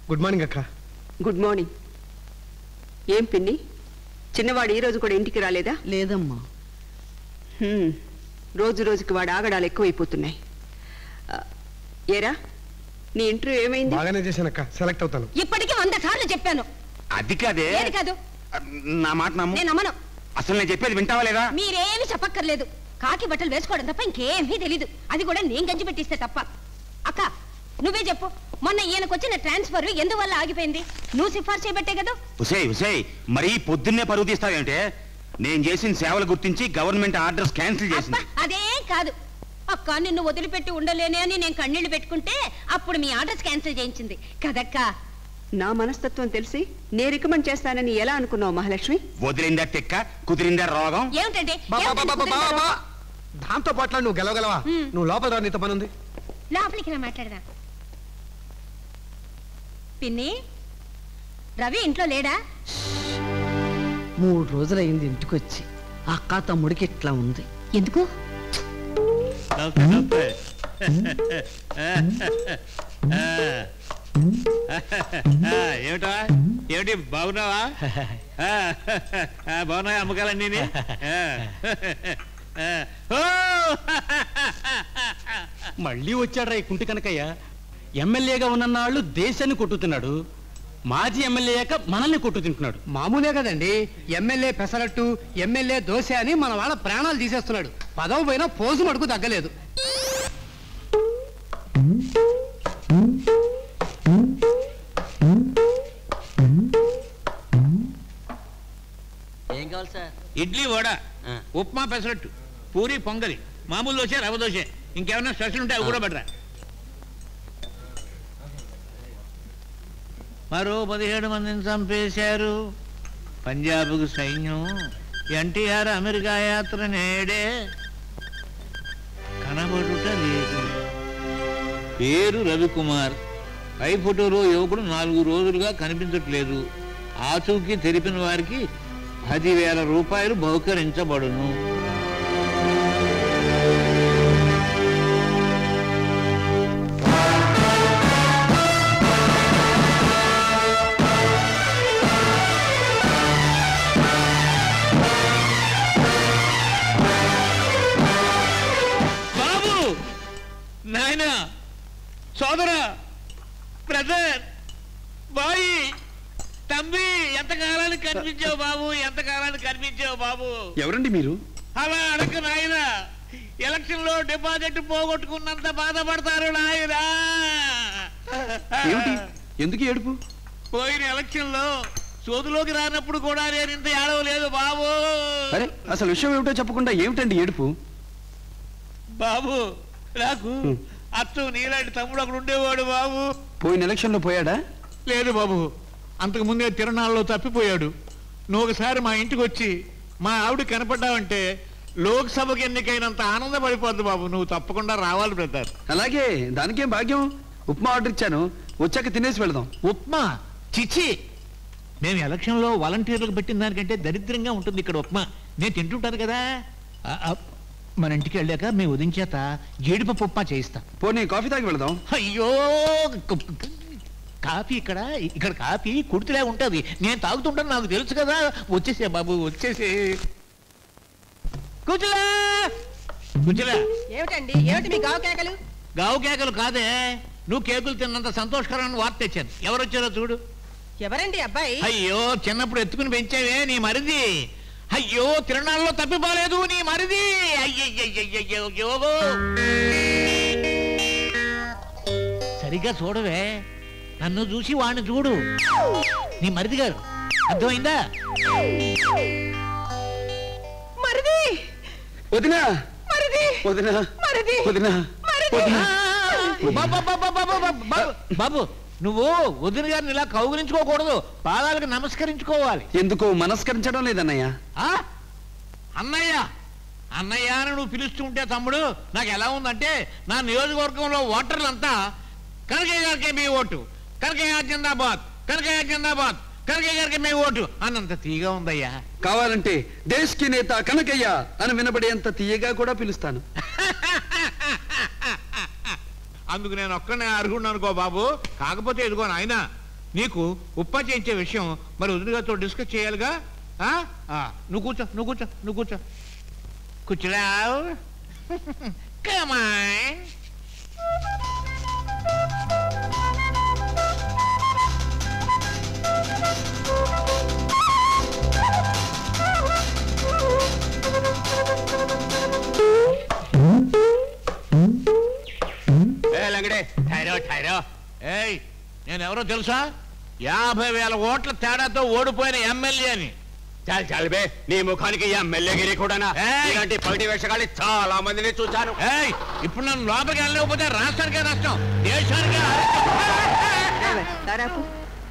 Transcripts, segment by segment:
Good morning అక్క good morning ఏం పిన్ని చిన్నవాడు ఈ రోజు కూడా ఇంటికి రాలేదా లేదమ్మా హ్మ్. రోజు రోజుకి వాడు ఆగడాలు ఎక్కువైపోతున్నాయి ఆ, ఏరా నీ ఇంటర్వ్యూ ఏమైంది బాగానే చేశానక్క సెలెక్ట్ అవుతాను ఇప్పటికీ వంద సార్లు చెప్పాను అది కాదే ఏది కాదు నా మాట నమ్ము నేను నమ్మను అసలు నేను చెప్పేది వింటావా లేదా మీరేమి చెప్పక్కర్లేదు కాకి బట్టలు వేసుకోవడం తప్ప ఇంకేమీ తెలీదు అది కూడా నేను గంజి పెట్టిస్తే తప్ప అక్క నువ్వే చెప్పు మొన్న ఈయనకొచ్చిన ట్రాన్స్ఫర్ ఎందువల్ల ఆగిపోయింది నువ్వు సిఫార్సు చేయబట్టే కదా ఉసే ఉసే మరీ పొద్దున్నే పరుగు తీస్తావేంటే నేను చేసిన సేవలు గుర్తించి గవర్నమెంట్ ఆర్డర్స్ క్యాన్సిల్ అబ్బా చేసింది అదేం కాదు అక్క నిన్ను వదిలిపెట్టి ఉండలేనే అని నేను కన్నీళ్లు పెట్టుకుంటే అప్పుడు మీ ఆర్డర్స్ క్యాన్సిల్ చేయించింది కదక్కా నా మనస్తత్వం తెలిసి నే రికమెండ్ చేస్తానని ఎలా అనుకున్నావు మహాలక్ష్మి వదిలిందా తెక్క కుదిరిందా రోగం ఏమిటండి బా, బా, బా, బా, బా, బా, బా. ఏమిటండి? దాంతో పాటు నువ్వు గెలవగలవా హ్మ్. నువ్వు లోపల రా నీతో పని ఉంది లోపలికి రా మాట్లాడదాం పిన్ని రవి ఇంట్లో లేడా మూడు రోజులైంది ఇంటికి వచ్చి అక్క తమ్ముడికి ఇట్లా ఉంది ఎందుకు ఏమిటా ఏమిటి బాగున్నావా ఆ, ఆ, బాగున్నాయి అమ్మకాలన్నీ మళ్ళీ వచ్చాడ్రా ఈ కుంటి కనకయ్య ఎమ్మెల్యేగా ఉన్ననాళ్ళు దేశాన్ని కొట్టుతున్నాడు మాజీ ఎమ్మెల్యే అయ్యాక మనల్ని కొట్టు తింటున్నాడు మామూలే కదండి ఎమ్మెల్యే పెసరట్టు ఎమ్మెల్యే దోశ అని మన వాళ్ళ ప్రాణాలు తీసేస్తున్నాడు పదవి పోయినా పోసు మడుకు తగ్గలేదు ఏం కావాలి సార్ ఇడ్లీ వడ ఆ. ఉప్మా పెసరట్టు పూరి పొంగలి మామూలు దోశ రవ దోశ ఇంకేమైనా స్పెషల్ ఉంటే అవి కూడా పెట్టరా మరో పదిహేడు మందిని చంపేశారు పంజాబ్కు సైన్యం ఎన్టీఆర్ అమెరికా యాత్ర నేడే కనబడుట లేదు పేరు రవికుమార్ పై ఫోటోలో యువకుడు నాలుగు రోజులుగా కనిపించట్లేదు ఆచూకీ తెలిపిన వారికి పదివేల రూపాయలు బహుకరించబడును బాబు నాయన సోదర బ్రదర్ బాయ్ తంబి ఎంతకాలానికి కనిపించావు బాబు ఎంతకాలానికి కనిపించావు బాబు ఎవరండి మీరు అలా అడగ నాయన ఎలక్షన్ లో డిపాజిట్ పోగొట్టుకున్నంత బాధపడతారు నాయన ఏమిటి ఎందుకు ఏడుపు పోయిన ఎలక్షన్ లో సోదులోకి రానప్పుడు కూడా నేను ఇంత ఏడవలేదు బాబు అరే అసలు విషయం ఏమిటో చెప్పకుండా ఏమిటండి ఏడుపు బాబు నాకు అచ్చు నీలాంటి తమ్ముడు అక్కడ ఉండేవాడు బాబు పోయిన ఎలక్షన్ లో పోయాడా లేదు బాబు అంతకు ముందే తిరణాల్లో తప్పిపోయాడు నువ్వు ఒకసారి మా ఇంటికి వచ్చి మా ఆవిడ కనపడ్డావంటే లోక్సభకి ఎన్నికైనంత ఆనందపడిపోద్ది బాబు నువ్వు తప్పకుండా రావాలి బ్రదర్ అలాగే దానికేం భాగ్యం ఉప్మా ఆర్డర్ ఇచ్చాను వచ్చాక తినేసి వెళదాం ఉప్మా చిచి మేము ఎలక్షన్లో వాలంటీర్లకు పెట్టిన దానికంటే దరిద్రంగా ఉంటుంది ఇక్కడ ఉప్మా నేను తింటుంటాను కదా ఆ, ఆ, మన ఇంటికి వెళ్ళాక మేము ఉదించేత జీడిపప్పు ఉప్మా చేయిస్తాం పోనీ కాఫీ తాగి వెళదాం అయ్యో క- క- కాఫీ ఇక్కడ ఇక్కడ కాఫీ కుర్తిలా ఉంటది నేను తాగుతుంటాను నాకు తెలుసు కదా వచ్చేసే బాబు వచ్చేసే కూర్చులా కూర్చులా ఏమిటండి ఏమిటి మీ గావు కేకలు గావు కేకలు కాదే నువ్వు కేకులు తిన్నంత సంతోషకరమైన వార్త తెచ్చాను ఎవరు వచ్చారో చూడు ఎవరండి అబ్బాయి అయ్యో చిన్నప్పుడు ఎత్తుకుని పెంచావే నీ మరిది అయ్యో తిరణాల్లో తప్పిపోలేదు నీ మరిది అయ్యయ్యయ్యయ్యో సరిగ్గా చూడవే నన్ను చూసి వాడిని చూడు నీ మరిది గారు అర్థమైందా మరిది వదినా మరిది వదినా మరిది వదినా వదినా బాబు, బాబు, బాబు, బాబు, బాబు, బాబు నువ్వు వదిన గారిని ఇలా కౌగులించుకోకూడదు పాదాలకు నమస్కరించుకోవాలి ఎందుకు మనస్కరించడం లేదన్నయ్య ఆ? అన్నయ్య అన్నయ్య అని నువ్వు పిలుస్తుంటే తమ్ముడు నాకు ఎలా ఉందంటే నా నియోజకవర్గంలో ఓటర్లంతా కనకయ్య గారికి మీ ఓటు కనకయ్య జిందాబాద్ కనకయ్య జిందాబాద్ కనకయ్య గారికి మీ ఓటు అన్నంత తీగా ఉందయ్యా కావాలంటే దేశ్ కి నేత కనకయ్య అని వినబడేంత తీయగా కూడా పిలుస్తాను అందుకు నేను ఒక్కనే అరుగుండు అనుకో బాబు కాకపోతే ఇదిగో నాయన నీకు ఉప్పా చేయించే విషయం మరి వదిలిగారితో డిస్కస్ చేయాలిగా ఆ? ఆ, నువ్వు కూర్చో నువ్వు కూర్చో నువ్వు కూర్చో కూర్చోరావు కమాన్ ఏ లంగడే ఠైరో ఠైరో ఏయ్ నేను ఎవరో తెలుసా యాభై వేల ఓట్ల తేడాతో ఓడిపోయిన ఎమ్మెల్యేని చాలు చాలు బే నీ ముఖానికి ఎమ్మెల్యేగిరి కూడానా ఏయ్! ఇలాంటి పగటి వేషగాళ్ళు చాలా మందిని చూశాను ఏయ్ ఇప్పుడు నన్ను లోపలికి వెళ్ళకపోతే రాష్ట్రానికే నష్టం దేశానికే నష్టం. డ్రైవర్ తారాపు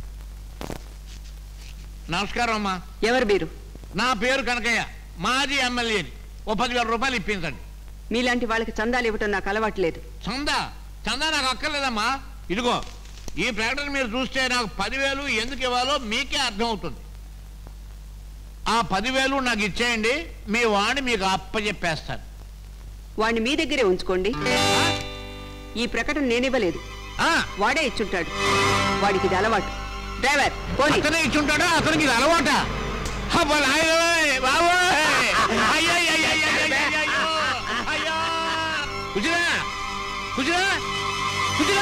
నమస్కారం అమ్మా ఎవరు మీరు నా పేరు కనకయ్య మాజీ ఎమ్మెల్యేని ఓ పదివేల రూపాయలు ఇప్పించండి మీలాంటి వాళ్ళకి చందాలు ఇవ్వటం నాకు అలవాటు లేదు చందా చందా నాకు అక్కర్లేదమ్మా ఇదిగో ఈ ప్రకటన మీరు చూస్తే నాకు పదివేలు ఎందుకు ఇవ్వాలో మీకే అర్థం అవుతుంది ఆ పదివేలు నాకు ఇచ్చేయండి మీ వాణ్ణి మీకు అప్పచెప్పేస్తాను వాణ్ణి మీ దగ్గరే ఉంచుకోండి ఈ ప్రకటన నేనివ్వలేదు ఆ, వాడే ఇచ్చుంటాడు వాడికి ఇది అలవాటు డ్రైవర్ పోనీ అతనే ఇచ్చుంటాడా అతనికి ఇది అలవాట అబ్బా నాయనోయ్, బాబోయ్! అయ్యయ్యయ్యయ్యయ్యయ్యయ్యో! అయ్యో! కుజిరా కుజిరా కుజిరా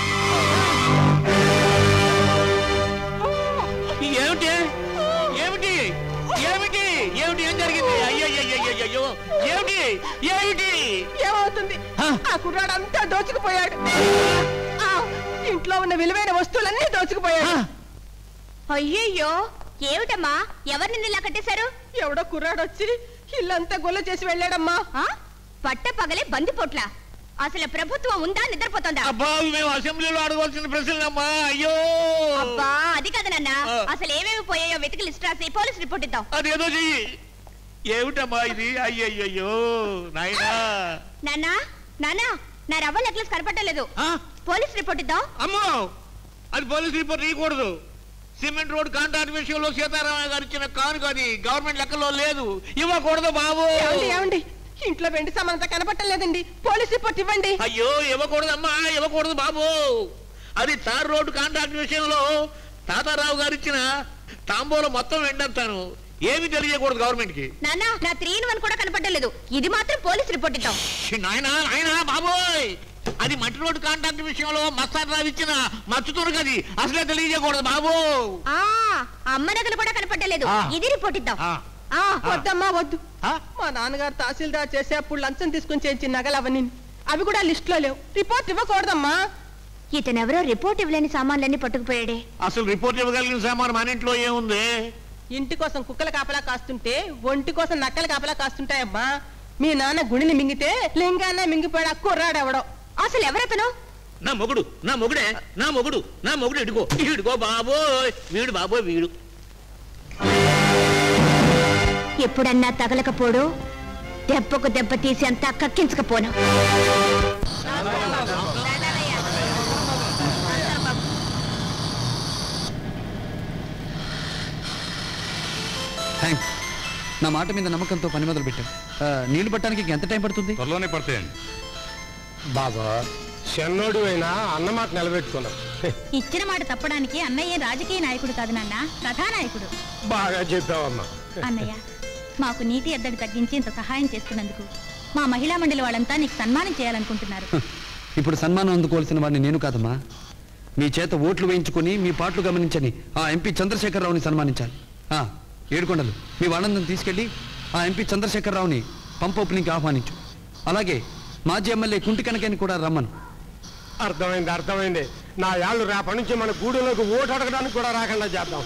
ఏమిటి ఏమిటి ఏమిటి ఏమిటి ఏం జరిగింది అయ్యయ్యయ్యయ్యో ఏమిటి ఏమిటి ఏమవుతుంది ఆ. ఆ కుర్రాడు అంతా దోచుకుపోయాడు ఆ, ఇంట్లో ఉన్న విలువైన వస్తువులన్నీ దోచుకుపోయాడు అయ్యయ్యో ఏమిటమ్మా ఎవరు నిన్ను ఇలా కట్టేశారు ఎవడో కుర్రాడు వచ్చి ఇల్లంతా గొల్ల చేసి వెళ్ళాడమ్మా ఆ? పట్ట పగలే బందిపోట్ల అసలు ప్రభుత్వం ఉందా నిద్రపోతుందా అబ్బా మేము అసెంబ్లీలో అడగవలసిన ప్రశ్నలమ్మా అయ్యో అబ్బా అది కాదు నాన్న ఆ. అసలు ఏమేమి పోయాయో వెతికి లిస్ట్ రాసి పోలీస్ రిపోర్ట్ ఇద్దాం అదేదో చెయ్యి ఏమిటమ్మా ఇది అయ్యయ్యో నాయనా నాన్నా నాన్నా నా రవ్వ నెక్లెస్ కనపట్టలేదు ఆ? పోలీస్ రిపోర్ట్ ఇద్దాం అమ్మో అది పోలీస్ రిపోర్ట్ ఇవ్వకూడదు సిమెంట్ రోడ్ కాంట్రాక్ట్ విషయంలో సీతారామయ్య గారు ఇచ్చిన కానుక అది గవర్నమెంట్ లెక్కలో లేదు ఇవ్వకూడదు బాబు ఏమండి ఏమండి ఇంట్లో వెండి సామానంతా కనపట్టలేదండి పోలీస్ రిపోర్ట్ ఇవ్వండి అయ్యో ఇవ్వకూడదమ్మా ఇవ్వకూడదు బాబు అది తార్ రోడ్డు కాంట్రాక్ట్ విషయంలో తాతారావు గారు ఇచ్చిన తాంబూలం మొత్తం వెండంతాను ఏమి తెలియకూడదు గవర్నమెంట్ కి నాన్నా నా త్రీ ఇన్ వన్ కూడా కనపట్టలేదు ఇది మాత్రం పోలీస్ రిపోర్ట్ ఇద్దాం నాయనా నాయనా బాబోయ్ అది మట్టి రోడ్డు కాంట్రాక్ట్ విషయంలో మస్తాన్ రావు ఇచ్చిన మచ్చుతునకు అది అసలే తెలియజేయకూడదు బాబు ఆ అమ్మ నగలు కూడా కనపట్టలేదు ఆ. ఇది రిపోర్ట్ ఇద్దాం ఆ, ఆ వద్దమ్మా వద్దు ఆ? మా నాన్నగారు తహసీల్దార్ చేసే అప్పుడు లంచం తీసుకుని చేయించిన నగలు అవన్నీ అవి కూడా లిస్ట్ లో లేవు రిపోర్ట్ ఇవ్వకూడదమ్మా ఇతనెవరో రిపోర్ట్ ఇవ్వలేని సామాన్లన్నీ పట్టుకుపోయాడే అసలు రిపోర్ట్ ఇవ్వగలిగిన సామాన్ మన ఇంట్లో ఏముంది ఇంటి కోసం కుక్కల కాపలా కాస్తుంటే ఒంటి కోసం నక్కల కాపలా కాస్తుంటాయమ్మా మీ నాన్న గుడిని మింగితే లింగాన్న మింగిపోయాడు ఆ కుర్రాడు ఎవడో అసలు ఎవరతను నా మొగుడు నా మొగుడే నా మొగుడు నా మొగుడు ఇడుకో ఇడుకో బాబోయ్ వీడు బాబోయ్ వీడు ఎప్పుడన్నా తగలకపోడు దెబ్బకు దెబ్బ తీసి అంతా కక్కించకపోను థ్యాంక్స్ నా మాట మీద నమ్మకంతో పని మొదలు పెట్టాం ఆ, నీళ్లు పట్టడానికి ఎంత టైం పడుతుంది త్వరలోనే పడతాయండి బాబా చెన్నోడు అయినా అన్నమాట నిలబెట్టుకున్నాం ఇచ్చిన మాట తప్పడానికి అన్నయ్య రాజకీయ నాయకుడు కాదు నాన్న కథానాయకుడు బాగా చెప్పావమ్మా అన్నయ్య మాకు నీటి ఎద్దడి తగ్గించి ఇంత సహాయం చేస్తున్నందుకు మా మహిళా మండలి వాళ్ళంతా నీకు సన్మానం చేయాలనుకుంటున్నారు ఇప్పుడు సన్మానం అందుకోవాల్సిన వాడిని నేను కాదమ్మా మీ చేత ఓట్లు వేయించుకొని మీ పాటలు గమనించని ఆ ఎంపీ చంద్రశేఖరరావుని సన్మానించాలి ఆ, ఏడుకొండలు మీ వాళ్ళందరిని తీసుకెళ్ళి ఆ ఎంపీ చంద్రశేఖరరావుని పంప్ ఓపెనింగ్కి ఆహ్వానించు అలాగే మాజీ ఎమ్మెల్యే కుంటి కనకని కూడా రమ్మను అర్థమైంది అర్థమైంది నా యాళ్ళు రేపటి నుంచి మన గూడెలోకి ఓటు అడగడానికి కూడా రాకుండా చేద్దాం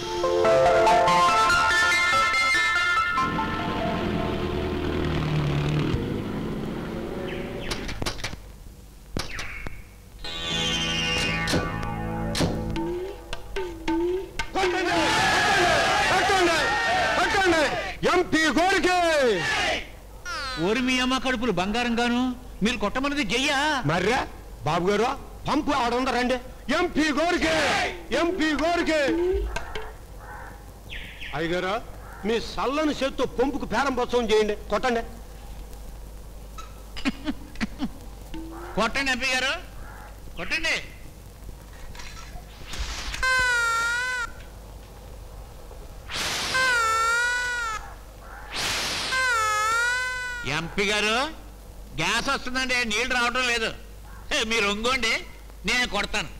కొట్టండి! కొట్టండి! కొట్టండి! ఎంపీ గోరికి ఓరి మీ అమ్మ కడుపులు బంగారం గాను మీరు కొట్టమన్నది చెయ్యా మర్రే బాబు గారు పంపు ఆడుంద రండి ఎంపీ గోరికి ఎంపీ గోరికి అయ్యగారు మీ సల్లని చేత్తో పంపుకు ప్రారంభోత్సవం చేయండి కొట్టండి కొట్టండి ఎంపీ గారు కొట్టండి ఎంపీ గారు గ్యాస్ వస్తుందండి నీళ్లు రావడం లేదు హే, మీరు ఒంగోండి నేను కొడతాను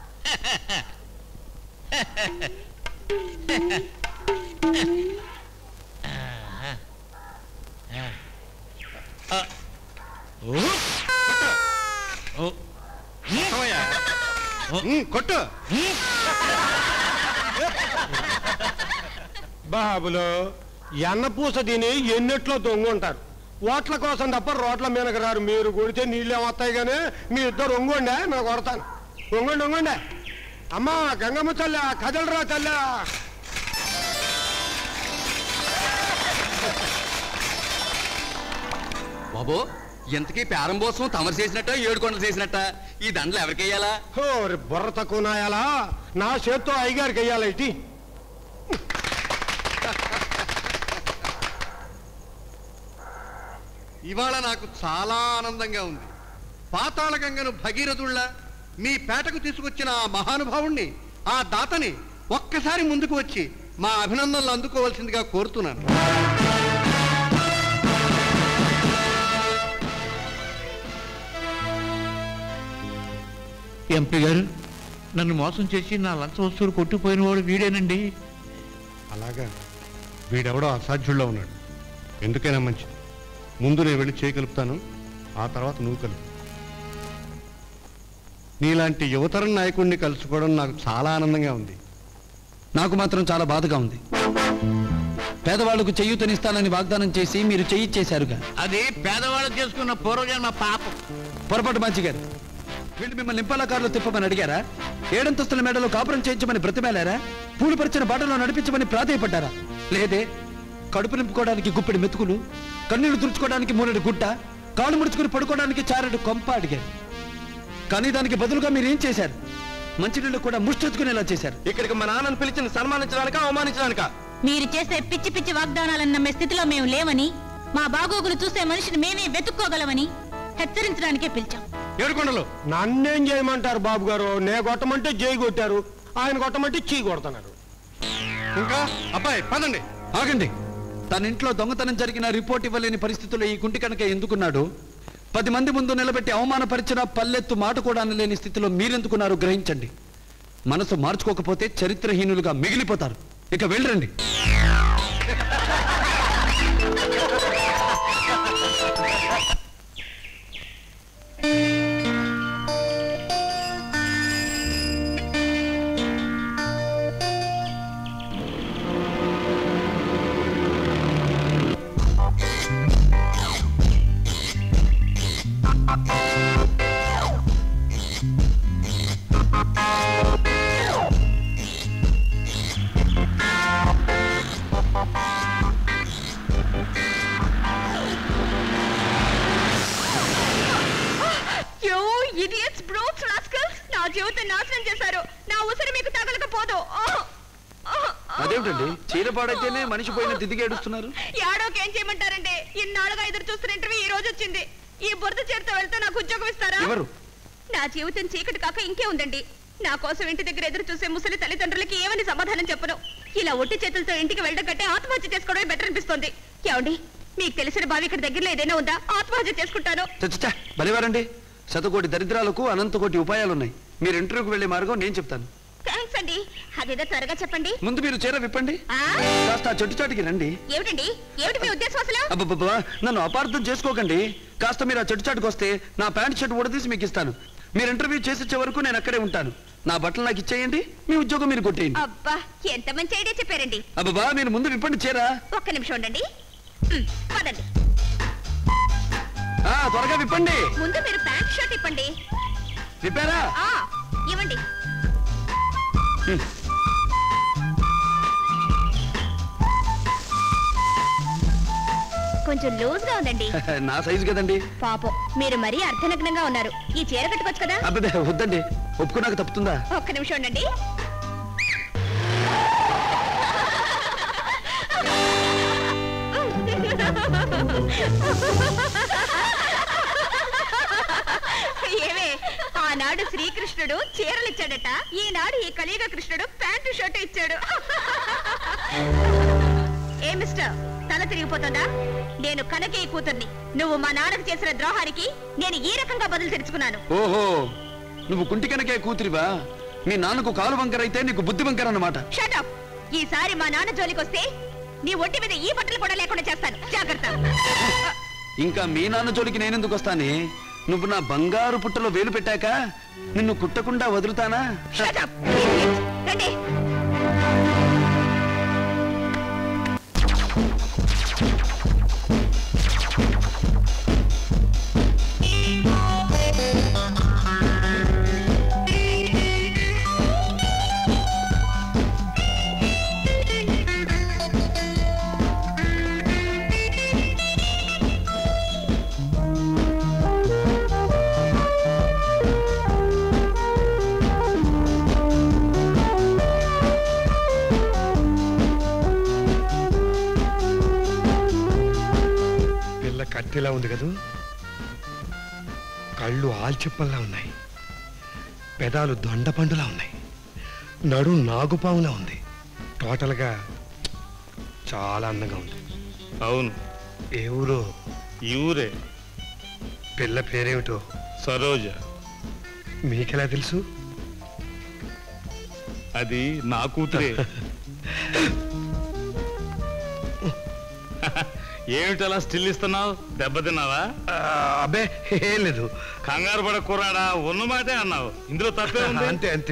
కొట్టు బాబులు ఎన్నపూస తిని ఎన్నెట్లో దొంగుంటారు ఓట్ల కోసం తప్ప రోడ్ల మీదకి రారు మీరు కొడితే నీళ్ళు ఏమొస్తాయి కానీ మీ ఇద్దరు ఒంగోండే నేను కొడతాను ఒంగోండి ఒంగోండే అమ్మా గంగమ్మ తల్లి కదలరా తల్లి బాబు ఎంతకీ ప్రారంభోత్సవం తమరు చేసినట్ట ఏడు కొండలు చేసినట్ట ఈ దండలు ఎవరికి వెయ్యాలా ఓరి బుర్ర తక్కువ నాయాలా నా చేత్తో అయ్యగారికి వెయ్యాలా ఇటీ ఇవాళ నాకు చాలా ఆనందంగా ఉంది పాతాళ గంగను భగీరథుళ్ళ మీ పేటకు తీసుకొచ్చిన ఆ మహానుభావుణ్ణి ఆ దాతని ఒక్కసారి ముందుకు వచ్చి మా అభినందనలు అందుకోవాల్సిందిగా కోరుతున్నాను ఎంపీ గారు నన్ను మోసం చేసి నా లంచ వస్తువులు కొట్టిపోయిన వాడు వీడేనండి అలాగా వీడెవడో అసాధ్యుల్లో ఉన్నాడు ఎందుకైనా మంచిది ముందు నేను వెళ్ళి చేయగలుపుతాను ఆ తర్వాత నువ్వు కలుపు నీలాంటి యువతరం నాయకుడిని కలుసుకోవడం నాకు చాలా ఆనందంగా ఉంది నాకు మాత్రం చాలా బాధగా ఉంది పేదవాళ్లకు చెయ్యూతనిస్తానని వాగ్దానం చేసి మీరు చెయ్యిచ్చేశారుగా అది పేదవాళ్ళు చేసుకున్న పూర్వజన్మ పాపం పొరపాటు మంచి గారు వీళ్ళు మిమ్మల్ని నింపాల కారులో తిప్పమని అడిగారా ఏడంతస్తుల మేడలో కాపురం చేయించమని బ్రతిమేలారా పూలు పరిచిన బాటలో నడిపించమని ప్రాధేయపడ్డారా లేదే కడుపు నింపుకోవడానికి గుప్పెడు మెతుకులు కన్నీళ్లు తుడుచుకోవడానికి మూలెడు గుట్ట కాళ్ళు ముడుచుకుని పడుకోవడానికి చారెడు కొంప అడిగారు కానీ దానికి బదులుగా మీరు ఏం చేశారు మంచినీళ్ళు కూడా ముష్టెత్తుకునేలా చేశారు ఇక్కడికి మా నాన్నను పిలిచిన సన్మానించడానికా అవమానించడానికా మీరు చేసే పిచ్చి పిచ్చి వాగ్దానాలను నమ్మే స్థితిలో మేము లేవని మా బాగోగులు చూసే మనిషిని మేమే వెతుక్కోగలమని హెచ్చరించడానికే పిలిచాం ఏడుకొండలు నన్నేం చేయమంటారు బాబు గారు నే కొట్టమంటే జై కొట్టారు ఆయన కొట్టమంటే చీ కొడుతున్నారు ఇంకా అబ్బాయి పదండి ఆగండి తన ఇంట్లో దొంగతనం జరిగిన రిపోర్ట్ ఇవ్వలేని పరిస్థితుల్లో ఈ కుంటి కనుక ఎందుకున్నాడు పది మంది ముందు నిలబెట్టి అవమానపరిచిన పల్లెత్తు మాట కూడా అనలేని స్థితిలో మీరెందుకున్నారు గ్రహించండి మనసు మార్చుకోకపోతే చరిత్రహీనులుగా మిగిలిపోతారు ఇక వెళ్ళరండి యో ఇడియట్స్ బ్రోక్స్ రాస్కల్స్ నా జీవితం నాశనం చేశారు నా ఉసిరి మీకు తగలకపోదు అదేమిటండి చీర పాడైతేనే మనిషి పోయిన తిదిగి ఏడుస్తున్నారు ఏడోకి ఏం చేయమంటారండి ఇన్నాళ్ళుగా ఎదురు చూస్తున్న ఇంటర్వ్యూ ఈ రోజు వచ్చింది ఈ బురద చేరితో వెళ్తే నాకు ఉద్యోగం ఇస్తారా ఎవరు నా జీవితం చీకటి కాక ఇంకే ఉందండి నా కోసం ఇంటి దగ్గర ఎదురు చూసే ముసలి తల్లిదండ్రులకి ఏమని సమాధానం చెప్పను ఇలా ఒట్టి చేతులతో ఇంటికి వెళ్ళడం కంటే ఆత్మహత్య చేసుకోవడమే బెటర్ అనిపిస్తోంది ఏమండి మీకు తెలిసిన బావి ఇక్కడ దగ్గరలో ఏదైనా ఉందా ఆత్మహత్య చేసుకుంటాను చచ్చా బలివారండి శతకోటి దరిద్రాలకు అనంతకోటి ఉపాయాలున్నాయి మీరు ఇంటర్వ్యూకి వెళ్ళే మార్గం నేను చెప్తాను థ్యాంక్స్ అండి అదేదో త్వరగా చెప్పండి ముందు మీరు చీర విప్పండి ఆ? కాస్త ఆ చెట్టు చాటుకి రండి ఏమిటండి ఏమిటి మీ ఉద్దేశం అసలు అబ్బబ్బబ్బా నన్ను అపార్థం చేసుకోకండి కాస్త మీరు ఆ చెట్టు చాటుకు వస్తే నా ప్యాంట్ షర్ట్ ఊడదీసి మీకు ఇస్తాను మీరు ఇంటర్వ్యూ చేసి వచ్చే వరకు నేను అక్కడే ఉంటాను నా బట్టలు నాకు ఇచ్చేయండి మీ ఉద్యోగం మీరు కొట్టేయండి అబ్బా ఎంత మంచి ఐడియా చెప్పారండి అబ్బబ్బా మీరు ముందు విప్పండి చీర ఒక్క నిమిషం ఉండండి ఉమ్, పదండి ఆ, త్వరగా విప్పండి ముందు మీరు ప్యాంట్ షర్ట్ ఇప్పండి విప్పారా ఆ ఇవ్వండి కొంచెం లూజ్ గా ఉందండి నా సైజు కదండి పాపం మీరు మరీ అర్ధనగ్నంగా ఉన్నారు ఈ చీర కట్టుకోవచ్చు కదా అబ్బే వద్దండి ఒప్పుకున్నాక తప్పుతుందా ఒక్క నిమిషం ఉండండి ఏవే ఆనాడు శ్రీకృష్ణుడు చీరలు ఇచ్చాడట ఈనాడు ఈ కలియుగ కృష్ణుడు ప్యాంటు షర్ట్ ఇచ్చాడు ఏ మిస్టర్ తల తిరిగిపోతుందా నేను కనకయ్య కూతుర్ని నువ్వు మా నాన్నకు చేసిన ద్రోహానికి నేను ఈ రకంగా బదులు తెరుచుకున్నాను ఓహో నువ్వు కుంటి కనకే కూతురివా మీ నాన్నకు కాలు వంకర అయితే నీకు బుద్ధి వంకర అన్నమాట షటప్ ఈసారి మా నాన్న జోలికి వస్తే నీ ఒంటి మీద ఈ బట్టలు కూడా లేకుండా చేస్తాను జాగ్రత్త ఇంకా మీ నాన్న జోలికి నేనెందుకు వస్తానే నువ్వు నా బంగారు పుట్టలో వేలు పెట్టాక నిన్ను కుట్టకుండా వదులుతానా షటప్ రండి పిల్ల కత్తిలా ఉంది కదూ కళ్ళు ఆల్చిప్పల్లా ఉన్నాయి పెదాలు దొండపండులా ఉన్నాయి నడు నాగుపాములా ఉంది టోటల్గా చాలా అందంగా ఉంది అవును ఏ ఊరో ఈ ఊరే పిల్ల పేరేమిటో సరోజ మీకెలా తెలుసు అది నా కూతురే ఏమిటలా స్టిల్ ఇస్తున్నావు దెబ్బతిన్నావా అబ్బే ఏం లేదు కంగారు పడ కుర్రాడా ఉన్న మాటే అన్నావు ఇందులో తప్పే ఉంది అంతే అంతే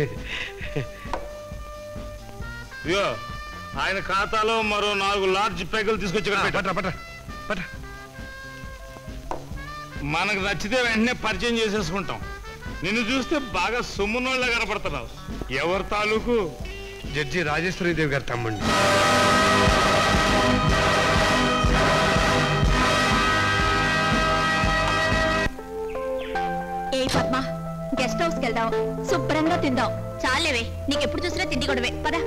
ఇదిగో ఆయన ఖాతాలో మరో నాలుగు లార్జ్ పెగ్గలు తీసుకొచ్చి ఇక్కడ పెట్టు. పట్ట పట్ట మనకు నచ్చితే వెంటనే పరిచయం చేసేసుకుంటాం నిన్ను చూస్తే బాగా సొమ్మునోళ్ళ కనపడుతున్నావు ఎవరి తాలూకు జడ్జి రాజేశ్వరీదేవి గారి తమ్ముడిని ఏ పద్మ గెస్ట్ హౌస్కి వెళ్దాం శుభ్రంగా తిందాం చాలేవే నీకెప్పుడు చూసినా తిండి గొడవే పద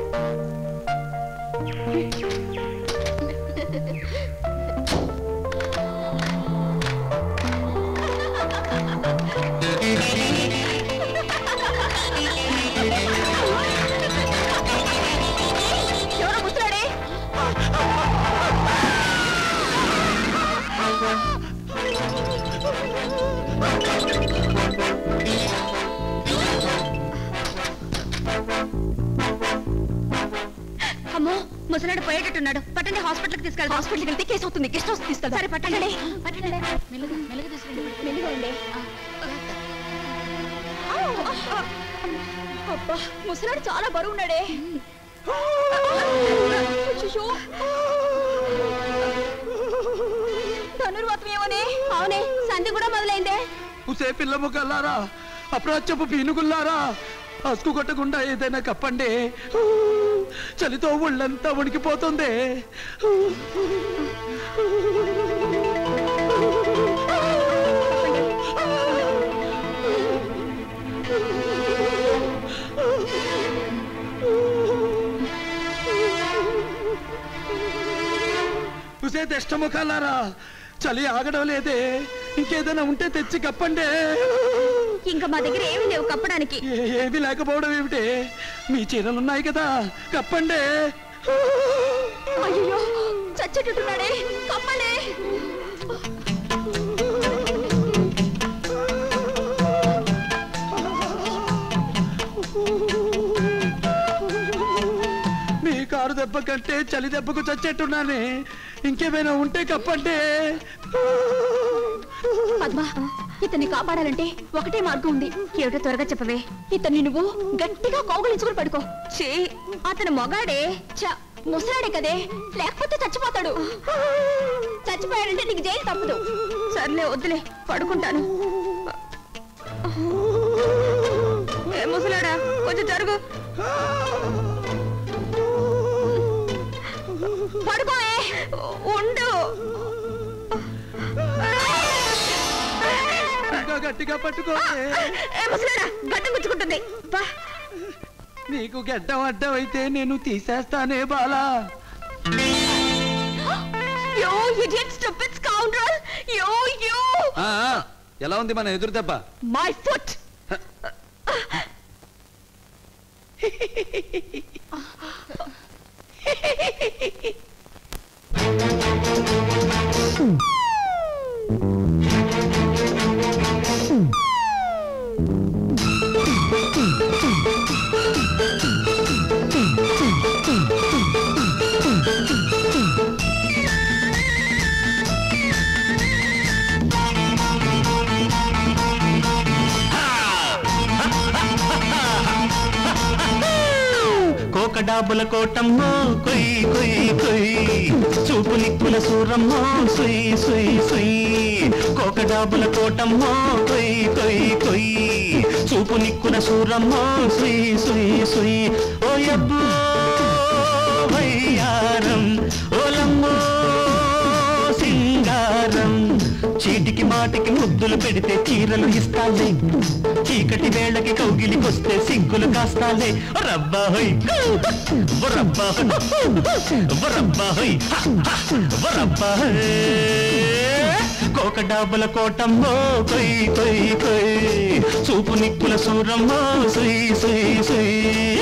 ఎవరో ముసలాడే అమ్మో ముసలాడు పోయేటట్టున్నాడు పట్టండి హాస్పిటల్కి తీసుకెళ్ళి హాస్పిటల్కి వెళ్తే కేసు అవుతుంది గెస్ట్ హౌస్ తీసుకెళ్తా సరే పట్టండి పట్టండి మెల్లగా మెల్లగా తీసుకెళ్ళి మెల్లగా ఉండే అబ్బా ముసలాడు చాలా బరువు ఉన్నాడే అయ్యయ్యో. ధనుర్వాతం ఏమని అవునే సంధి కూడా మొదలైందే ఉసే పిల్ల ముఖల్లారా అప్రాచ్యపు పీనుగుల్లారా అసుకు కొట్టకుండా ఏదైనా కప్పండి చలితో ఒళ్ళంతా ఉణికిపోతుంది ఉసే దిష్టముఖాలారా చలి ఆగడం లేదే ఇంకేదైనా ఉంటే తెచ్చి కప్పండి ఇంకా మా దగ్గర ఏమీ లేవు కప్పడానికి ఏ- ఏమీ లేకపోవడం ఏమిటి మీ చీరలున్నాయి కదా కప్పండి అయ్యో చచ్చేటట్టున్నాడే కప్పలే మీ కారు దెబ్బ కంటే చలి దెబ్బకు చచ్చేట్టున్నానే ఇంకేమైనా ఉంటే కప్పండి పద్మ ఇతన్ని కాపాడాలంటే ఒకటే మార్గం ఉంది ఏమిటో త్వరగా చెప్పవే ఇతన్ని నువ్వు గట్టిగా కౌగులించుకుని పడుకో చే అతను మొగాడే చ ముసలాడే కదే లేకపోతే చచ్చిపోతాడు చచ్చిపోయాడంటే నీకు జైలు తప్పదు సర్లే వద్దులే పడుకుంటాను ఏ ముసలాడా కొంచెం జరుగు పడుకోవే ఉండు ఇంకా గట్టిగా పట్టుకో ఏ ముసలాడా గడ్డం గుచ్చుకుంటుంది బా నీకు గడ్డం అడ్డం అయితే నేను తీసేస్తానే బాలా యో ఇడియట్ స్టూపిడ్ స్కౌండ్రల్ యో యో ఆ, ఆ, ఎలా ఉంది మన ఎదురు దెబ్బ మై ఫుట్ కోకడాబుల కోటమ్మో కొయ్ కొయ్ కొయ్ చూపు నిక్కుల సూరమ్మో సుయ్ సుయ్ సుయ్ కోకడాబుల కోటమ్మో కొయ్ కొయ్ కొయ్ చూపు నిక్కుల సూరమ్మో సుయ్ సుయ్ సుయ్ ఓ యబ్బో వయ్యారం ఓలమ్మో సింగారం చీటికి మాటికి ముద్దులు పెడితే చీరలు ఇస్తాలే చీకటి వేళకి కౌగిలికొస్తే సిగ్గులు కాస్తాలే ఓ రబ్బా హోయ్ ఓ రబ్బా హోయ్ ఓ రబ్బా హోయ్ ఓ రబ్బా హోయ్ కోకడాబుల కోటమ్మో కొయ్ కొయ్ కొయ్ చూపు నిక్కుల సూరమ్మో సుయ్ సుయ్ సుయ్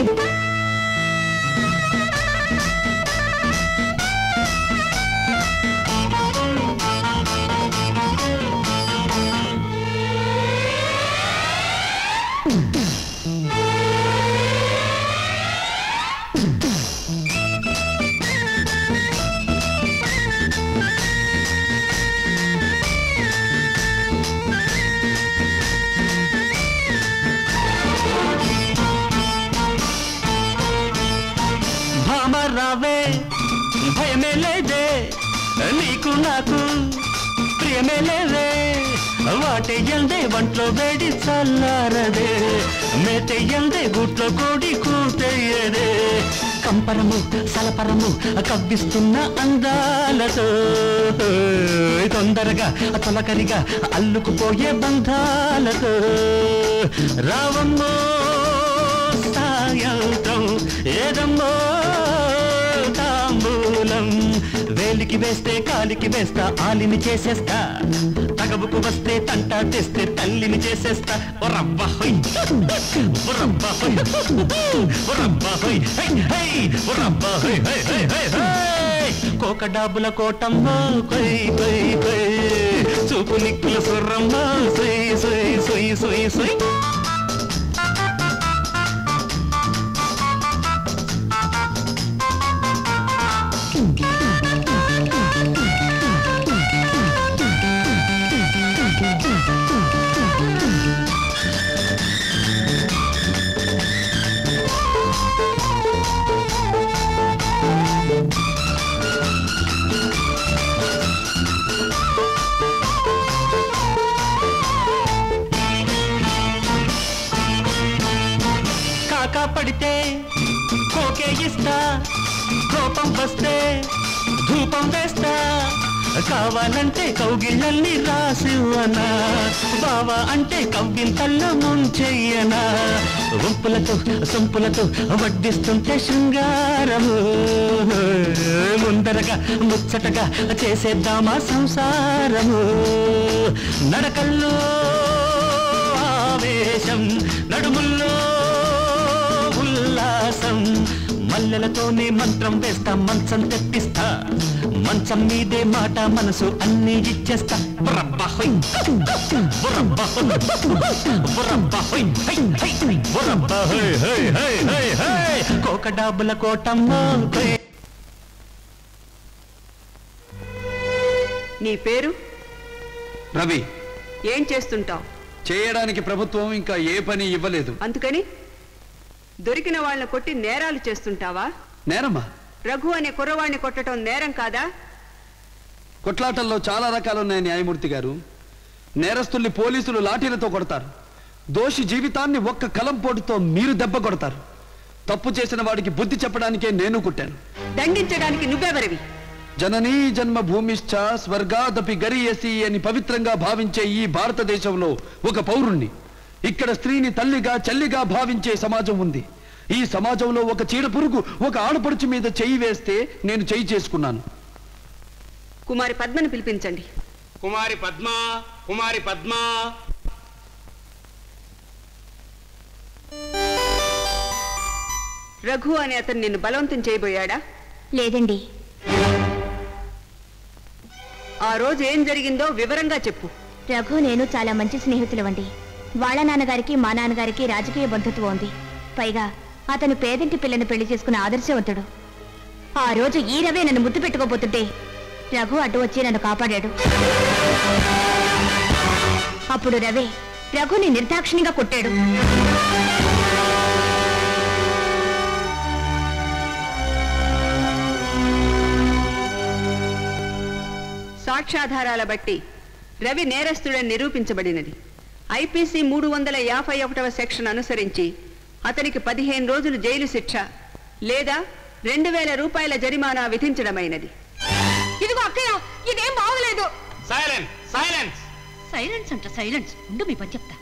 భామ రావే భయమే లేదే నీకు నాకు ప్రియమే లేదే వాటెయ్యందే వంట్లో వేడి చల్లారదే మేటెయ్యందే గుట్లో కోడి కూటెయ్యదే కంపరము సలపరము కవ్విస్తున్న అందాలతో తొందరగా తొలకరిగా అల్లుకుపోయే బంధాలతో రావమ్మో సాయంత్రం ఏదమ్మో తాంబూలం వేలికి వేస్తే కాలికి వేస్తా ఆలిని చేసేస్తా తగవుకు వస్తే తంట తెస్తే తల్లిని చేసేస్తా ఓ రబ్బ హొయ్ ఓ రబ్బ హొయ్ ఓ రబ్బ హొయ్ హై హై ఓ రబ్బ హొయ్ హై హై హై హై కోకడాబుల కోటమ్మో కొయ్ కొయ్ కొయ్ చూపు నిక్కుల సుర్రమ్మో సొయ్ సొయ్ సొయ్ సొయ్ సొయ్ కాకా పడితే కోకే ఇస్తా కోపం వస్తే ధూపం వేస్తా కావాలంటే కౌగిళ్ళల్ని రాసివ్వనా బావా అంటే కవ్వింతల్లో ముంచెయ్యనా వంపులతో సొంపులతో వడ్డిస్తుంటే శృంగారము ముందరగా ముచ్చటగా చేసేద్దామా సంసారము నడకల్లో ఆవేశం నడుముల్లో ఉల్లాసం మల్లెలతోనే మంత్రం వేస్తా మంచం తెప్పిస్తా మంచం మీదే మాట మనసు అన్ని ఇచ్చేస్తా బుర్రబ్బా హొయ్ బుర్రబ్బా హొయ్ బుర్రబ్బా హొయ్ హై హై బుర్రబ్బా హొయ్ హై హై హై హై కోకడాబుల కోటమ్మ కొయ్ నీ పేరు రవి ఏం చేస్తుంటావు చేయడానికి ప్రభుత్వం ఇంకా ఏ పని ఇవ్వలేదు అందుకని దొరికిన వాళ్ళని కొట్టి నేరాలు చేస్తుంటావా నేరమ్మా రఘు అనే కుర్రవాణ్ణి కొట్టడం నేరం కాదా కొట్లాటల్లో చాలా రకాలున్నాయి న్యాయమూర్తి గారు నేరస్తుల్ని పోలీసులు లాఠీలతో కొడతారు దోషి జీవితాన్ని ఒక్క కలం పోటుతో మీరు దెబ్బ కొడతారు తప్పు చేసిన వాడికి బుద్ధి చెప్పడానికే నేను కుట్టాను దండించడానికి నువ్వెవరివి జననీ జన్మ భూమిశ్చ స్వర్గాదపి గరియసి అని పవిత్రంగా భావించే ఈ భారతదేశంలో ఒక పౌరుణ్ణి ఇక్కడ స్త్రీని తల్లిగా చెల్లిగా భావించే సమాజం ఉంది ఈ సమాజంలో ఒక చీడ పురుగు ఒక ఆడపడుచు మీద చెయ్యి వేస్తే నేను చెయ్యి చేసుకున్నాను కుమారి పద్మని పిలిపించండి కుమారి పద్మ కుమారి పద్మ రఘు అనే అతను నిన్ను బలవంతం చేయబోయాడా లేదండి ఆ రోజు ఏం జరిగిందో వివరంగా చెప్పు రఘు నేను చాలా మంచి స్నేహితులవండి వాళ్ళ నాన్నగారికి మా నాన్నగారికి రాజకీయ బంధుత్వం ఉంది పైగా అతను పేదింటి పిల్లని పెళ్లి చేసుకున్న ఆదర్శవంతుడు ఆ రోజు ఈ రవే నన్ను ముద్దు పెట్టుకోబోతుంటే రఘు అడ్డు వచ్చి నన్ను కాపాడాడు అప్పుడు రవే రఘుని నిర్దాక్షిణ్యంగా కొట్టాడు సాక్ష్యాధారాల బట్టి రవి నేరస్తుడని నిరూపించబడినది ఐపీసీ మూడు వందల యాభై ఒకటవ సెక్షన్ అనుసరించి అతనికి పదిహేను రోజులు జైలు శిక్ష లేదా రెండు వేల రూపాయల జరిమానా విధించడమైనది ఇదిగో అక్కయ్య ఇదేం బాగలేదు సైలెన్స్ సైలెన్స్ సైలెన్స్ అంట సైలెన్స్ ఉండు మీ పని చెప్తా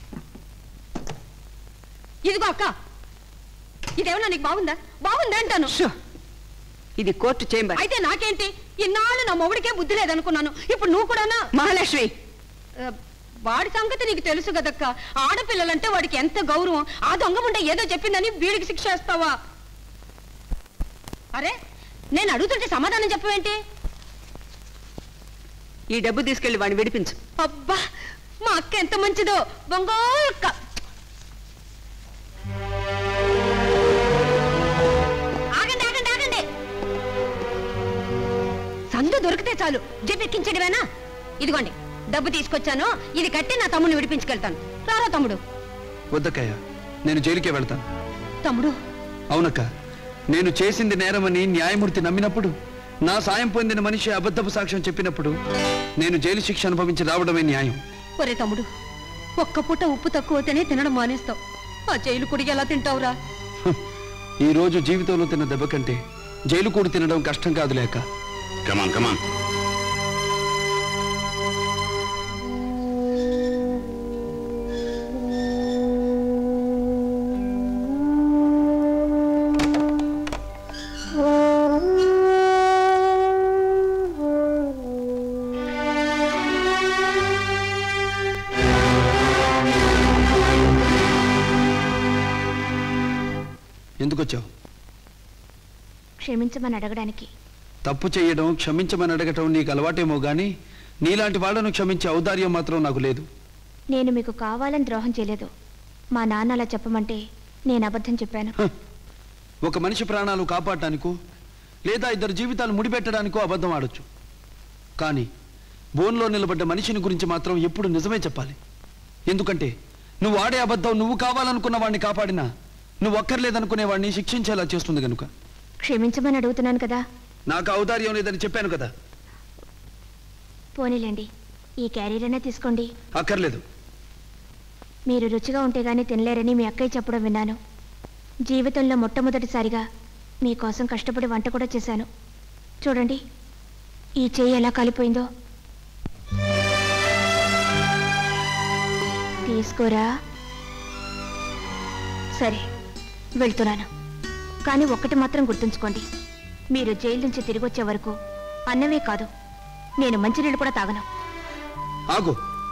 ఇదిగో అక్క ఇదేమన్నా నీకు బాగుందా బాగుందా అంటాను ఇది కోర్టు చేంబర్ అయితే నాకేంటి ఇన్నాళ్ళు నా మొగుడికే బుద్ధి లేదనుకున్నాను ఇప్పుడు నువ్వు కూడానా మహాలక్ష్మి ఆ, వాడి సంగతి నీకు తెలుసు కదక్క ఆడపిల్లలంటే వాడికి ఎంత గౌరవం ఆ దొంగ ముండ ఏదో చెప్పిందని వీడికి శిక్ష వేస్తావా అరే నేను అడుగుతుంటే సమాధానం చెప్పవేంటి ఈ డబ్బు తీసుకెళ్లి వాడిని విడిపించు అబ్బా మా అక్క ఎంత మంచిదో బొంగోరు అక్క ఆగండి ఆగండి ఆగండి సందు దొరికితే చాలు జెపెక్కించడమేనా ఇదిగోండి డబ్బు తీసుకొచ్చాను ఇది కట్టి నా తమ్ముడిని విడిపించుకెళ్తాను రారా తమ్ముడు వద్దక్కయ్య నేను జైలుకే వెళ్తాను తమ్ముడు అవునక్క నేను చేసింది నేరమని న్యాయమూర్తి నమ్మినప్పుడు నా సాయం పొందిన మనిషి అబద్ధపు సాక్ష్యం చెప్పినప్పుడు నేను జైలు శిక్ష అనుభవించి రావడమే న్యాయం ఒరే తమ్ముడు ఒక్క పూట ఉప్పు తక్కువతేనే తినడం మానేస్తావు ఆ జైలు కుడికి ఎలా తింటావురా ఈ రోజు జీవితంలో తిన్న దెబ్బ కంటే జైలు కూడి తినడం కష్టం కాదు లేక కమాన్ కమాన్ ఎందుకు వచ్చావు క్షమించమని అడగడానికి తప్పు చేయడం క్షమించమని అడగటం నీకు అలవాటేమో గాని నీలాంటి వాళ్ళను క్షమించే ఔదార్యం మాత్రం నాకు లేదు నేను మీకు కావాలని ద్రోహం చేయలేదు మా నాన్న అలా చెప్పమంటే నేను అబద్ధం చెప్పాను ఒక మనిషి ప్రాణాలు కాపాడటానికో లేదా ఇద్దరు జీవితాలు ముడిపెట్టడానికో అబద్ధం ఆడొచ్చు కానీ బోన్లో నిలబడ్డ మనిషిని గురించి మాత్రం ఎప్పుడు నిజమే చెప్పాలి ఎందుకంటే నువ్వు ఆడే అబద్ధం నువ్వు కావాలనుకున్న వాడిని కాపాడినా నువ్వు అక్కర్లేదనుకునే వాడిని శిక్షించేలా చేస్తుంది కనుక క్షమించమని అడుగుతున్నాను కదా నాకు ఔదార్యం లేదని చెప్పాను కదా పోనీలేండి ఈ క్యారియర్ అయినా తీసుకోండి అక్కర్లేదు మీరు రుచిగా ఉంటే గానీ తినలేరని మీ అక్కయ్య చెప్పడం విన్నాను జీవితంలో మొట్టమొదటిసారిగా మీకోసం కష్టపడి వంట కూడా చేశాను చూడండి ఈ చెయ్యి ఎలా కాలిపోయిందో తీసుకోరా సరే వెళ్తున్నాను కానీ ఒక్కటి మాత్రం గుర్తుంచుకోండి మీరు జైలు నుంచి తిరిగి వచ్చే వరకు అన్నమే కాదు నేను మంచినీళ్ళు కూడా తాగను ఆగు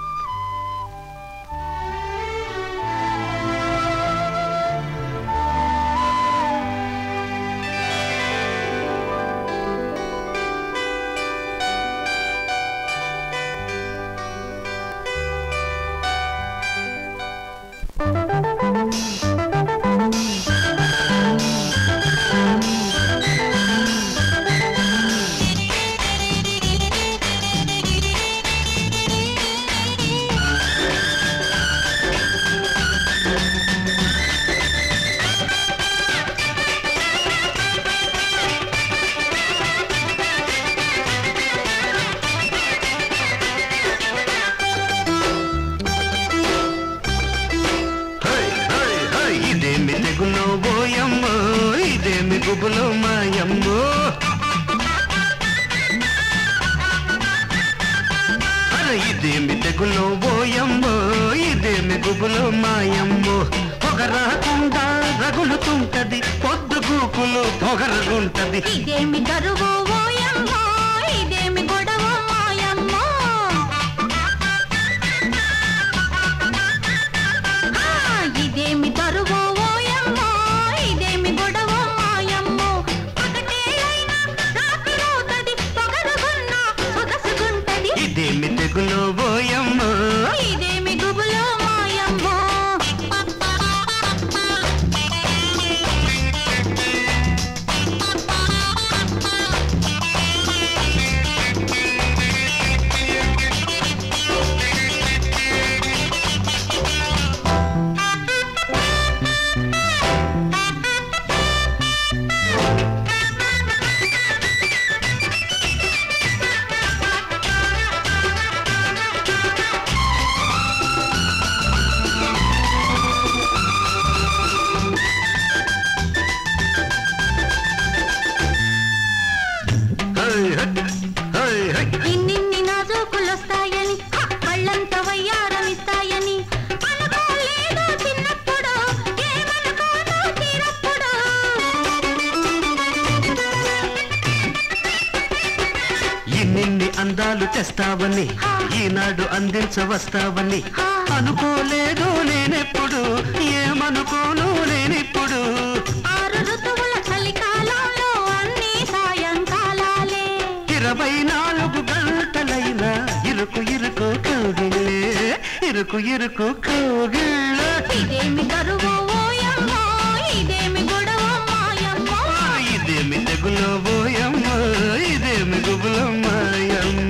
ఇదేమి తెగులో పోయమ్మో ఇదేమి గుబులో మాయమ్మో అరే ఇదేమి తెగులో పోయమ్మో ఇదేమి గుబులో మాయమ్మో పొగరాకుండా రగులుతుంటది పొద్దు గూకులు పొగరగుంటది ఇదేమి కరువు ఓయమ్మో ఇదేమి గొడవ మాయమ్మో ఆ, ఇదేమి కరువు ఓయమ్మో ఇదేమి గొడవ మాయమ్మో పగటే అయినా రాత్రి అవుతది పొగరుగున్న సొగసుగున్న అందాలు తెస్తావని ఈనాడు అందించవస్తావని అనుకోలేదు నేనెప్పుడు ఏమనుకోను నేనిప్పుడు ఆరు ఋతువుల చలికాలంలో అన్ని సాయంకాలాలే ఇరవై నాలుగు గంటలైనా ఇరుకు ఇరుకు కౌగిళ్ళే ఇరుకు ఇరుకు కౌగిళ్ళే ఇదేమి కరువు ఓయమ్మో ఇదేమి గొడవ మాయమ్మో ఇదేమి తెగులో పోయమ్మ ఇదేమి గుబులో మాయమ్మ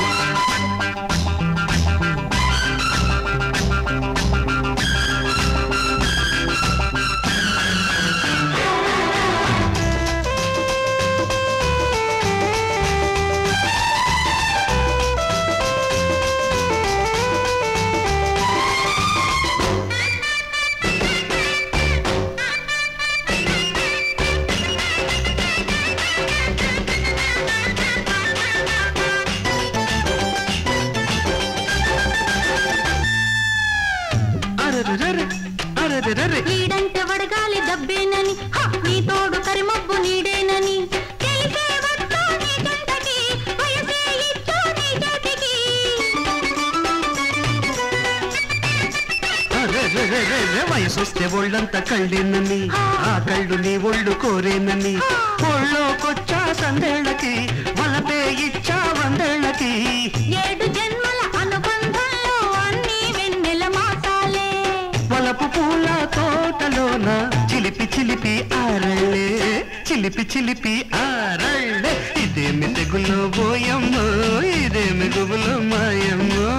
అరెరెరెరె, అరెరెరెరె. నీడంటే వడగాలి దబ్బేనని హ! నీ తోడు కరిమబ్బు నీడేనని తెలిసే వద్దు నీ జంటకి వయసే ఇచ్చు నీ చేతికి అరెరెరెరెరె, వయసొస్తే ఒళ్ళంతా కళ్ళేనని ఆ కళ్ళు నీ ఒళ్ళు కోరేనని ఒళ్ళోకొచ్చా సందేళ్ళకి వలపే ఇచ్చా వందేళ్ళకి ఏడు జన్మల అనుబంధంలో అన్ని వెన్నెల మాసాలే వలపు పూల తోటలోన చిలిపి చిలిపి ఆరళ్ళే చిలిపి చిలిపి ఆరళ్ళే ఇదేమి తెగులో పోయమ్మో ఇదేమి గుబులో మాయమ్మో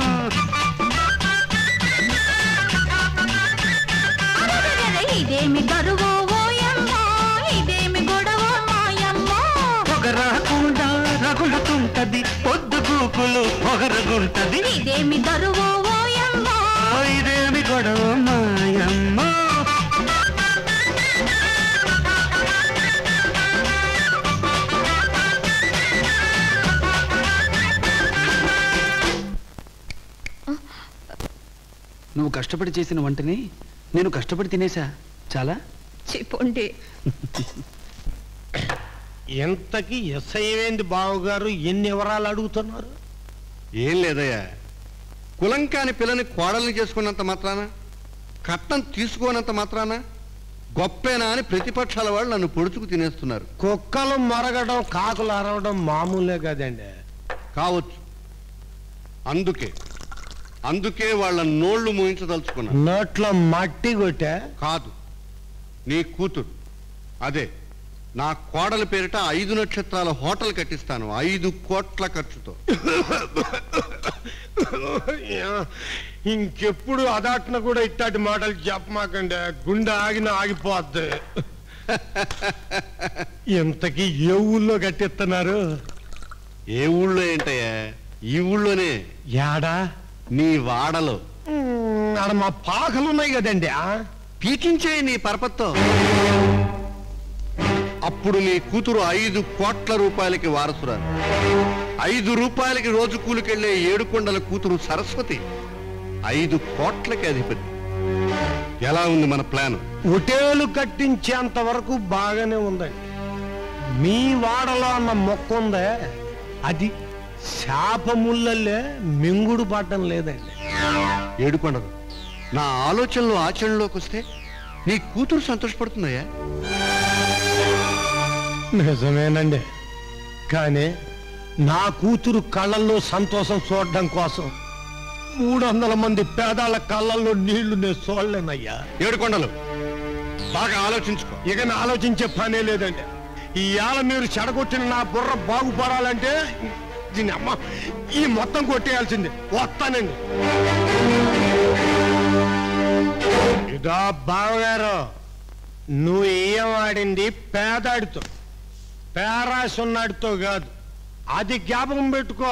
అరెరెరెరె, ఇదేమి కరువు ఓయమ్మో ఇదేమి గొడవ మాయమ్మో పొగ రాకుండా రగులుతుంటది పొద్దు గూకులు పొగరగుంటది ఇదేమి కరువు ఓయమ్మో ఇదేమి గొడవ మాయమ్మో నువ్వు కష్టపడి చేసిన వంటని నేను కష్టపడి తినేసా చాలా చెప్పండి ఎంతకి ఎస్ఐ ఏంది బావగారు ఎన్ని వివరాలు అడుగుతున్నారు ఏం లేదయ్యా కులంకాని పిల్లని కోడల్ని చేసుకున్నంత మాత్రాన కట్నం తీసుకోనంత మాత్రాన గొప్పేనా అని ప్రతిపక్షాల వాళ్ళు నన్ను పొడుచుకు తినేస్తున్నారు కుక్కలు మరగడం కాకులు అరవడం మామూలే కదండి కావచ్చు అందుకే అందుకే వాళ్ళ నోళ్లు మూయించదలుచుకున్నా నోట్లో మట్టి కొట్టా కాదు నీ కూతురు అదే నా కోడల పేరిట ఐదు నక్షత్రాల హోటల్ కట్టిస్తాను ఐదు కోట్ల ఖర్చుతో ఇంకెప్పుడు అదాటన కూడా ఇట్టాటి మాటలు చెప్పమాకండి గుండె ఆగిన ఆగిపోద్ది ఇంతకీ ఏ ఊళ్ళో కట్టిస్తున్నారు ఏ ఊళ్ళో ఏంటయ్యా ఈ ఊళ్ళోనే యాడా నీ వాడలో ఉమ్, ఆడ మా పాకలు ఉన్నాయి కదండి ఆ? పీకించే నీ పరపత్తో అప్పుడు నీ కూతురు ఐదు కోట్ల రూపాయలకి వారసురాలు ఐదు రూపాయలకి రోజు కూలికెళ్లే ఏడు కొండల కూతురు సరస్వతి ఐదు కోట్లకి అధిపతి ఎలా ఉంది మన ప్లాన్ హోటేలు కట్టించేంత వరకు బాగానే ఉందండి మీ వాడలో అన్న మొక్క ఉందే అది శాపముల్లలే మింగుడు పడటం లేదండి ఏడుకొండలు నా ఆలోచనలు ఆచరణలోకి వస్తే నీ కూతురు సంతోషపడుతుందయ్యా నిజమేనండి కానీ నా కూతురు కళ్ళల్లో సంతోషం చూడడం కోసం మూడు వందల మంది పేదాల కళ్ళల్లో నీళ్లు నేను చూడలేనయ్యా ఏడుకొండలు బాగా ఆలోచించుకో ఇక నా ఆలోచించే పనే లేదండి ఇవాళ మీరు చెడగొట్టిన నా బుర్ర బాగుపడాలంటే దీని అమ్మ ఈ మొత్తం కొట్టేయాల్సిందే వస్తానండి ఇదా బావగారు నువ్వు ఏం ఆడింది పేదాడితో పేరాసున్నాడితో కాదు అది జ్ఞాపకం పెట్టుకో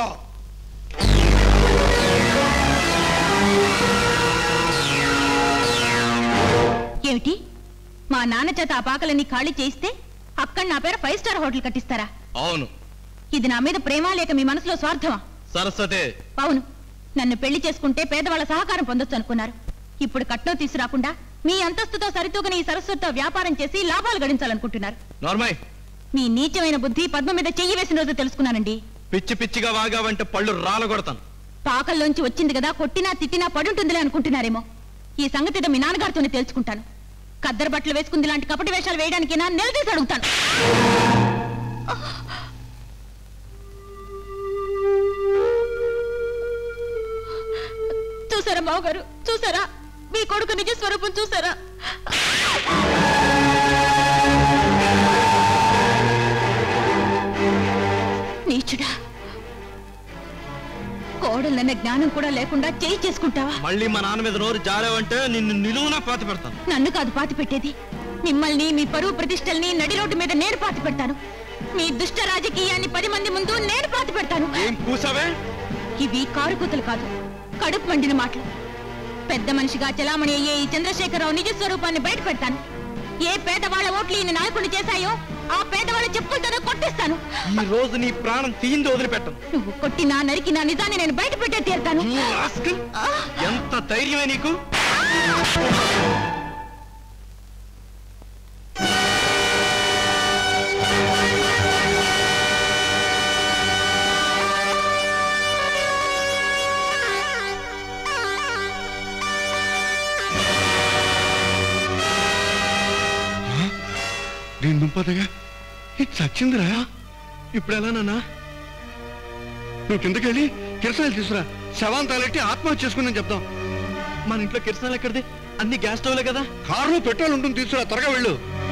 ఏమిటి మా నాన్న చేత ఆ పాకలన్నీ ఖాళీ చేయిస్తే అక్కడ నా పేరు ఫైవ్ స్టార్ హోటల్ కట్టిస్తారా అవును ఇది నా మీద ప్రేమ లేక మీ మనసులో స్వార్థమా సరస్వతే అవును నన్ను పెళ్లి చేసుకుంటే పేదవాళ్ళ సహకారం పొందొచ్చు అనుకున్నారు ఇప్పుడు కట్నం తీసుకురాకుండా మీ అంతస్తుతో సరితూగని ఈ సరస్వతితో వ్యాపారం చేసి లాభాలు గడించాలనుకుంటున్నారు నార్మల్ మీ నీచమైన బుద్ధి పద్మ మీద చెయ్యి వేసిన రోజు తెలుసుకున్నానండి పిచ్చి పిచ్చిగా వాగావంటే పళ్ళు రాలగొడతాను పాకల్లోంచి వచ్చింది కదా కొట్టినా తిట్టినా పడుంటుందిలే అనుకుంటున్నారేమో ఈ సంగతి ఏదో మీ నాన్నగారితోనే తెలుసుకుంటాను కద్దరు బట్టలు వేసుకుంది లాంటి కపటి వేషాలు వేయడానికైనా నిలదీసి అడుగుతాను చూసారా బావగారు చూసారా మీ కొడుకు నిజ స్వరూపం చూసారా నీచుడా కోడలన్న జ్ఞానం కూడా లేకుండా చేయి చేసుకుంటావా మళ్ళీ మా నాన్న మీద నోరు జారావంటే నిన్ను నిలువునా పాతి పెడతాను నన్ను కాదు పాతి పెట్టేది మిమ్మల్ని మీ పరువు ప్రతిష్టల్ని నడి రోడ్డు మీద నేను పాతి పెడతాను మీ దుష్ట రాజకీయాన్ని పది మంది ముందు నేను పాతి పెడతాను ఏం కూసావే ఇవి కారు కూతలు కాదు కడుపు మండిన మాటలు పెద్ద మనిషిగా చలామణి అయ్యే ఈ చంద్రశేఖరరావు నిజ స్వరూపాన్ని బయట పెడతాను ఏ పేదవాళ్ళ ఓట్లు ఈయన నాయకుడిని చేశాయో ఆ పేదవాళ్ళ చెప్పులతోనే కొట్టేస్తాను ఈ రోజు నీ ప్రాణం తీయింది వదిలిపెట్టను నువ్వు కొట్టినా నరికినా నిజాన్ని నేను బయట పెట్టే తీరుతాను ఎంత ధైర్యమే నీకు దీని దుంపదగా ఇది చచ్చిందిరా ఇప్పుడు ఎలా నాన్నా నువ్వు కిందకెళ్ళి కిరసాలు తీసుకురా శవాన్ని తలెట్టి ఆత్మహత్య చేసుకుందని చెప్దాం మన ఇంట్లో కిరసనాలు ఎక్కడిది అన్ని గ్యాస్ స్టవ్లే కదా కారులో పెట్రోల్ ఉంటుంది తీసుకురా త్వరగా వెళ్ళు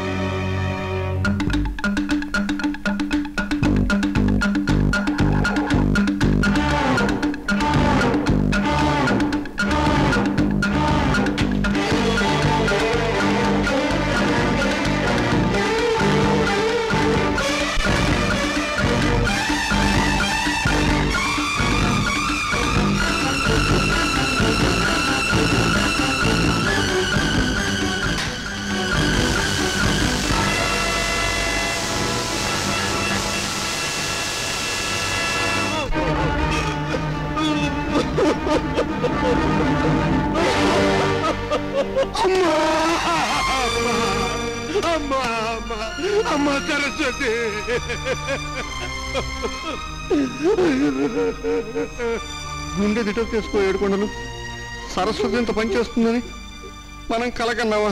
అమ్మా అమ్మా అమ్మా సరస్వతి గుండె దిట తీసుకో ఏడుకొండలు సరస్వతి ఇంత పనిచేస్తుందని మనం కలకన్నావా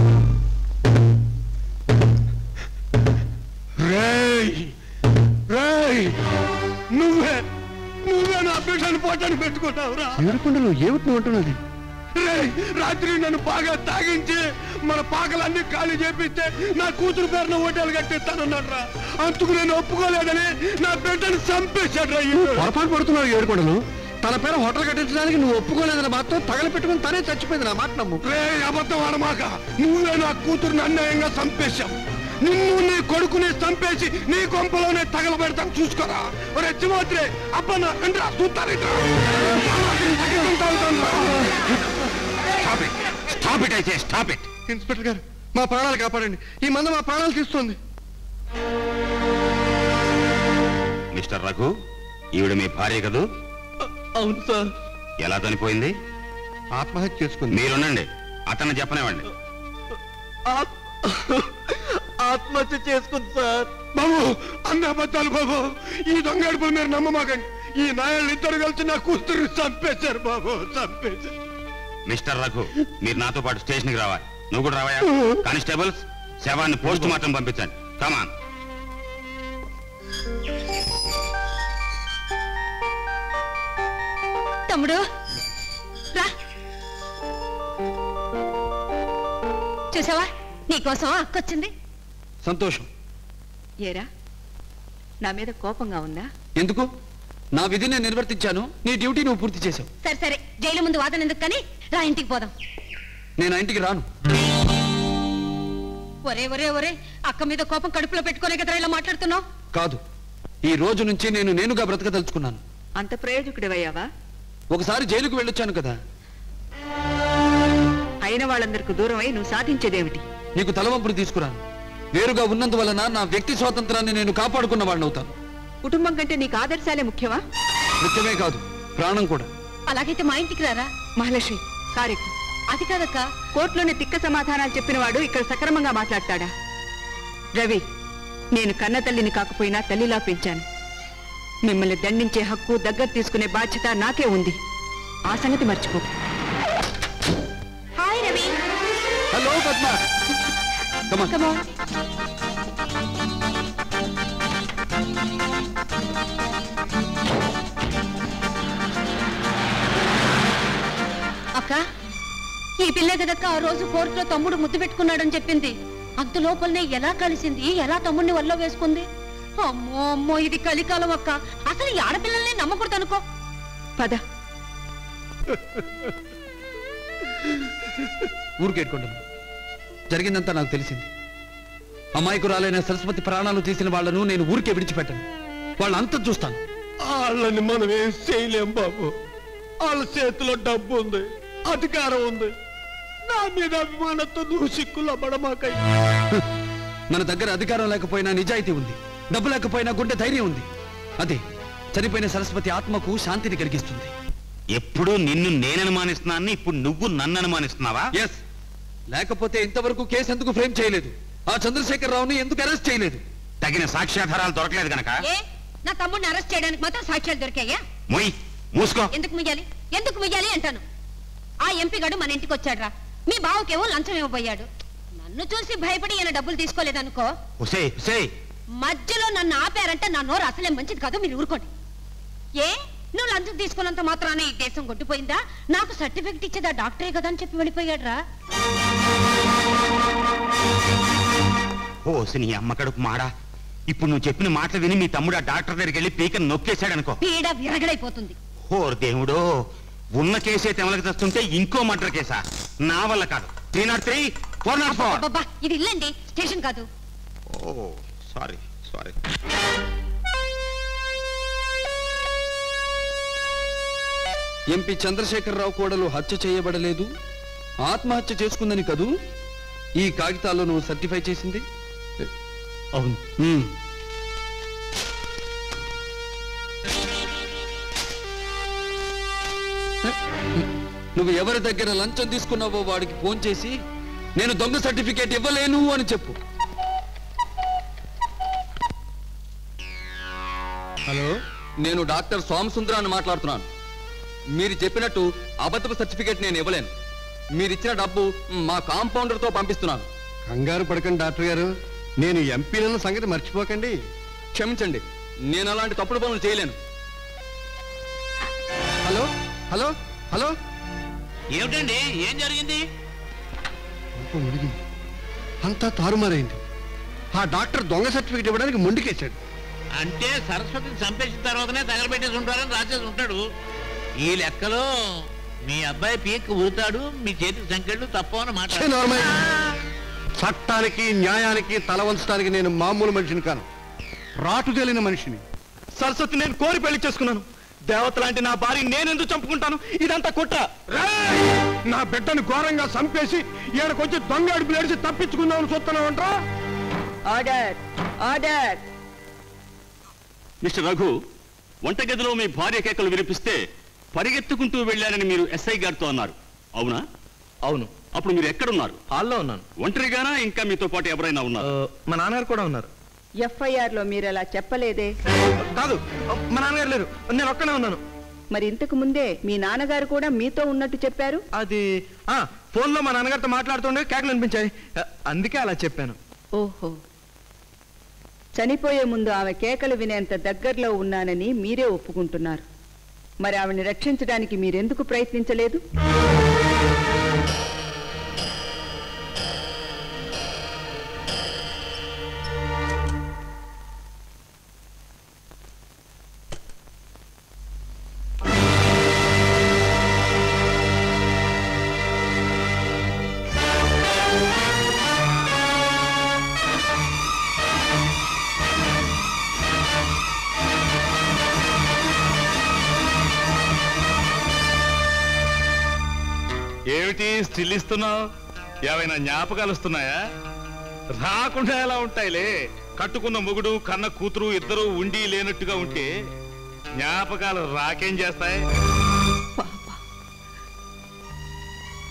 రేయ్ రేయ్ నువ్వే నువ్వే నా బిడ్డను పోటాన్ని పెట్టుకుంటావురా ఏడుకొండలు ఏమిటి నువ్వు అంటున్నది రేయ్ రాత్రి నన్ను బాగా తాగించి మన పాకలన్నీ ఖాళీ చేపిస్తే నా కూతురు పేరున హోటల్ కట్టిస్తానన్నాడు రా అందుకు నేను ఒప్పుకోలేదని నా బిడ్డను చంపేశాడు రా పొరపాటు పడుతున్నావు ఏడుకొండలు తన పేరు హోటల్ కట్టించడానికి నువ్వు ఒప్పుకోలేదని మాత్రం తగలపెట్టుకుని తనే చచ్చిపోయింది నా మాట నమ్ము రే అబద్ధం ఆడమాక నువ్వే నా కూతురుని అన్యాయంగా చంపేశావు నిన్ను నీ కొడుకుని చంపేసి నీ కొంపలోనే తగలబెడతాం చూసుకోరా ఒరే చిమోత్రి అప్పన్న రండిరా చూస్తారేట్రా స్టాప్ ఇట్ అయితే స్టాప్ ఇట్ ఇన్స్పెక్టర్ గారు మా ప్రాణాలు కాపాడండి ఈ మంద మా ప్రాణాలు తీస్తుంది మిస్టర్ రఘు ఈవిడ మీ భార్య కదూ అవును సార్ ఎలా చనిపోయింది ఆత్మహత్య చేసుకుంది మీరుండండి అతన్ని చెప్పనివ్వండి ఆత్మహత్య చేసుకుంది సార్ బాబు అన్న అబద్ధాలు బాబు ఈ దొంగడుపులు మీరు నమ్మమాకండి ఈ నాయలు ఇద్దరు కలిసి నా కూతురు చంపేశారు బాబు చంపేశారు మిస్టర్ రఘు మీరు నాతో పాటు స్టేషన్కి రావాలి నువ్వు కూడా రావయా కానిస్టేబుల్స్ శవాన్ని పోస్ట్ మార్టం పంపించండి కమాన్ తమ్ముడు రా చూసావా నీకోసం అక్కొచ్చింది సంతోషం ఏరా నా మీద కోపంగా ఉందా ఎందుకు నా విధి నేను నిర్వర్తించాను నీ డ్యూటీ నువ్వు పూర్తి చేశావు సరే సరే జైలు ముందు వాదన ఎందుకు కానీ రా ఇంటికి పోదాం నేను ఆ ఇంటికి రాను ఒరే ఒరే ఒరే అక్క మీద కోపం కడుపులో పెట్టుకోనే కదా ఇలా మాట్లాడుతున్నావు కాదు ఈ రోజు నుంచి నేను నేనుగా బ్రతకదలుచుకున్నాను అంత ప్రయోజకుడివయ్యావా ఒకసారి జైలుకు వెళ్ళొచ్చాను కదా అయిన వాళ్ళందరికి దూరం అయి నువ్వు సాధించేదేమిటి నీకు తలవంపులు తీసుకురాను వేరుగా ఉన్నందువలన నా వ్యక్తి స్వాతంత్రాన్ని నేను కాపాడుకున్న వాడిని అవుతాను కుటుంబం కంటే నీకు ఆదర్శాలే ముఖ్యమా ముఖ్యమే కాదు ప్రాణం కూడా అలాగైతే మా ఇంటికి రారా మహాలక్ష్మి కారెక్కు అది కాదక్క కోర్టులోని తిక్క సమాధానాలు చెప్పినవాడు ఇక్కడ సక్రమంగా మాట్లాడతాడా రవి నేను కన్న తల్లిని కాకపోయినా తల్లిలా పెంచాను మిమ్మల్ని దండించే హక్కు దగ్గర తీసుకునే బాధ్యత నాకే ఉంది ఆ సంగతి మర్చిపో hi Ravi hello Padma Come on. అక్క ఈ పిల్లే కదక్క ఆ రోజు కోర్టులో తమ్ముడు ముద్దు పెట్టుకున్నాడని చెప్పింది అంత లోపలనే ఎలా కలిసింది ఎలా తమ్ముడిని వల్ల వేసుకుంది అమ్మో అమ్మో ఇది కలికాలం అక్క అసలు ఈ ఆడపిల్లల్ని నమ్మకూడదు అనుకో పద ఊరికేట్టుకోండి జరిగిందంతా నాకు తెలిసింది అమాయకురాలైన సరస్వతి ప్రాణాలు తీసిన వాళ్ళను నేను ఊరికే విడిచిపెట్టను వాళ్ళ అంతం చూస్తాను వాళ్ళని మనం ఏం చేయలేం బాబు వాళ్ళ చేతిలో డబ్బు ఉంది అధికారం ఉంది నా మీద అభిమానంతో నువ్వు సిక్కులో పడమాకై మన దగ్గర అధికారం లేకపోయినా నిజాయితీ ఉంది డబ్బు లేకపోయినా గుండె ధైర్యం ఉంది అదే చనిపోయిన సరస్వతి ఆత్మకు శాంతిని కలిగిస్తుంది ఎప్పుడు నిన్ను నేను అనుమానిస్తున్నాను ఇప్పుడు నువ్వు నన్ను అనుమానిస్తున్నావా ఎస్ లేకపోతే ఇంతవరకు కేసు ఎందుకు ఫ్రేమ్ చేయలేదు ఆ చంద్రశేఖర్ రావుని ఎందుకు అరెస్ట్ చేయలేదు తగిన సాక్ష్యాధారాలు దొరకలేదు గనక ఏ నా తమ్ముడిని అరెస్ట్ చేయడానికి మాత్రం సాక్ష్యాలు దొరికాయా మొయ్ మూసుకో ఎందుకు ముయ్యాలి ఎందుకు ముయ్యాలి అంటాను ఆ ఎంపీ గడు మన ఇంటికి వచ్చాడ్రా మీ బావకేమో లంచం ఇవ్వబోయాడు నన్ను చూసి భయపడి ఈయన డబ్బులు తీసుకోలేదనుకో హుసే హుసే మధ్యలో నన్ను ఆపారంటే నా నోరు అసలే మంచిది కాదు మీరు ఊరుకోండి ఏ నువ్వు లంచం తీసుకున్నంత మాత్రానే ఈ దేశం కొట్టిపోయిందా నాకు సర్టిఫికెట్ ఇచ్చేదా డాక్టరే కదా అని చెప్పి వెళ్ళిపోయాడ్రా ఓ నీ అమ్మ కడుపు మాడా ఇప్పుడు నువ్వు చెప్పిన మాటలు విని మీ తమ్ముడు ఆ డాక్టర్ దగ్గరికి వెళ్ళి పీకను నొక్కేశాడనుకో పీడ విరగడైపోతుంది ఓర్ దేవుడో ఉన్న కేసే తెమలకు తెస్తుంటే ఇంకో మర్డర్ కేసా నా వల్ల కాదు three not three four not four అబ్బబ్బా, ఇది ఇల్లండి స్టేషన్ కాదు ఓ సారీ సారీ ఎంపీ చంద్రశేఖరరావు కోడలు హత్య చేయబడలేదు ఆత్మహత్య చేసుకుందని కదూ ఈ కాగితాల్లో నువ్వు సర్టిఫై చేసింది అవును నువ్వు ఎవరి దగ్గర లంచం తీసుకున్నావో వాడికి ఫోన్ చేసి నేను దొంగ సర్టిఫికేట్ ఇవ్వలేను అని చెప్పు హలో నేను డాక్టర్ సోమసుందరాన్ని మాట్లాడుతున్నాను మీరు చెప్పినట్టు అబద్ధపు సర్టిఫికేట్ నేను ఇవ్వలేను మీరు ఇచ్చిన డబ్బు మా కాంపౌండర్తో పంపిస్తున్నాను కంగారు పడకండి డాక్టర్ గారు నేను ఎంపీలను సంగతి మర్చిపోకండి క్షమించండి నేను అలాంటి తప్పుడు పనులు చేయలేను హలో హలో హలో ఏమిటండి ఏం జరిగింది పాపం మునిగింది అంతా తారుమారైంది ఆ డాక్టర్ దొంగ సర్టిఫికేట్ ఇవ్వడానికి మొండికేశాడు అంటే సరస్వతిని చంపేసిన తర్వాతనే తగలబెట్టేసి ఉంటారని రాసేసి ఉంటాడు ఈ లెక్కలో మీ అబ్బాయి పీక్ ఊరుతాడు మీ చేతికి సంకెళ్ళు తప్పవని ఛే, నోర్మై. మాట చట్టానికి న్యాయానికి తల వంచడానికి నేను మామూలు మనిషిని కాను రాటు తేలిన మనిషిని సరస్వతి నేను కోరి పెళ్లి చేసుకున్నాను దేవత లాంటి నా భార్య నేను ఎందుకు చంపుకుంటాను ఇదంతా కుట్ర నా బిడ్డను ఘోరంగా చంపేసి ఈయనకొచ్చి దొంగ అడుపులు ఏడిచి తప్పించుకుందామని చూస్తున్నావంటా ఆర్డర్ ఆర్డర్ మిస్టర్ రఘు వంటగదిలో మీ భార్య కేకలు వినిపిస్తే పరిగెత్తుకుంటూ వెళ్ళారని మీరు ఎస్ఐ గారితో అన్నారు అవునా అవును అప్పుడు మీరు ఎక్కడున్నారు హాల్లో ఉన్నాను ఒంటరిగానా ఇంకా మీతో పాటు ఎవరైనా ఉన్నారు మా నాన్నగారు కూడా ఉన్నారు ఎఫ్ఐఆర్ లో మీరు అలా చెప్పలేదే కాదు మా నాన్నగారు లేరు నేను ఒక్కనే ఉన్నాను మరి ఇంతకు ముందే మీ నాన్నగారు కూడా మీతో ఉన్నట్టు చెప్పారు అది ఆ ఫోన్లో మా నాన్నగారితో మాట్లాడుతుండే కేకలు అనిపించాయి ఆ, అందుకే అలా చెప్పాను ఓహో చనిపోయే ముందు ఆమె కేకలు వినేంత దగ్గరలో ఉన్నానని మీరే ఒప్పుకుంటున్నారు మరి ఆమెను రక్షించడానికి మీరెందుకు ప్రయత్నించలేదు ఏమిటి స్టిల్ ఇస్తున్నావు ఏమైనా జ్ఞాపకాలు వస్తున్నాయా రాకుండా ఎలా ఉంటాయిలే కట్టుకున్న మొగుడు కన్న కూతురు ఇద్దరు ఉండి లేనట్టుగా ఉంటే జ్ఞాపకాలు రాకేం చేస్తాయి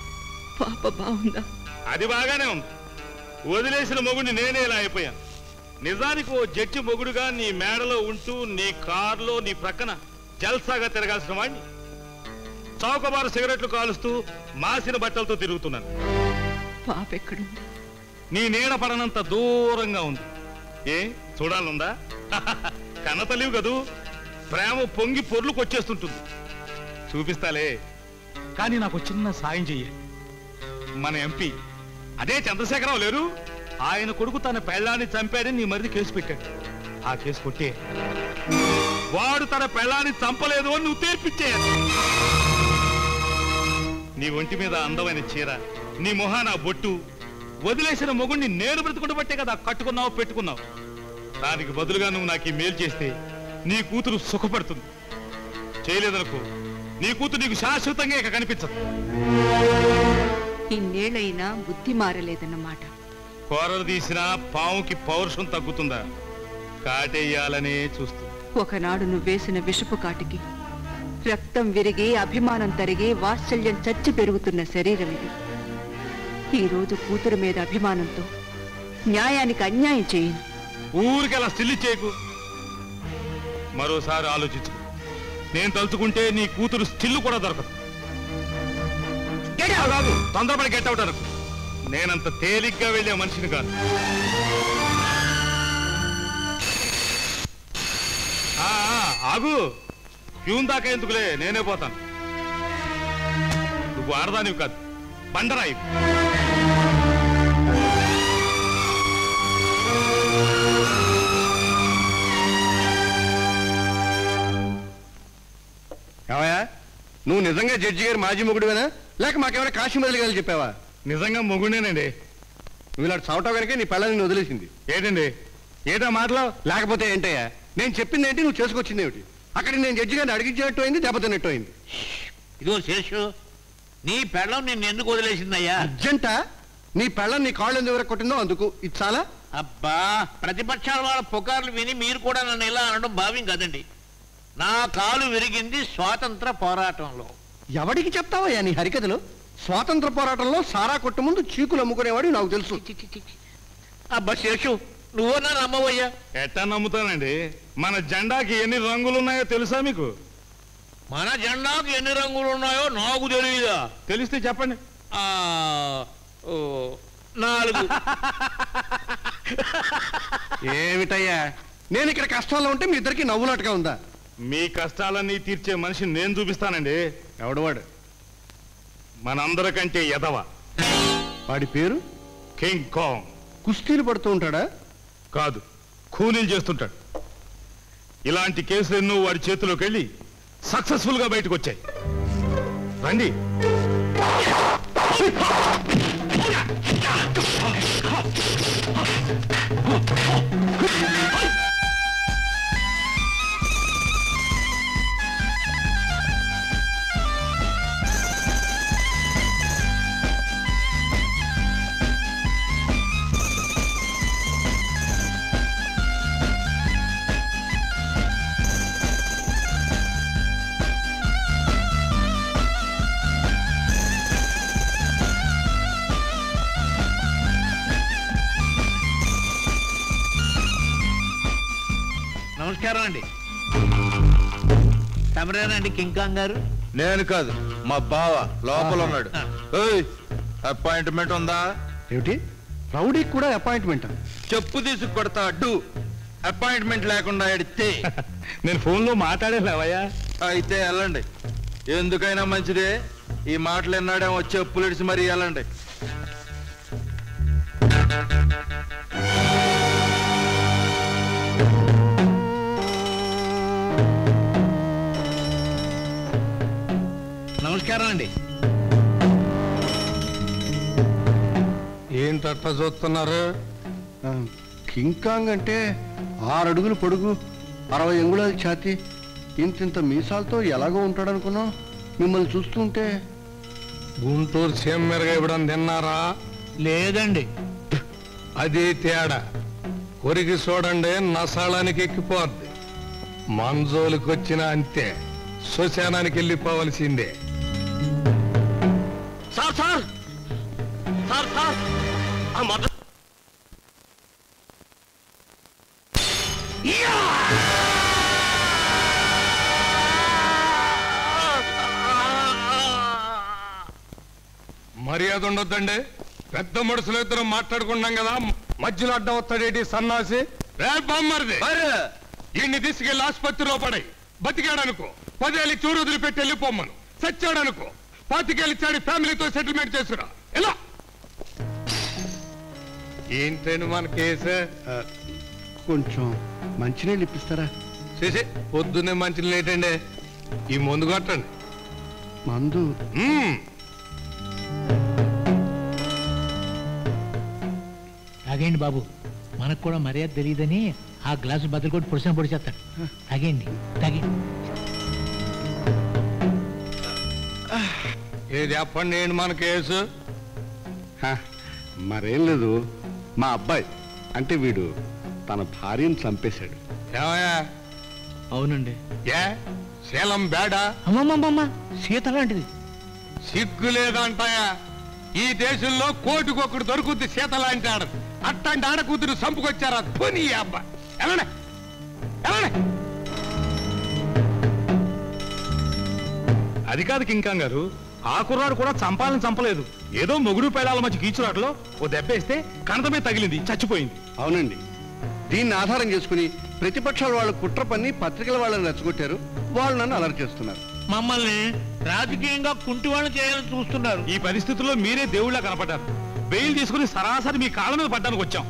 పాప బాగుందా అది బాగానే ఉంది వదిలేసిన మొగుడిని నేనే ఇలా అయిపోయాను నిజానికి ఓ జడ్జి మొగుడుగా నీ మేడలో ఉంటూ నీ కారులో నీ ప్రక్కన జల్సాగా తిరగాల్సిన వాడిని చౌకబారు సిగరెట్లు కాలుస్తూ మాసిన బట్టలతో తిరుగుతున్నాను పాప ఎక్కడుంది నీ నీడ పడనంత దూరంగా ఉంది ఏ చూడాలనుందా కన్న తల్లివి కదూ ప్రేమ పొంగి పొర్లుకొచ్చేస్తుంటుంది చూపిస్తాలే కానీ నాకు చిన్న సాయం చెయ్యి మన ఎంపీ అదే చంద్రశేఖరరావు లేరు ఆయన కొడుకు తన పెళ్ళాన్ని చంపాడని నీ మరిది కేసు పెట్టాడు ఆ కేసు కొట్టే వాడు తన పెళ్ళాన్ని చంపలేదు అని నువ్వు తీర్పిచ్చేయాలి నీ ఒంటి మీద అందమైన చీర నీ మొహాన బొట్టు వదిలేసిన మొగుణ్ణి నేను బ్రతుకుంటూ బట్టే కదా కట్టుకున్నావు పెట్టుకున్నావు దానికి బదులుగా నువ్వు నాకు ఈ మేలు చేస్తే నీ కూతురు సుఖపడుతుంది చేయలేదనుకో నీ కూతురు నీకు శాశ్వతంగా ఇక కనిపించదు ఇన్నేళ్ళైనా బుద్ధి మారలేదన్నమాట కూరలు తీసినా పావుకి పౌరుషం తగ్గుతుందా కాటేయాలనే చూస్తుంది ఒకనాడు నువ్వేసిన విషపు కాటికి రక్తం విరిగి అభిమానం తరిగి వాత్సల్యం చచ్చి పెరుగుతున్న శరీరం ఇది ఈ రోజు కూతురు మీద అభిమానంతో న్యాయానికి అన్యాయం చేయను ఊరికి అలా స్టిల్ చేయకు మరోసారి ఆలోచించు నేను తలుచుకుంటే నీ కూతురు స్టిల్ కూడా దొరకదు కాదు తొందరపడి గెట్ అవుట్ అనుకు నేనంత తేలిగ్గా వెళ్ళే మనిషిని కాదు ఆ, ఆ, ఆగు ప్యూన్ దాకా ఎందుకులే నేనే పోతాను నువ్వు ఆడదానివి కాదు బండరాయి ఏమయ్యా నువ్వు నిజంగా జడ్జి గారి మాజీ మొగుడువేనా లేక మాకేమైనా కాశీ మొదలు గారు చెప్పావా నిజంగా మొగుడేనండి నువ్వు ఇలాంటి చవటం కనుక నీ పిల్లల్ని వదిలేసింది ఏంటండి ఏటా మాటలో లేకపోతే ఏంటయ్యా నేను చెప్పింది ఏంటి నువ్వు చేసుకొచ్చింది ఏమిటి అక్కడ నేను జడ్జి గారిని అడిగించినట్టు అయింది దెబ్బతిన్నట్టు అయింది ఇదిగో శేషు నీ పెళ్ళం నిన్ను ఎందుకు వదిలేసిందయ్యా అర్జెంట నీ పెళ్ళం నీ కాళ్ళు ఎందుకు వరకు కొట్టిందో అందుకు ఇది చాలా అబ్బా ప్రతిపక్షాల వాళ్ళ పుకార్లు విని మీరు కూడా నన్ను ఇలా అనడం భావ్యం కదండి నా కాలు విరిగింది స్వాతంత్ర పోరాటంలో ఎవడికి చెప్తావయ్యా నీ హరికథలు స్వాతంత్ర పోరాటంలో సారా కొట్టు ముందు చీకులు అమ్ముకునేవాడు నాకు తెలుసు అబ్బా శేషు నువ్వు నా నమ్మవయ్యా ఎట్టా నమ్ముతానండి మన జెండాకి ఎన్ని రంగులు ఉన్నాయో తెలుసా మీకు మన జెండాకు ఎన్ని రంగులు ఉన్నాయో నాకు తెలియదా తెలిస్తే చెప్పండి ఆ, ఓ, నాలుగు ఏమిటయ్యా నేను ఇక్కడ కష్టాల్లో ఉంటే మీ ఇద్దరికి నవ్వులాటగా ఉందా మీ కష్టాలన్నీ తీర్చే మనిషిని నేను చూపిస్తానండి ఎవడవాడు మనందరికంటే ఎదవ వాడి పేరు కింగ్ కాంగ్ కుస్తీలు పడుతూ ఉంటాడా కాదు కూలీలు చేస్తుంటాడు ఇలాంటి కేసులు ఎన్నో వాడి చేతిలోకి వెళ్ళి సక్సెస్ఫుల్ గా బయటకు వచ్చాయి రండి నమస్కారం అండి తమరేనండి కింకాంగ్ గారు నేను కాదు మా బావ లోపల ఉన్నాడు ఏయ్, అపాయింట్మెంట్ ఉందా ఏమిటి రౌడీకి కూడా అపాయింట్మెంట్ చెప్పు తీసుకు కొడతా అడ్డు అపాయింట్మెంట్ లేకుండా ఎడితే నేను ఫోన్లో మాట్లాడేలావయ్యా అయితే వెళ్ళండి ఎందుకైనా మంచిదే ఈ మాటలు ఎన్నాడేమో చెప్పులు ఇడిచి మరీ వెళ్ళండి నమస్కారం అండి ఏం తట్ట చూస్తున్నారు కింగ్ కాంగ్ అంటే ఆరు అడుగులు పొడుగు అరవై అంగుళాల ఛాతి ఇంతింత మీసాలతో ఎలాగో ఉంటాడనుకున్నాం మిమ్మల్ని చూస్తుంటే గుంటూరు సీమ్మెరగా ఇవ్వడం తిన్నారా లేదండి అది తేడా కొరికి చూడండి నసాళానికి ఎక్కిపోద్ది మంజోలికి వచ్చిన అంతే శ్మశానానికి వెళ్ళిపోవలసిందే సార్ సార్ సార్ సార్ ఆ మద్ర మర్యాద ఉండొద్దండి పెద్ద మనుషులు ఇద్దరు మాట్లాడుకున్నాం కదా మధ్యలో అడ్డం వస్తాడేటి సన్నాసి రే బామ్మరిది ఈయన్ని తీసుకెళ్లి ఆసుపత్రిలో పడాయి బతికాడనుకో పదేళ్ళు చూరు వదిలిపెట్టి వెళ్ళిపోమ్మను చచ్చాడనుకో పాతికెళ్ళిచ్చాడు ఫ్యామిలీతో సెటిల్మెంట్ చేసురా ఎలా ఏంటండి మన కేసు కొంచెం మంచినీళ్ళు ఇప్పిస్తారా చేసే పొద్దున్నే మంచి లేటండి ఈ మందు కొట్టండి మందు తాగేయండి బాబు మనకు కూడా మర్యాద తెలియదని ఆ గ్లాసు బదులు కొట్టి పురుషం పొడిచేస్తాడు తాగేయండి తాగేయండి ఏది చెప్పండి ఏంటి మన కేసు మరేం లేదు మా అబ్బాయి అంటే వీడు తన భార్యను చంపేశాడు ఏమయ్యా అవునండి ఏ శీలం బేడా అమ్మమ్మమ్మ సీత లాంటిది సిగ్గు లేదంటాయా ఈ దేశంలో కోటికొకడు దొరుకుద్ది సీత లాంటి ఆడ అట్లాంటి ఆడ కూతురు చంపుకొచ్చారా పోనీ ఈ అబ్బా ఎలానే ఎలానే అది కాదు కింకాం గారు ఆ కుర్రాడు కూడా చంపాలని చంపలేదు ఏదో మొగుడు పేడాల మధ్య కీచురాట్లో ఓ దెబ్బేస్తే కణతమే తగిలింది చచ్చిపోయింది అవునండి దీన్ని ఆధారం చేసుకుని ప్రతిపక్షాల వాళ్ళు కుట్ర పన్ని పత్రికల వాళ్ళని రెచ్చగొట్టారు వాళ్ళు నన్ను అలర్ట్ చేస్తున్నారు మమ్మల్ని రాజకీయంగా కుంటి వాళ్ళు చేయాలని చూస్తున్నారు ఈ పరిస్థితుల్లో మీరే దేవుళ్ళ కనపడ్డారు బెయిల్ తీసుకుని సరాసరి మీ కాళ్ళ మీద పడ్డానికి వచ్చాం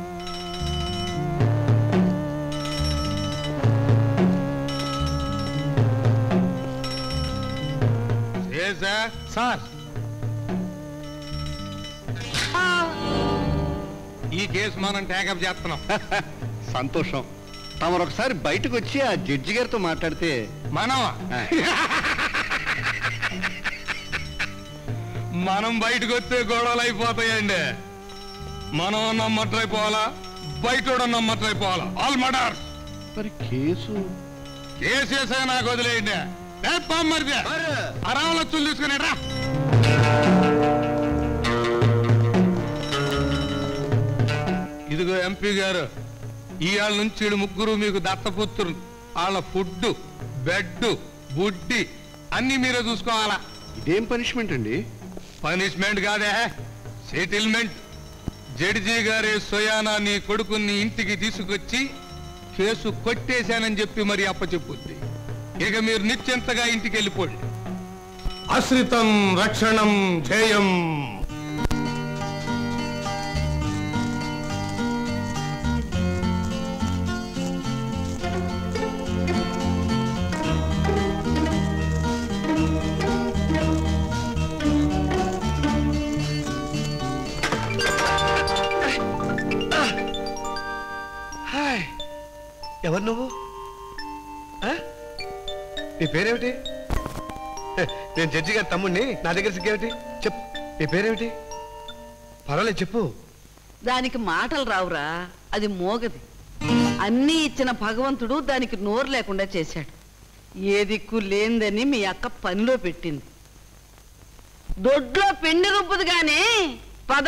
చేసా సార్ ఈ కేసు మనం టేకప్ చేస్తున్నాం సంతోషం తమరు ఒకసారి బయటకు వచ్చి ఆ జడ్జి గారితో మాట్లాడితే మనమా మనం బయటకు వస్తే గొడవలు అయిపోతాయండి మనం నమ్మట్లయిపోవాలా బయట నమ్మట్లయిపోవాలా ఆల్ మర్డర్స్ మరి కేసు కేసేసే నాకు వదిలేయండి ఏ పామ్మరిది అరావలొచ్చులు తీసుకుని రా ఇదిగో ఎంపీ గారు ఇవాళ నుంచి ఈడు ముగ్గురు మీకు దత్తపుత్రులు వాళ్ళ ఫుడ్ బెడ్ బుడ్డి అన్ని మీరే చూసుకోవాలా ఇదేం పనిష్మెంట్ అండి పనిష్మెంట్ కాదే సెటిల్మెంట్ జడ్జి గారే సోయానా నీ కొడుకుని ఇంటికి తీసుకొచ్చి కేసు కొట్టేశానని చెప్పి మరి అప్పచెప్పుద్ది ఇక మీరు నిశ్చింతగా ఇంటికి వెళ్ళిపోండి అశ్రితం రక్షణం ధ్యేయం హాయ్ ఎవరు నువ్వు ఆ? నీ పేరేమిటి హె, నేను జడ్జి గారి తమ్ముడిని నా దగ్గర సిగ్గేమిటి చెప్పు నీ పేరేమిటి పర్వాలేదు చెప్పు దానికి మాటలు రావురా అది మోగది అన్నీ ఇచ్చిన భగవంతుడు దానికి నోరు లేకుండా చేశాడు ఏ దిక్కు లేందని మీ అక్క పనిలో పెట్టింది దొడ్లో పిండి రుబ్బుదు గాని పద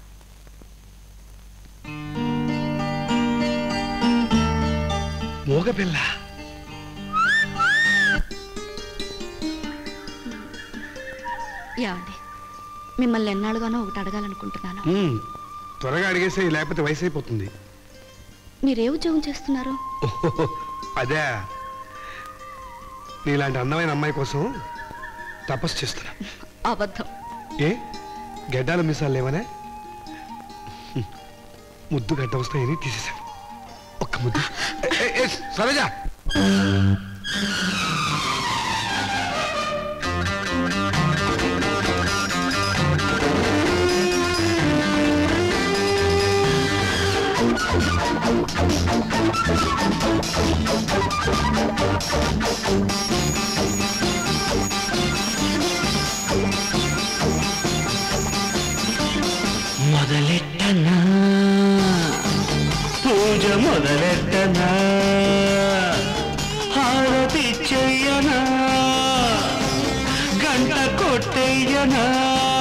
మోగపిల్ల ఏమండి మిమ్మల్ని ఎన్నాళ్ళుగానో ఒకటి అడగాలనుకుంటున్నాను ఉమ్, త్వరగా అడిగేసే లేకపోతే వయసు అయిపోతుంది మీరే ఉద్యోగం చేస్తున్నారు ఓహో, అదే నీలాంటి అందమైన అమ్మాయి కోసం తపస్సు చేస్తున్నా అబద్ధం ఏ గడ్డాల మిసాలు లేవనే హ్మ్. ముద్దు గడ్డ వస్తాయని తీసేశాను ఒక్క ముద్దు ఏ, ఏ, ఏ, సరోజ మొదలెట్టనా పూజ మొదలెట్టనా హారతి చెయ్యనా గంట కొట్టెయ్యనా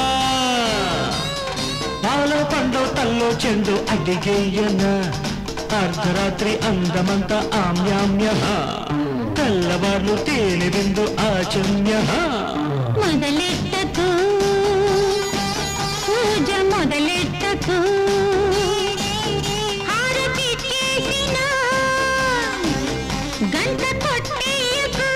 పాల పండు తల్లో చెండు అడిగేయనా అర్ధరాత్రి అందమంత ఆమ్యామ్య తెల్లవార్లు తేనె బిందు ఆచమ్య మొదలెట్టకు పూజ మొదలెట్టకు హారతిచ్చేసిన గంట కొట్టేయకు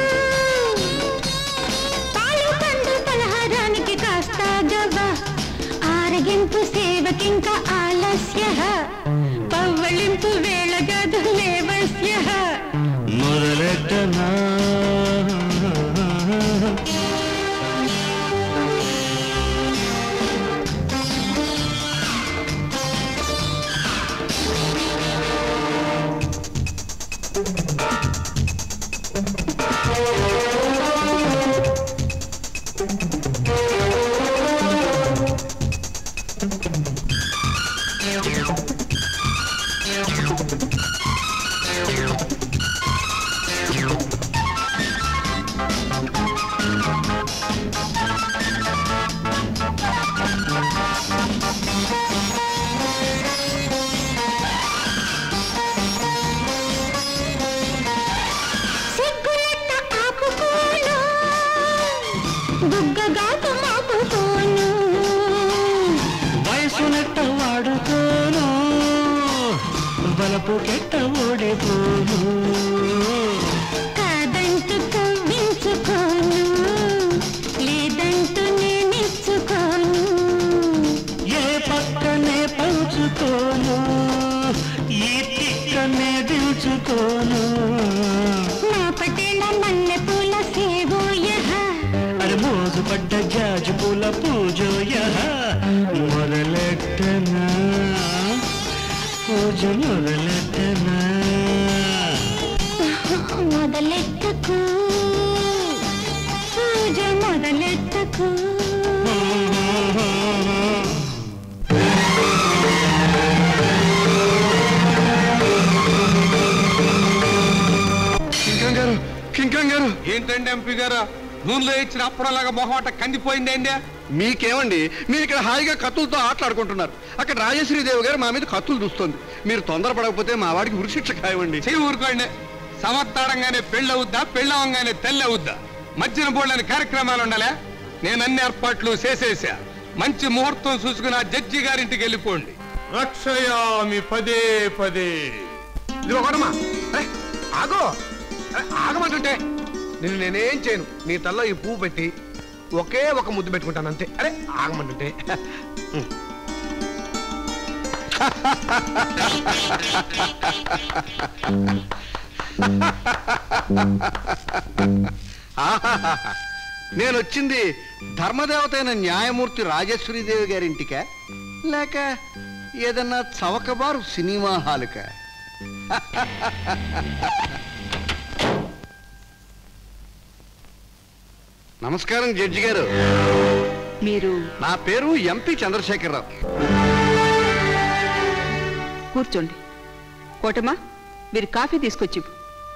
పాలు పండు పలహారానికి కాస్త గవ్వ ఆరగింపు సేవకింక ఆలస్య పవ్వళింపు వేళ గదు లేవస్య మొదలెట్టనా సిగ్గులెట్ట ఆపుకోను బుగ్గగాక మాపుకోను వయసునెట్ట వాడుకోను వలపు కెట్ట ఓడిపోను కాదంటూ కవ్వించుకోను లేదంటూ నేనిచ్చుకోను ఏ పక్కనే పంచుకోను ఈ తిక్కనే దిల్చుకోను నా పటేల మల్లె పూల సేవోయ అరే మోజు పడ్డ జాజు పూల పూజోయ మొదలెట్టనా పూజ మొదలెట్టనా మొదలెట్టకు పూజ మొదలెట్టకు కింకం గారు కింకం గారు ఏంటండి ఎంపీ గారు నూనెలో ఇచ్చిన అప్పుడలాగా మొహమాట కందిపోయిందండి మీకేమండి మీరు ఇక్కడ హాయిగా కత్తులతో ఆటలాడుకుంటున్నారు అక్కడ రాజశ్రీదేవి గారు మా మీద కత్తులు చూస్తుంది మీరు తొందరపడకపోతే మా వాడికి ఉరిశిక్ష ఖాయమండి చెయ్యి ఊరుకోండి సమత్తాడంగానే పెళ్ళి అవుద్దా పెళ్ళి అవంగానే తెల్లి అవుద్దా మధ్యన బోళ్ళని కార్యక్రమాలు ఉండాలా నేను అన్ని ఏర్పాట్లు చేసేసా మంచి ముహూర్తం చూసుకుని ఆ జడ్జి గారింటికి వెళ్ళిపోండి రక్షయామి పదే పదే ఇది ఒకటమ్మా అరే ఆగో అరే, ఆగమంటుంటే నేను నేనేం చేయను నీ తల్లో ఈ పువ్వు పెట్టి ఒకే ఒక ముద్దు పెట్టుకుంటాను అంతే అరే ఆగమంటుంటే ఆహాహాహా. నేను వచ్చింది ధర్మదేవత అయిన న్యాయమూర్తి రాజేశ్వరీదేవి గారింటికా లేక ఏదన్నా చవకబారు సినిమా హాలుకా నమస్కారం జడ్జి గారు మీరు నా పేరు ఎంపీ చంద్రశేఖరరావు కూర్చోండి కోటమా మీరు కాఫీ తీసుకొచ్చి ఇవ్వు.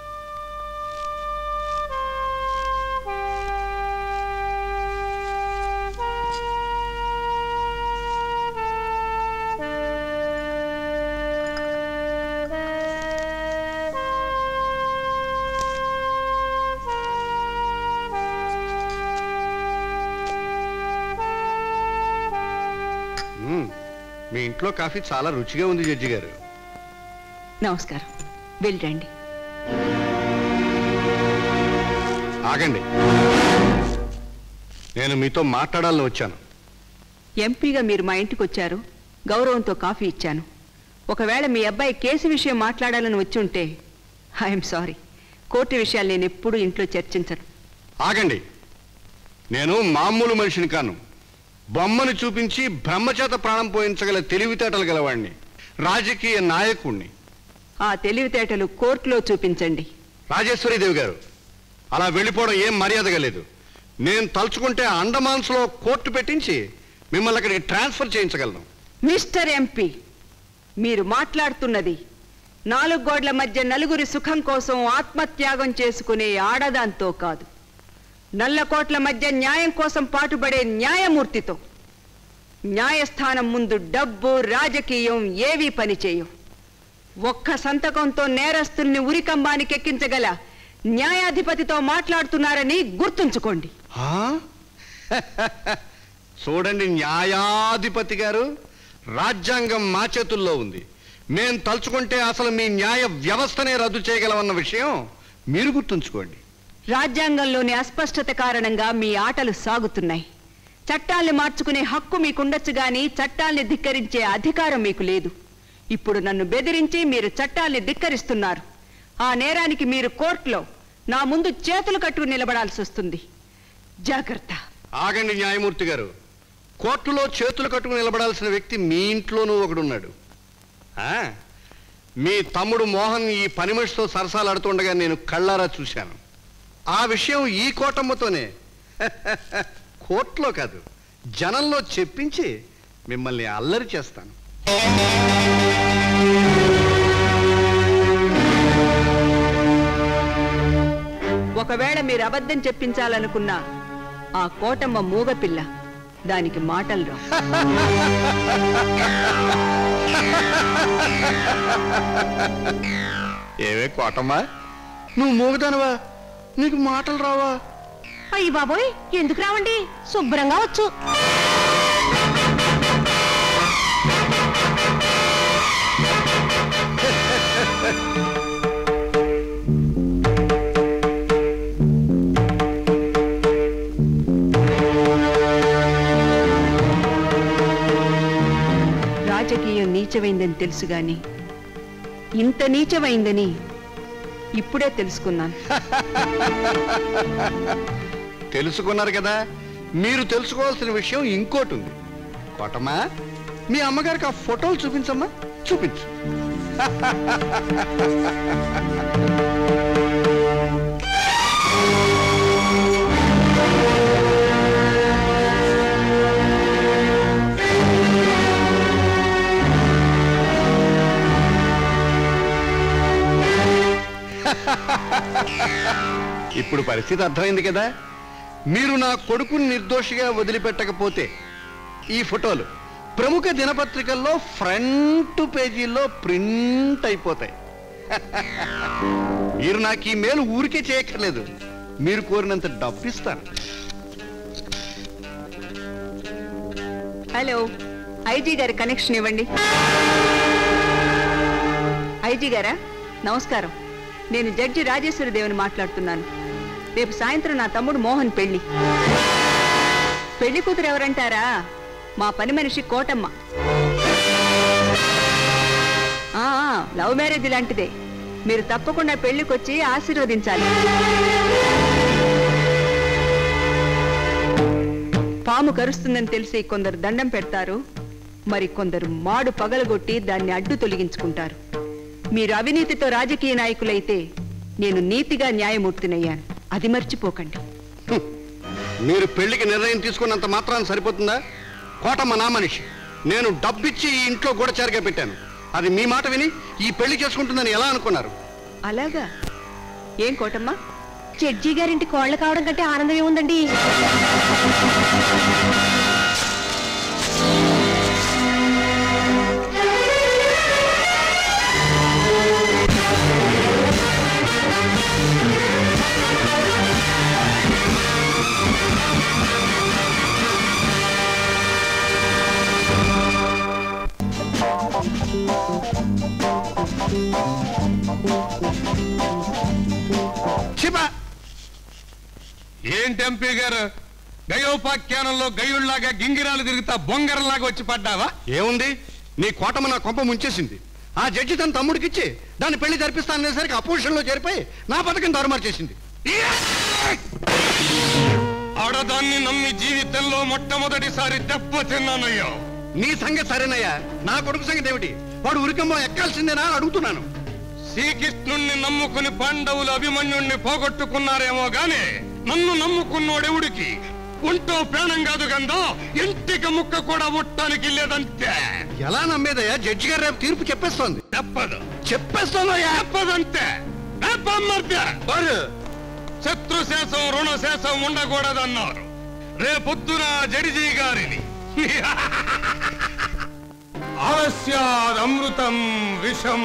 మ్మ్. మీ ఇంట్లో కాఫీ చాలా రుచిగా ఉంది జడ్జి గారు నమస్కారం వెళ్ళండి ఆగండి నేను మీతో మాట్లాడాలని వచ్చాను ఎంపీగా మీరు మా ఇంటికి వచ్చారు గౌరవంతో కాఫీ ఇచ్చాను ఒకవేళ మీ అబ్బాయి కేసు విషయం మాట్లాడాలని వచ్చి ఉంటే ఐఎమ్ సారీ కోర్టు విషయాలు నేను ఎప్పుడూ ఇంట్లో చర్చించను ఆగండి నేను మామూలు మనిషిని కాను బొమ్మను చూపించి బ్రహ్మచేత ప్రాణం పోయించగల తెలివితేటలు గలవాణ్ణి రాజకీయ నాయకుణ్ణి ఆ తెలివితేటలు కోర్టులో చూపించండి రాజేశ్వరీదేవి గారు అలా వెళ్ళిపోవడం ఏం మర్యాదగా లేదు నేను తలుచుకుంటే అండమాన్స్లో కోర్టు పెట్టించి మిమ్మల్ని అక్కడికి ట్రాన్స్ఫర్ చేయించగలను మిస్టర్ ఎంపీ మీరు మాట్లాడుతున్నది నాలుగు గోడ్ల మధ్య నలుగురి సుఖం కోసం ఆత్మత్యాగం చేసుకునే ఆడదాంతో కాదు నల్లకోట్ల మధ్య న్యాయం కోసం పాటుపడే న్యాయమూర్తితో న్యాయస్థానం ముందు డబ్బు రాజకీయం ఏవీ పనిచేయవు ఒక్క సంతకంతో నేరస్తుల్ని ఉరికంబానికి ఎక్కించగల న్యాయాధిపతితో మాట్లాడుతున్నారని గుర్తుంచుకోండి ఆ? చూడండి న్యాయాధిపతి గారు రాజ్యాంగం మా చేతుల్లో ఉంది మేం తలుచుకుంటే అసలు మీ న్యాయ వ్యవస్థనే రద్దు చేయగలమన్న విషయం మీరు గుర్తుంచుకోండి రాజ్యాంగంలోని అస్పష్టత కారణంగా మీ ఆటలు సాగుతున్నాయి చట్టాల్ని మార్చుకునే హక్కు మీకుండొచ్చు గాని చట్టాల్ని ధిక్కరించే అధికారం మీకు లేదు ఇప్పుడు నన్ను బెదిరించి మీరు చట్టాల్ని ధిక్కరిస్తున్నారు ఆ నేరానికి మీరు కోర్టులో నా ముందు చేతులు కట్టుకు నిలబడాల్సి వస్తుంది జాగ్రత్త ఆగండి న్యాయమూర్తి గారు కోర్టులో చేతులు కట్టుకుని నిలబడాల్సిన వ్యక్తి మీ ఇంట్లోనూ ఒకడున్నాడు ఆ? మీ తమ్ముడు మోహన్ ఈ పని మనిషితో సరసాలాడుతుండగా నేను కళ్ళారా చూశాను ఆ విషయం ఈ కోటమ్మతోనే కోర్టులో కాదు జనంలో చెప్పించి మిమ్మల్ని అల్లరి చేస్తాను ఒకవేళ మీరు అబద్ధం చెప్పించాలనుకున్నా ఆ కోటమ్మ మూగపిల్ల దానికి మాటలు రావు ఏవే కోటమ్మా నువ్వు మూగదానవా నీకు మాటలు రావా అయ్యి బాబోయ్ ఎందుకు రావండి శుభ్రంగా వచ్చు రాజకీయం నీచమైందని తెలుసు గాని ఇంత నీచమైందని ఇప్పుడే తెలుసుకున్నాను తెలుసుకున్నారు కదా మీరు తెలుసుకోవాల్సిన విషయం ఇంకోటి ఉంది కోటమ్మా మీ అమ్మగారికి ఆ ఫోటోలు చూపించమ్మా చూపించు ఇప్పుడు పరిస్థితి అర్థమైంది కదా మీరు నా కొడుకుని నిర్దోషిగా వదిలిపెట్టకపోతే ఈ ఫోటోలు ప్రముఖ దినపత్రికల్లో ఫ్రంట్ పేజీల్లో ప్రింట్ అయిపోతాయి మీరు నాకు ఈ మేలు ఊరికే చేయక్కర్లేదు మీరు కోరినంత డబ్బు ఇస్తాను హలో ఐజీ గారి కనెక్షన్ ఇవ్వండి ఐజీ గారా నమస్కారం నేను జడ్జి రాజేశ్వరి దేవిని మాట్లాడుతున్నాను రేపు సాయంత్రం నా తమ్ముడు మోహన్ పెళ్లి పెళ్లి కూతురు ఎవరంటారా మా పని మనిషి కోటమ్మ ఆ, ఆ, లవ్ మ్యారేజ్ లాంటిదే మీరు తప్పకుండా పెళ్లికొచ్చి ఆశీర్వదించాలి పాము కరుస్తుందని తెలిసి కొందరు దండం పెడతారు మరి కొందరు మాడు పగలగొట్టి దాన్ని అడ్డు తొలగించుకుంటారు మీరు అవినీతితో రాజకీయ నాయకులైతే నేను నీతిగా న్యాయమూర్తినయ్యాను అది మర్చిపోకండి మీరు పెళ్లికి నిర్ణయం తీసుకున్నంత మాత్రాన్ని సరిపోతుందా కోటమ్మ నా మనిషి నేను డబ్బిచ్చి ఈ ఇంట్లో గూఢచారిగా పెట్టాను అది మీ మాట విని ఈ పెళ్లి చేసుకుంటుందని ఎలా అనుకున్నారు అలాగా ఏం కోటమ్మ జడ్జి గారింటి కోళ్ళ కావడం కంటే ఆనందం ఏముందండి ఏంటి ఎంపీ గారు గయోపాఖ్యానంలో గయుళ్లాగా గింగిరాలు తిరుగుతా బొంగరంలాగా వచ్చి పడ్డావా ఏముంది నీ కోటమ్మ నా కొంప ముంచేసింది ఆ జడ్జి తన తమ్ముడికిచ్చి దాన్ని పెళ్లి జరిపిస్తాననేసరికి అపోజిషన్లో చేరిపోయి నా పథకం దారుమారు చేసింది ఆడదాన్ని నమ్మి జీవితంలో మొట్టమొదటిసారి దెబ్బ తిన్నానయ్యా నీ సంగతి సరేనయ్యా నా కొడుకు సంగతి ఏమిటి వాడు ఉరికంబం ఎక్కాల్సిందేనా అని అడుగుతున్నాను శ్రీకృష్ణుణ్ణి నమ్ముకుని పాండవులు అభిమన్యుణ్ణి పోగొట్టుకున్నారేమో గాని నన్ను నమ్ముకున్నోడెవుడికి ఒంటో ప్రాణం కాదు గందా ఇంటికి ముక్క కూడా ముట్టానికి లేదంతే ఎలా నమ్మేదయ్యా జడ్జి గారు రేపు తీర్పు చెప్పేస్తోంది చెప్పదు చెప్పేస్తోందయ్యా చెప్పదంతే శత్రుశేషం రుణశేషం ఉండకూడదన్నారు రేపొద్దున జడిజీ గారిని ఆలస్యాదమృతం విషం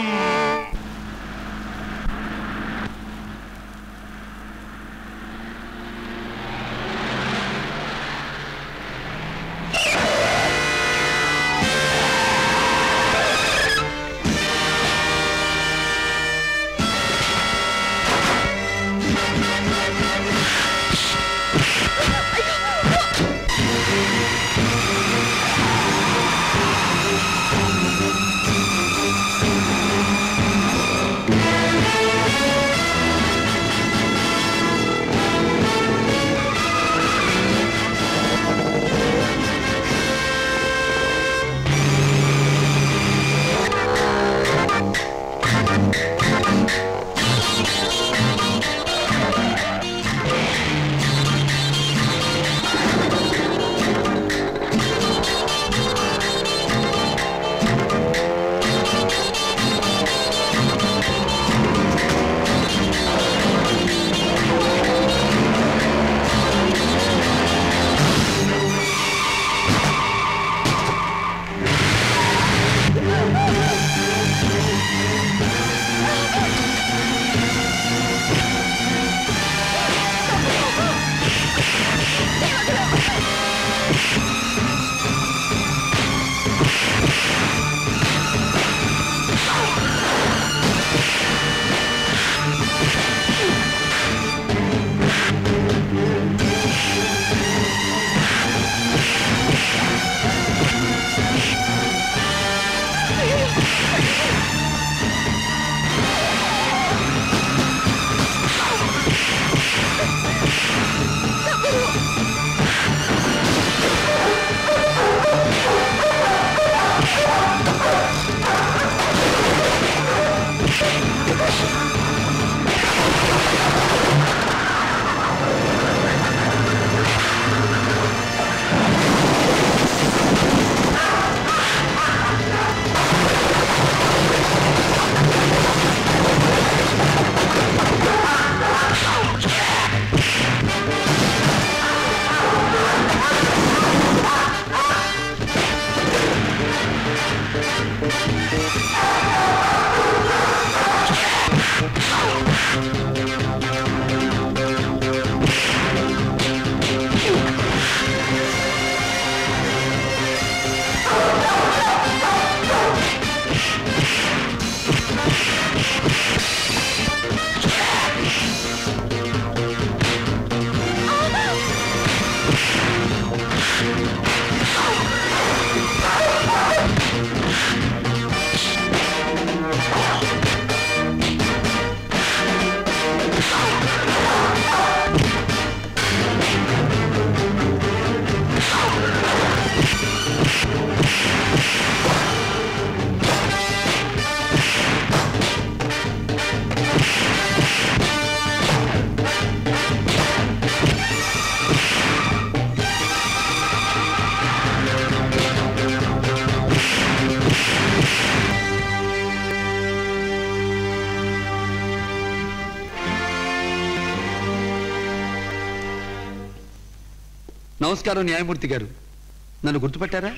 నమస్కారం న్యాయమూర్తి గారు నన్ను గుర్తుపట్టారా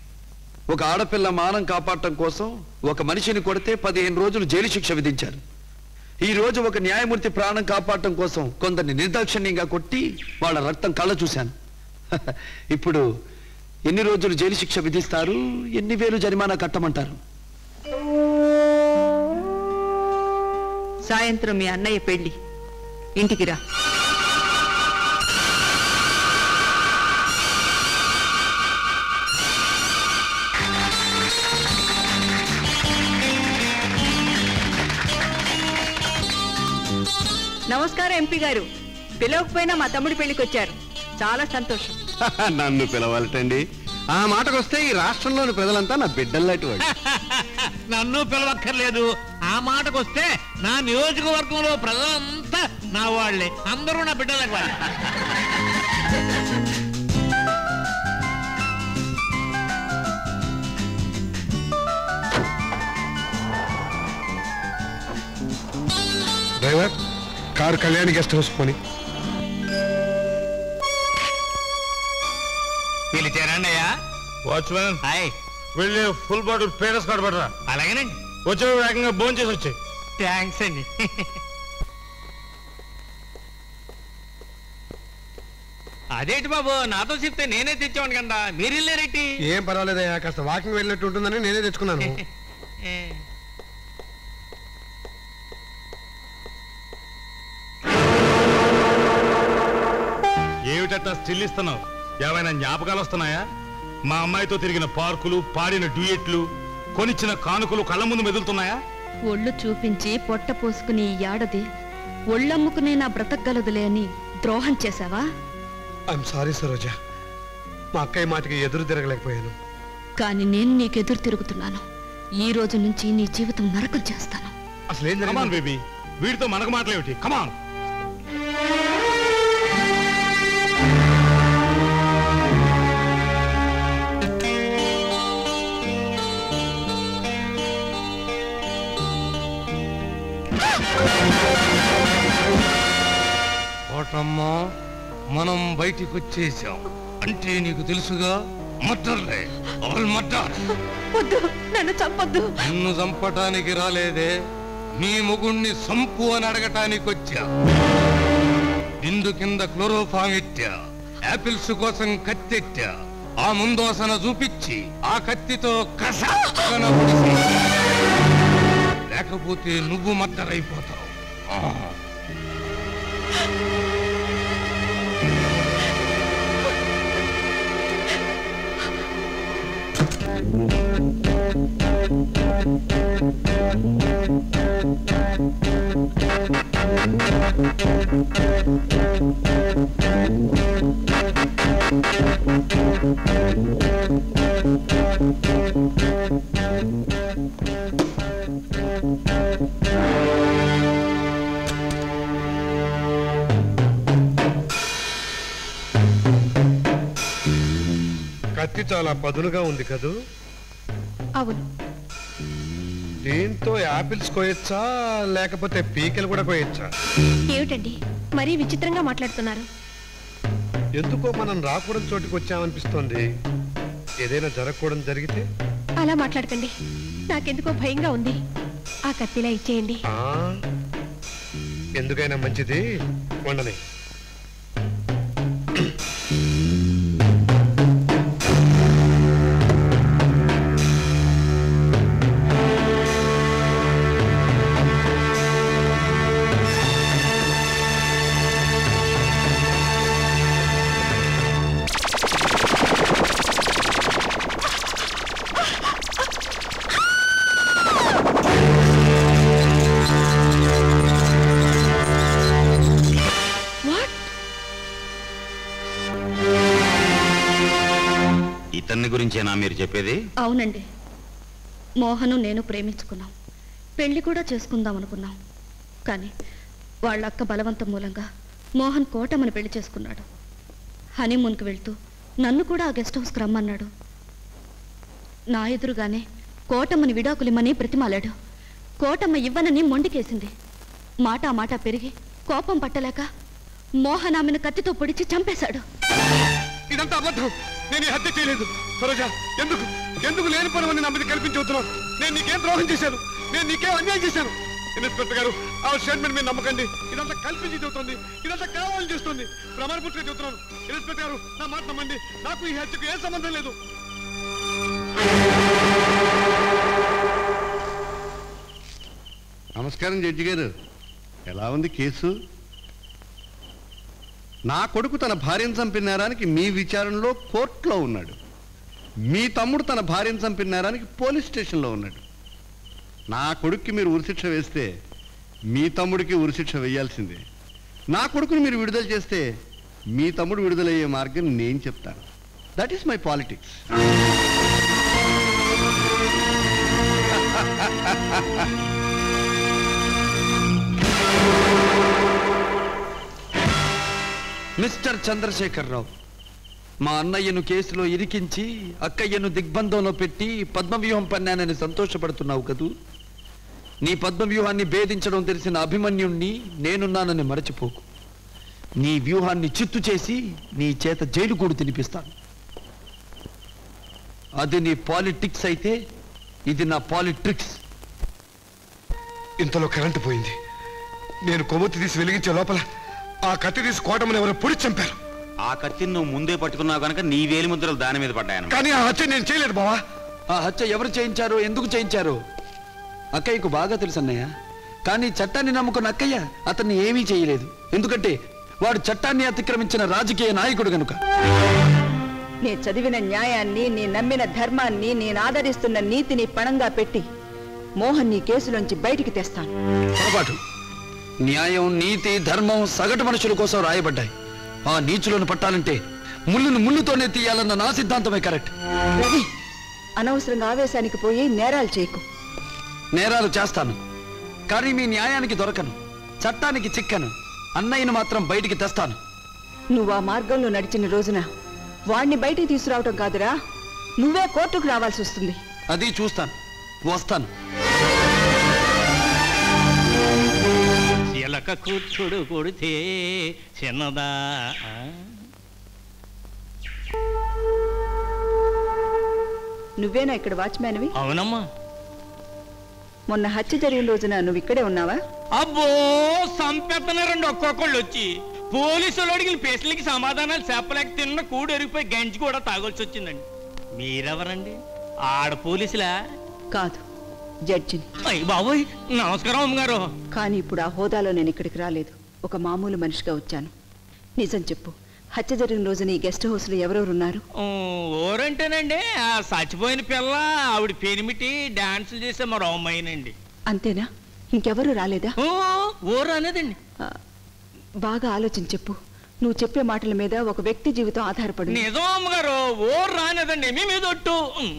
ఒక ఆడపిల్ల మానం కాపాడటం కోసం ఒక మనిషిని కొడితే పదిహేను రోజులు జైలు శిక్ష విధించారు ఈ రోజు ఒక న్యాయమూర్తి ప్రాణం కాపాడటం కోసం కొందరిని నిర్దాక్షిణ్యంగా కొట్టి వాళ్ళ రక్తం కళ్ళ చూశాను ఇప్పుడు ఎన్ని రోజులు జైలు శిక్ష విధిస్తారు ఎన్ని వేలు జరిమానా కట్టమంటారు సాయంత్రం మీ అన్నయ్య పెళ్లి ఇంటికి రా నమస్కారం ఎంపీ గారు పిలవకపోయినా మా తమ్ముడి పెళ్లికి వచ్చారు చాలా సంతోషం నన్ను పిలవాలటండి ఆ మాటకొస్తే ఈ రాష్ట్రంలోని ప్రజలంతా నా బిడ్డల్లాంటి వాడు నన్ను పిలవక్కర్లేదు ఆ మాటకొస్తే నా నియోజకవర్గంలో ప్రజలంతా నా వాళ్ళే అందరూ నా బిడ్డలకు వాళ్ళే driver car Kalyani guest house పోని పిలిచారండి అయ్యా వాచ్మెన్ హాయ్ వెళ్ళి ఫుల్ బాటిల్ పేరస్ కడబడరా అలాగేనండి వచ్చే వేగంగా భోజనం చేసి వచ్చాయి థ్యాంక్స్ అండి అదేంటి బాబు నాతో చెప్తే నేనే తెచ్చేవాడిని కదా మీరు వెళ్ళారేంటి ఏం పర్వాలేదయ్యా కాస్త వాకింగ్ వెళ్ళినట్టు ఉంటుందని నేనే తెచ్చుకున్నాను ఏమిటట్టా స్టిల్ ఇస్తున్నావు ఏమైనా జ్ఞాపకాలు వస్తున్నాయా మా అమ్మాయితో తిరిగిన పార్కులు పాడిన డ్యూయెట్లు కొనిచ్చిన కానుకలు కళ్ళ ముందు మెదులుతున్నాయా ఒళ్ళు చూపించి పొట్ట పోసుకుని ఈ ఏడాది ఒళ్ళమ్ముకునే నా బ్రతకగలదులే అని ద్రోహం చేశావా ఐఎమ్ సారీ సరోజ మా అక్కయ్య మాటకి ఎదురు తిరగలేకపోయాను కానీ నేను నీకెదురు తిరుగుతున్నాను ఈ రోజు నుంచి నీ జీవితం నరకం చేస్తాను అసలు ఏం కమాన్ బేబీ వీడితో మనకు మాటలేమిటి కమాన్ కోటమ్మా మనం బయటికి వచ్చేసాం అంటే నీకు తెలుసుగా మర్డర్లే ఆల్ మర్డర్ వద్దు నన్ను చంపొద్దు నిన్ను చంపటానికి రాలేదే నీ మొగుణ్ణి సంపు అని అడగటానికి వచ్చా బిందు కింద క్లోరోఫామ్ ఎట్టా యాపిల్స్ కోసం కత్తెట్టా ఆ ముందోసన చూపించి ఆ కత్తితో కస లేకపోతే నువ్వు మద్దరైపోతావు కత్తి చాలా పదునుగా ఉంది కదూ అవును దీంతో యాపిల్స్ కోయచ్చా లేకపోతే పీకెలు కూడా కోయచ్చా ఏమిటండి మరీ విచిత్రంగా మాట్లాడుతున్నారు ఎందుకో మనం రాకూడని చోటుకి వచ్చామనిపిస్తోంది ఏదైనా జరగకూడదు జరిగితే అలా మాట్లాడకండి నాకెందుకో భయంగా ఉంది ఆ కత్తిలా ఇచ్చేయండి ఆ ఎందుకైనా మంచిది వండని ఇతన్ని గురించేనా మీరు చెప్పేది అవునండి మోహను నేను ప్రేమించుకున్నాం పెళ్లి కూడా చేసుకుందాం అనుకున్నాం కానీ వాళ్ళ అక్క బలవంతం మూలంగా మోహన్ కోటమ్మని పెళ్లి చేసుకున్నాడు హనీమూన్కి వెళ్తూ నన్ను కూడా ఆ గెస్ట్ హౌస్కి రమ్మన్నాడు నా ఎదురుగానే కోటమ్మని విడాకులిమ్మని ప్రతిమాలాడు కోటమ్మ ఇవ్వనని మొండికేసింది మాట మాట పెరిగి కోపం పట్టలేక మోహన్ ఆమెను కత్తితో పొడిచి చంపేశాడు ఇదంతా అబద్ధం నేను ఈ హత్య చేయలేదు సరోజ ఎందుకు ఎందుకు లేని పనులని నా మీద కల్పించవుతున్నావు నేను నీకేం ద్రోహం చేశాను నేను నీకేం అన్యాయం చేశాను ఇన్స్పెక్టర్ గారు ఆ స్టేట్మెంట్ మీరు నమ్మకండి ఇదంతా కల్పించి చెబుతుంది ఇదంతా కావాలని చేస్తుంది ప్రమాణపుత్రిగా చెబుతున్నాను ఇన్స్పెక్టర్ గారు నా మాట నమ్మండి నాకు ఈ హత్యకు ఏ సంబంధం లేదు నమస్కారం జడ్జి గారు ఎలా ఉంది కేసు నా కొడుకు తన భార్యను చంపిన నేరానికి మీ విచారణలో కోర్టులో ఉన్నాడు మీ తమ్ముడు తన భార్యను చంపిన నేరానికి పోలీస్ స్టేషన్లో ఉన్నాడు నా కొడుక్కి మీరు ఉరిశిక్ష వేస్తే మీ తమ్ముడికి ఉరిశిక్ష వేయాల్సిందే నా కొడుకుని మీరు విడుదల చేస్తే మీ తమ్ముడు విడుదలయ్యే మార్గం నేను చెప్తాను that is my politics mister Chandrasekhar Rao మా అన్నయ్యను కేసులో ఇరికించి అక్కయ్యను దిగ్బంధంలో పెట్టి పద్మవ్యూహం పన్నానని సంతోషపడుతున్నావు కదూ నీ పద్మవ్యూహాన్ని భేదించడం తెలిసిన అభిమన్యుణ్ణి నేనున్నానని మరచిపోకు నీ వ్యూహాన్ని చిత్తు చేసి నీ చేత జైలు కూడు తినిపిస్తాను అది నీ పాలిటిక్స్ అయితే ఇది నా పాలిట్రిక్స్ ఇంతలో కరెంటు పోయింది నేను కొవ్వొత్తి తీసి వెలిగించే లోపల ఆ కత్తి తీసి కోటమని ఎవరో పొడి చంపారు ఆ కత్తిని నువ్వు ముందే పట్టుకున్నావు కనుక నీ వేలి ముద్రలు దాని మీద పడ్డాయన్న కానీ ఆ హత్య నేను చేయలేదు బావా ఆ హత్య ఎవరు చేయించారో ఎందుకు చేయించారో అక్కయ్యకు బాగా తెలుసు అన్నయ్య కానీ చట్టాన్ని నమ్ముకున్న అక్కయ్య అతన్ని ఏమీ చేయలేదు ఎందుకంటే వాడు చట్టాన్ని అతిక్రమించిన రాజకీయ నాయకుడు గనుక నే చదివిన న్యాయాన్ని నీ నమ్మిన ధర్మాన్ని నేను ఆదరిస్తున్న నీతిని పణంగా పెట్టి మోహన్ నీ కేసులోంచి బయటికి తెస్తాను పొరపాటు న్యాయం నీతి ధర్మం సగటు మనుషుల కోసం రాయబడ్డాయి ఆ నీచులను పట్టాలంటే ముళ్ళును ముళ్ళుతోనే తీయాలన్న నా సిద్ధాంతమే కరెక్ట్ రవి అనవసరంగా ఆవేశానికి పోయి నేరాలు చేయకు నేరాలు చేస్తాను కానీ మీ న్యాయానికి దొరకను చట్టానికి చిక్కను అన్నయ్యను మాత్రం బయటికి తెస్తాను నువ్వు ఆ మార్గంలో నడిచిన రోజున వాణ్ణి బయటికి తీసుకురావటం కాదురా నువ్వే కోర్టుకు రావాల్సి వస్తుంది అది చూస్తాను వస్తాను చిలక కూర్చుడు కొడితే చిన్నదా నువ్వేనా ఇక్కడ వాచ్మ్యాన్వి అవునమ్మా మొన్న హత్య జరిగిన రోజున నువ్వు ఇక్కడే ఉన్నావా అబ్బో సంపెత్తనారండి ఒక్కొక్కళ్ళు వచ్చి పోలీసులు అడిగిన ప్రశ్నలకి సమాధానాలు చెప్పలేక తిన్న కూడు ఎరిగిపోయి గంజి కూడా తాగొల్సి వచ్చిందండి మీరెవరండి ఆడ పోలీసులా కాదు జడ్జిని అయ్య బాబోయ్ నమస్కారం అమ్మగారు కానీ ఇప్పుడు ఆ హోదాలో నేను ఇక్కడికి రాలేదు ఒక మామూలు మనిషిగా వచ్చాను నిజం చెప్పు హత్య జరిగిన రోజున ఈ గెస్ట్ హౌస్ లో ఎవరెవరు ఉన్నారు ఊ, ఊరంటేనండి ఆ చచ్చిపోయిన పిల్ల ఆవిడ పెనిమిటి డాన్సులు చేసే మరో అమ్మాయినండి అంతేనా ఇంకెవరు రాలేదా ఊరు అనేదండి బాగా ఆలోచించి చెప్పు నువ్వు చెప్పే మాటల మీద ఒక వ్యక్తి జీవితం ఆధారపడి నిజం అమ్మగారు ఊరు రానేదండి మీ మీద ఒట్టు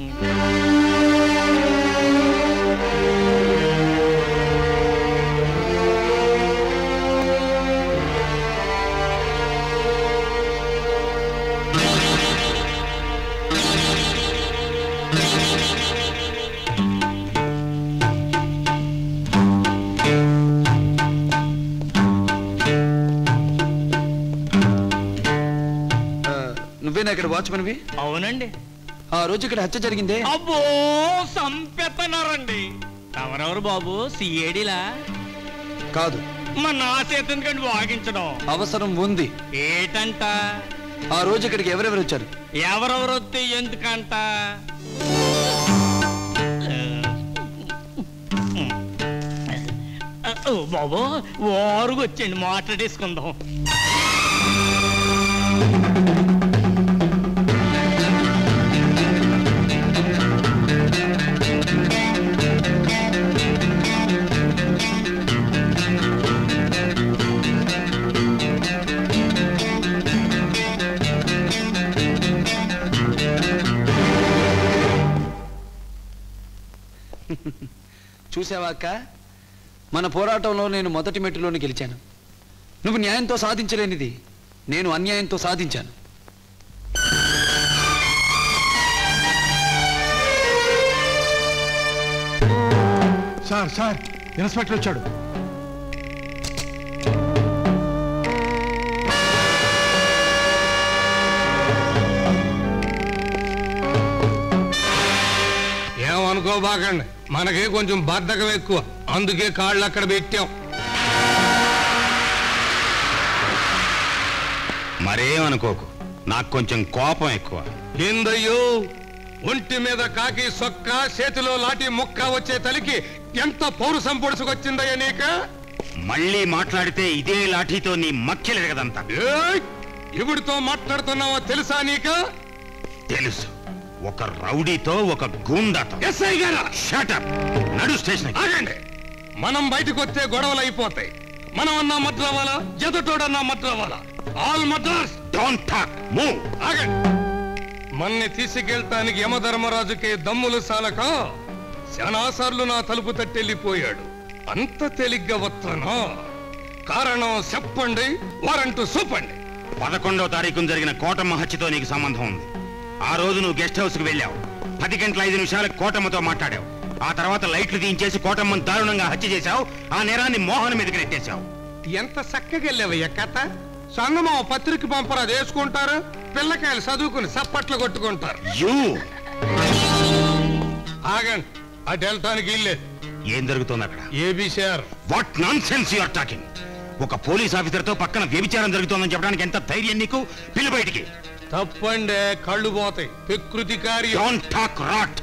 ఆ, నువ్వేనా ఇక్కడ వాచ్మన్వి అవునండి ఆ రోజు ఇక్కడ హత్య జరిగిందే అబ్బో సంపెత్తనారండి ఎవరెవరు బాబు సిఏడిలా కాదు మా నా చేతి ఎందుకండి వాగించడం అవసరం ఉంది ఏటంట ఆ రోజు ఇక్కడికి ఎవరెవరు వచ్చారు ఎవరెవరు వస్తే ఎందుకంట ఓ బాబు ఓరుగు వచ్చండి మాట్లాడేసుకుందాం చూసావా అక్క మన పోరాటంలో నేను మొదటి మెట్టులోని గెలిచాను నువ్వు న్యాయంతో సాధించలేనిది నేను అన్యాయంతో సాధించాను సార్ సార్ ఇన్స్పెక్టర్ వచ్చాడు ఏమనుకోబాకండి మనకి కొంచెం బద్ధకం ఎక్కువ అందుకే కాళ్ళు అక్కడ పెట్టాం మరేమనుకోకు నాకు కొంచెం కోపం ఎక్కువ ఏందయ్యో ఒంటి మీద కాకి సొక్క చేతిలో లాటి ముక్క వచ్చే తలికి ఎంత పౌరుషం పొడుచుకొచ్చిందయ్యా నీక మళ్ళీ మాట్లాడితే ఇదే లాఠీతో నీ మక్కిలెరగదంతా ఇవిడితో మాట్లాడుతున్నావో తెలుసా నీకు తెలుసు ఒక రౌడీతో ఒక గూండాతో ఎస్ఐ గారా షటప్ నడు స్టేషన్ ఆగండి మనం బయటకు వస్తే గొడవలు అయిపోతాయి మనం అన్నా మద్రవాలా ఎదుటోడన్నా మద్రవాలా all Madras don't talk move ఆగండి మన్ని తీసుకెళ్తానికి యమధర్మరాజుకి దమ్ములు సాలక శానాసార్లు నా తలుపు తట్టెళ్ళిపోయాడు అంత తేలిగ్గా వస్తానా కారణం చెప్పండి వారంటూ చూపండి పదకొండవ తారీఖున జరిగిన కోటమ్మ హత్యతో నీకు సంబంధం ఉంది ఆ రోజు నువ్వు గెస్ట్ హౌస్ కి వెళ్ళావు పది గంటల ఐదు నిమిషాలకు కోటమ్మతో మాట్లాడావు ఆ తర్వాత లైట్లు తీయించేసి కోటమ్మను దారుణంగా హత్య చేశావు ఆ నేరాన్ని మోహన్ మీదకి నెట్టేశావు ఎంత చక్కగా వెళ్ళావయ్య కథ సంగమం పత్రిక పంపరు అది వేసుకుంటారు పిల్లకాయలు చదువుకుని సప్పట్లు కొట్టుకుంటారు యూ ఆగండి అటు వెళ్ళటానికి ఇల్లే ఏం జరుగుతోంది అక్కడ ఏబిసిఆర్ what nonsense you're talking ఒక పోలీస్ ఆఫీసర్తో పక్కన వ్యభిచారం జరుగుతోందని చెప్పడానికి ఎంత ధైర్యం నీకు పిల్లి బయటికి తప్పండే కళ్ళు పోతాయి ప్రకృతి కార్యం డోంట్ టాక్ రాట్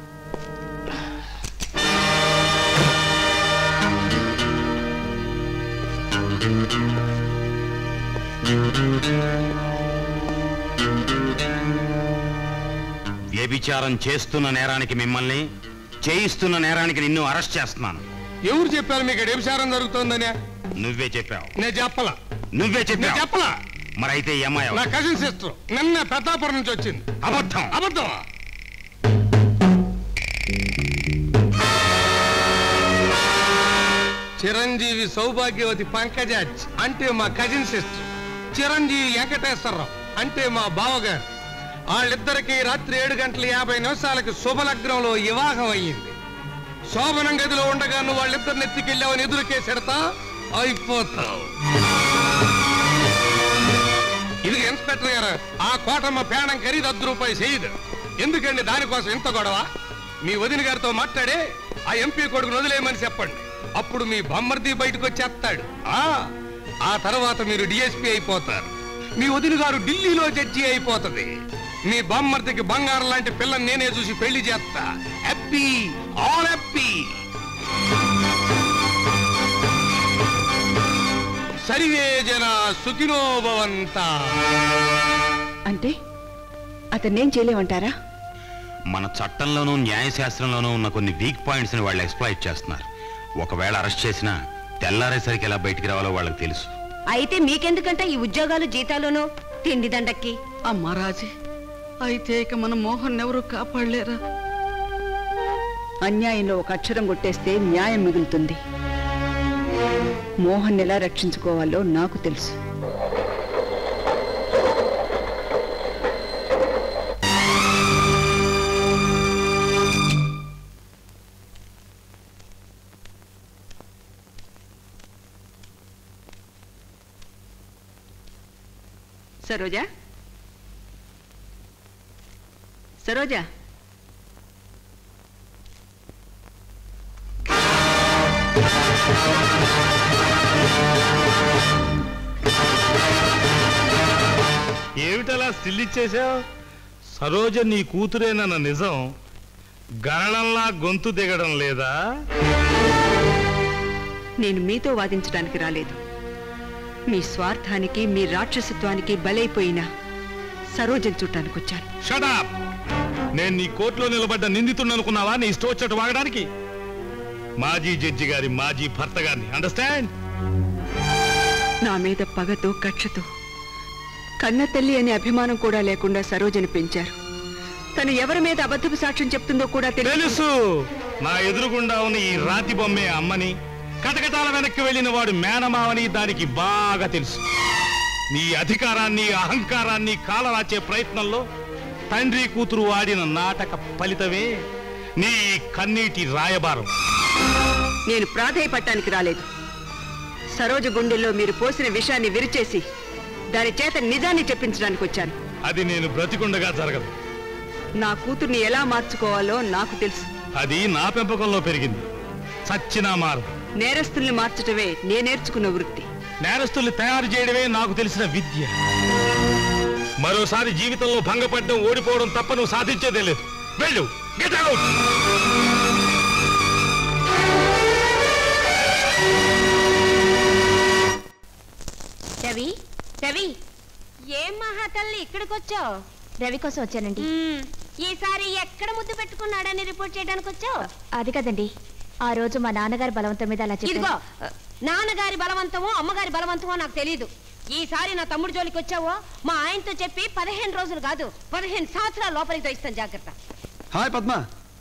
వ్యభిచారం చేస్తున్న నేరానికి మిమ్మల్ని చేయిస్తున్న నేరానికి నిన్ను అరెస్ట్ చేస్తున్నాను ఎవరు చెప్పారు మీకు ఇక్కడ వ్యభిచారం జరుగుతోందని నువ్వే చెప్పావు నేను చెప్పలా నువ్వే నేను చెప్పావు చెప్పలా మరైతే ఈ అమ్మాయి నా ఎవరు? కజిన్ సిస్టర్ నిన్న పెద్దాపురం నుంచి వచ్చింది అబద్ధం అబద్ధం చిరంజీవి సౌభాగ్యవతి పంకజాజ్ అంటే మా కజిన్ సిస్టర్ చిరంజీవి వెంకటేశ్వరరావు అంటే మా బావగారు వాళ్ళిద్దరికి రాత్రి ఏడు గంటల యాభై నిమిషాలకి శుభలగ్నంలో వివాహం అయ్యింది శోభనం గదిలో ఉండగా నువ్వు వాళ్ళిద్దరిని ఎత్తుకెళ్ళావని ఎదురుకేసెడతా అయిపోతావు ఇది ఇన్స్పెక్టర్ గారు ఆ కోటమ్మ పేడం ఖరీదు అర్ధ రూపాయి చేయదు ఎందుకండి దానికోసం ఇంత గొడవ మీ వదిన గారితో మాట్లాడి ఆ ఎంపీ కొడుకును వదిలేయమని చెప్పండి అప్పుడు మీ బొమ్మర్ది బయటకు వచ్చేస్తాడు ఆ ఆ తర్వాత మీరు డిఎస్పీ అయిపోతారు మీ వదిన గారు ఢిల్లీలో జడ్జి అయిపోతది మీ బొమ్మర్దికి బంగారం లాంటి పిల్లని నేనే చూసి పెళ్లి చేస్తా హ్యాపీ ఆల్ హ్యాపీ సరివే జన సుఖినో భవంత అంటే అతన్నేం చేయలేమంటారా మన చట్టంలోనూ న్యాయశాస్త్రంలోనూ ఉన్న కొన్ని వీక్ పాయింట్స్ ని వాళ్ళు ఎక్స్ప్లాయిట్ చేస్తున్నారు ఒకవేళ అరెస్ట్ చేసినా తెల్లారేసరికి ఎలా బయటికి రావాలో వాళ్ళకి తెలుసు అయితే మీకెందుకంట ఈ ఉద్యోగాలు జీతాలును తిండి దండక్కి అమ్మా రాజీ అయితే ఇక మన మోహన్ ఎవరు కాపాడలేరా అన్యాయంలో ఒక అక్షరం కొట్టేస్తే న్యాయం మిగులుతుంది మోహన్ ఎలా రక్షించుకోవాలో నాకు తెలుసు సరోజా సరోజా ఏమిటలా స్టిల్ ఇచ్చేశావు సరోజ నీ కూతురేనన్న నిజం గరణంలా గొంతు దిగడం లేదా నేను మీతో వాదించడానికి రాలేదు మీ స్వార్థానికి మీ రాక్షసత్వానికి బలైపోయిన సరోజం చూడటానికి వచ్చాను షటాప్ నేను నీ కోర్టులో నిలబడ్డ నిందితున్ననుకున్నావా నీ ఇష్టం వచ్చేట్టు వాగడానికి మాజీ జడ్జి గారి మాజీ భర్త గారిని అండర్స్టాండ్ నా మీద పగతో కక్షతో కన్న తల్లి అనే అభిమానం కూడా లేకుండా సరోజని పెంచారు తను ఎవరి మీద అబద్ధపు సాక్ష్యం చెప్తుందో కూడా తెలుసు నా ఎదురుగుండా ఉన్న ఈ రాతి బొమ్మే అమ్మని కటకటాల వెనక్కి వెళ్ళిన వాడు మేనమావని దానికి బాగా తెలుసు నీ అధికారాన్ని అహంకారాన్ని కాలరాచే ప్రయత్నంలో తండ్రి కూతురు ఆడిన నాటక ఫలితమే నీ ఈ కన్నీటి రాయబారం నేను ప్రాధేయపట్టానికి రాలేదు సరోజ గుండెల్లో మీరు పోసిన విషయాన్ని విరిచేసి దాని చేత నిజాన్ని చెప్పించడానికి వచ్చాను అది నేను బ్రతికుండగా జరగదు నా కూతుర్ని ఎలా మార్చుకోవాలో నాకు తెలుసు అది నా పెంపకంలో పెరిగింది చచ్చినా మారు నేరస్తుల్ని మార్చటమే నే నేర్చుకున్న వృత్తి నేరస్తుల్ని తయారు చేయడమే నాకు తెలిసిన విద్య మరోసారి జీవితంలో భంగపడడం ఓడిపోవడం తప్ప నువ్వు సాధించేదే లేదు వెళ్ళు గెట్ అవుట్ రవి రవి ఏం మహాతల్లి ఇక్కడికి వచ్చావు రవి కోసం వచ్చానండి ఈసారి ఎక్కడ ముద్దు పెట్టుకున్నాడని రిపోర్ట్ చేయడానికి వచ్చావు అది కదండి ఆ రోజు మా నాన్నగారి బలవంతం మీద అలా ఇదిగో చెప్పారు నాన్నగారి బలవంతమో అమ్మగారి బలవంతమో నాకు తెలియదు ఈసారి నా తమ్ముడు జోలికి వచ్చావో మా ఆయనతో చెప్పి పదిహేను రోజులు కాదు పదిహేను సంవత్సరాల లోపలికి తోయిస్తాను జాగ్రత్త హాయ్ పద్మ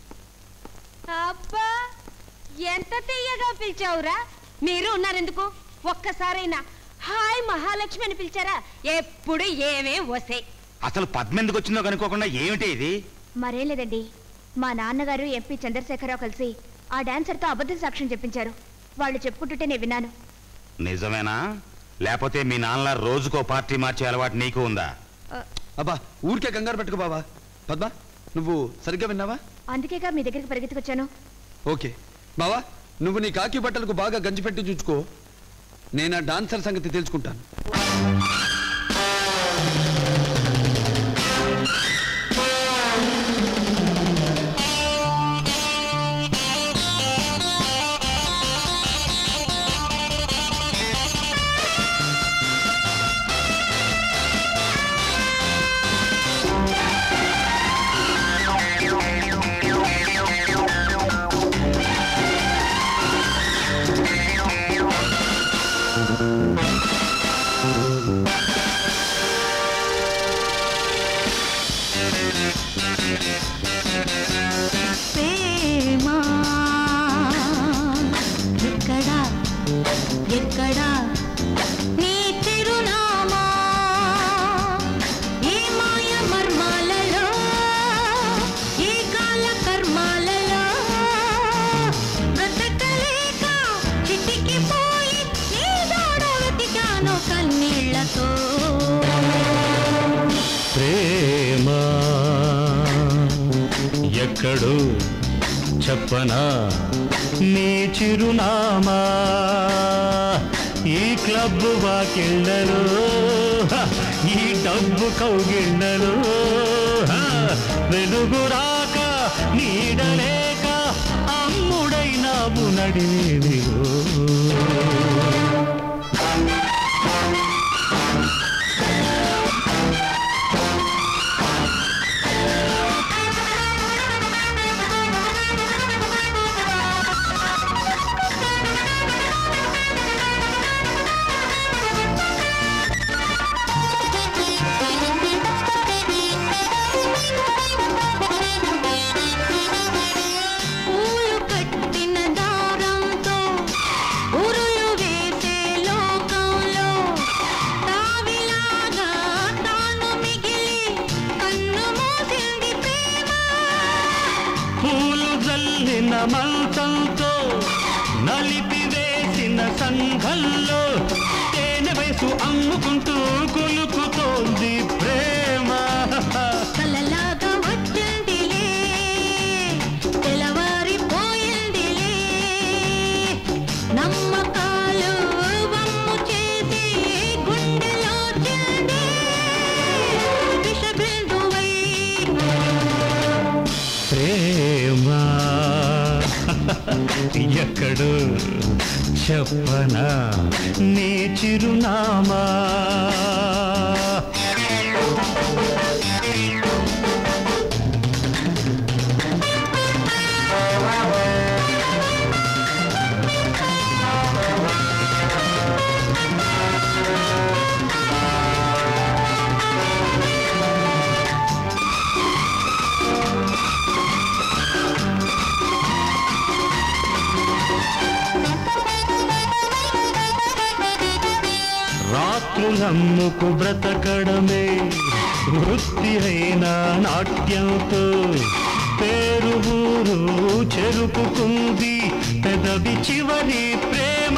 అబ్బా ఎంత తీయగా పిలిచావురా మీరు ఉన్నారెందుకు ఒక్కసారైనా హాయ్ మహాలక్ష్మి అని పిలిచారా ఎప్పుడు ఏమేం వసే అసలు పద్మ ఎందుకు వచ్చిందో కనుక్కోకుండా ఏమిటి ఇది మరేం లేదండి మా నాన్నగారు ఎంపీ చంద్రశేఖరరావు కలిసి ఆ డాన్సర్తో అబద్ధ సాక్ష్యం చెప్పించారు వాళ్ళు చెప్పుకుంటుంటే నేను విన్నాను నిజమేనా లేకపోతే మీ నాన్నల రోజుకో పార్టీ మార్చే అలవాటు నీకు ఉందా అబ్బా ఊరికే కంగారు పెట్టుకో బాబా పద్మ నువ్వు సరిగ్గా విన్నావా అందుకేగా మీ దగ్గరికి పరిగెత్తుకొచ్చాను ఓకే బావా నువ్వు నీ కాకి బట్టలకు బాగా గంజి పెట్టి చూసుకో నేను ఆ డాన్సర్ సంగతి తెలుసుకుంటాను ప్రేమా ఎక్కడా ఎక్కడా నీ చిరునామా ఏ మాయ మర్మాలలో ఏ కాల కర్మాలలో బ్రతకలేక చిటికిపోయి నీ దూడ వెతికాను కన్నీళ్లతో ప్రేమ ఎక్కడో చెప్పనా నీ చిరునామా ఈ క్లబ్ వాకిళ్ళలో హ, ఈ డబ్బు కౌగిళ్ళలో హ, వెలుగు రాక నీడలేక అమ్ముడైనావు నడివేదిలో పూలు కట్టిన దారంతో ఉరులు వేసే లోకంలో తావిలాగా తాను మిగిలి కన్ను మూసింది ప్రేమ పూలు జల్లిన మంచంతో నలిపి వేసిన సంఘంలో తేనె వయసు అమ్ముకుంటూ కులుకుతోంది ప్రేమ కలలాగా వచ్చిందిలే తెలవారిపోయిందిలే నమ్మకాలు వమ్ము చేసి గుండెలో చెంది విషబిందువై ప్రేమ ఎక్కడు చెప్పనా నీ చిరునామా రాత్రులమ్ముకు బ్రతకడమే వృత్తి అయిన నాట్యంతో పేరు ఊరు చెరుపుకుంది పెదవి చివరి ప్రేమ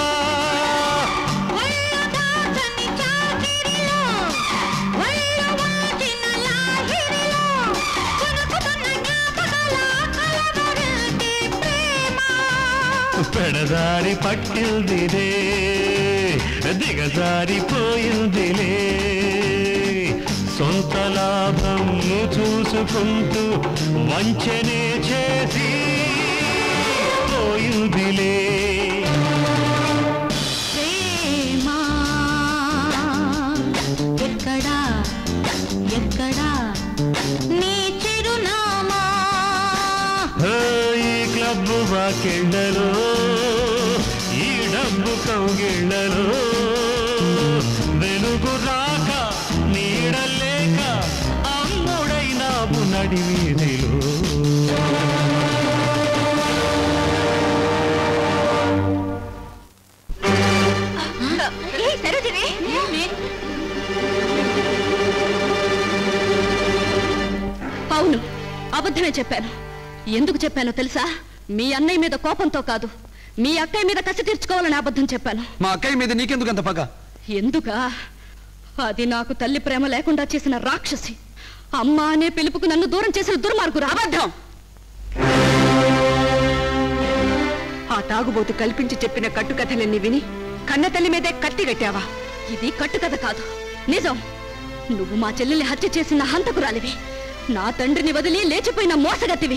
పెడదారి పట్టిందిలే దిగజారిపోయిందిలే సొంత లాభం చూసుకుంటూ వంచనే చేసి పోయిందిలే ప్రేమా ఎక్కడా ఎక్కడా నీ చిరునామా హే, ఈ క్లబ్ వాకిళ్ళలో ఈ డబ్బు కౌగిళ్ళలో వెలుగు రాక నీడలేక అమ్ముడైనావు నడివీధిలో ఏ సరోజిని అవును అబద్ధమే చెప్పాను ఎందుకు చెప్పానో తెలుసా మీ అన్నయ్య మీద కోపంతో కాదు మీ అక్కయ్య మీద కసి తీర్చుకోవాలని అబద్ధం చెప్పాను మా అక్కయ్య మీద నీకెందుకు అంత పగ ఎందుకా అది నాకు తల్లి ప్రేమ లేకుండా చేసిన రాక్షసి అమ్మా అనే పిలుపుకు నన్ను దూరం చేసిన దుర్మార్గురా అబద్ధం ఆ తాగుబోతు కల్పించి చెప్పిన కట్టుకథలన్నీ విని కన్న తల్లి మీదే కత్తి కట్టావా ఇది కట్టుకథ కాదు నిజం నువ్వు మా చెల్లెల్ని హత్య చేసిన హంతకురాలివి నా తండ్రిని వదిలి లేచిపోయిన మోసగత్తివి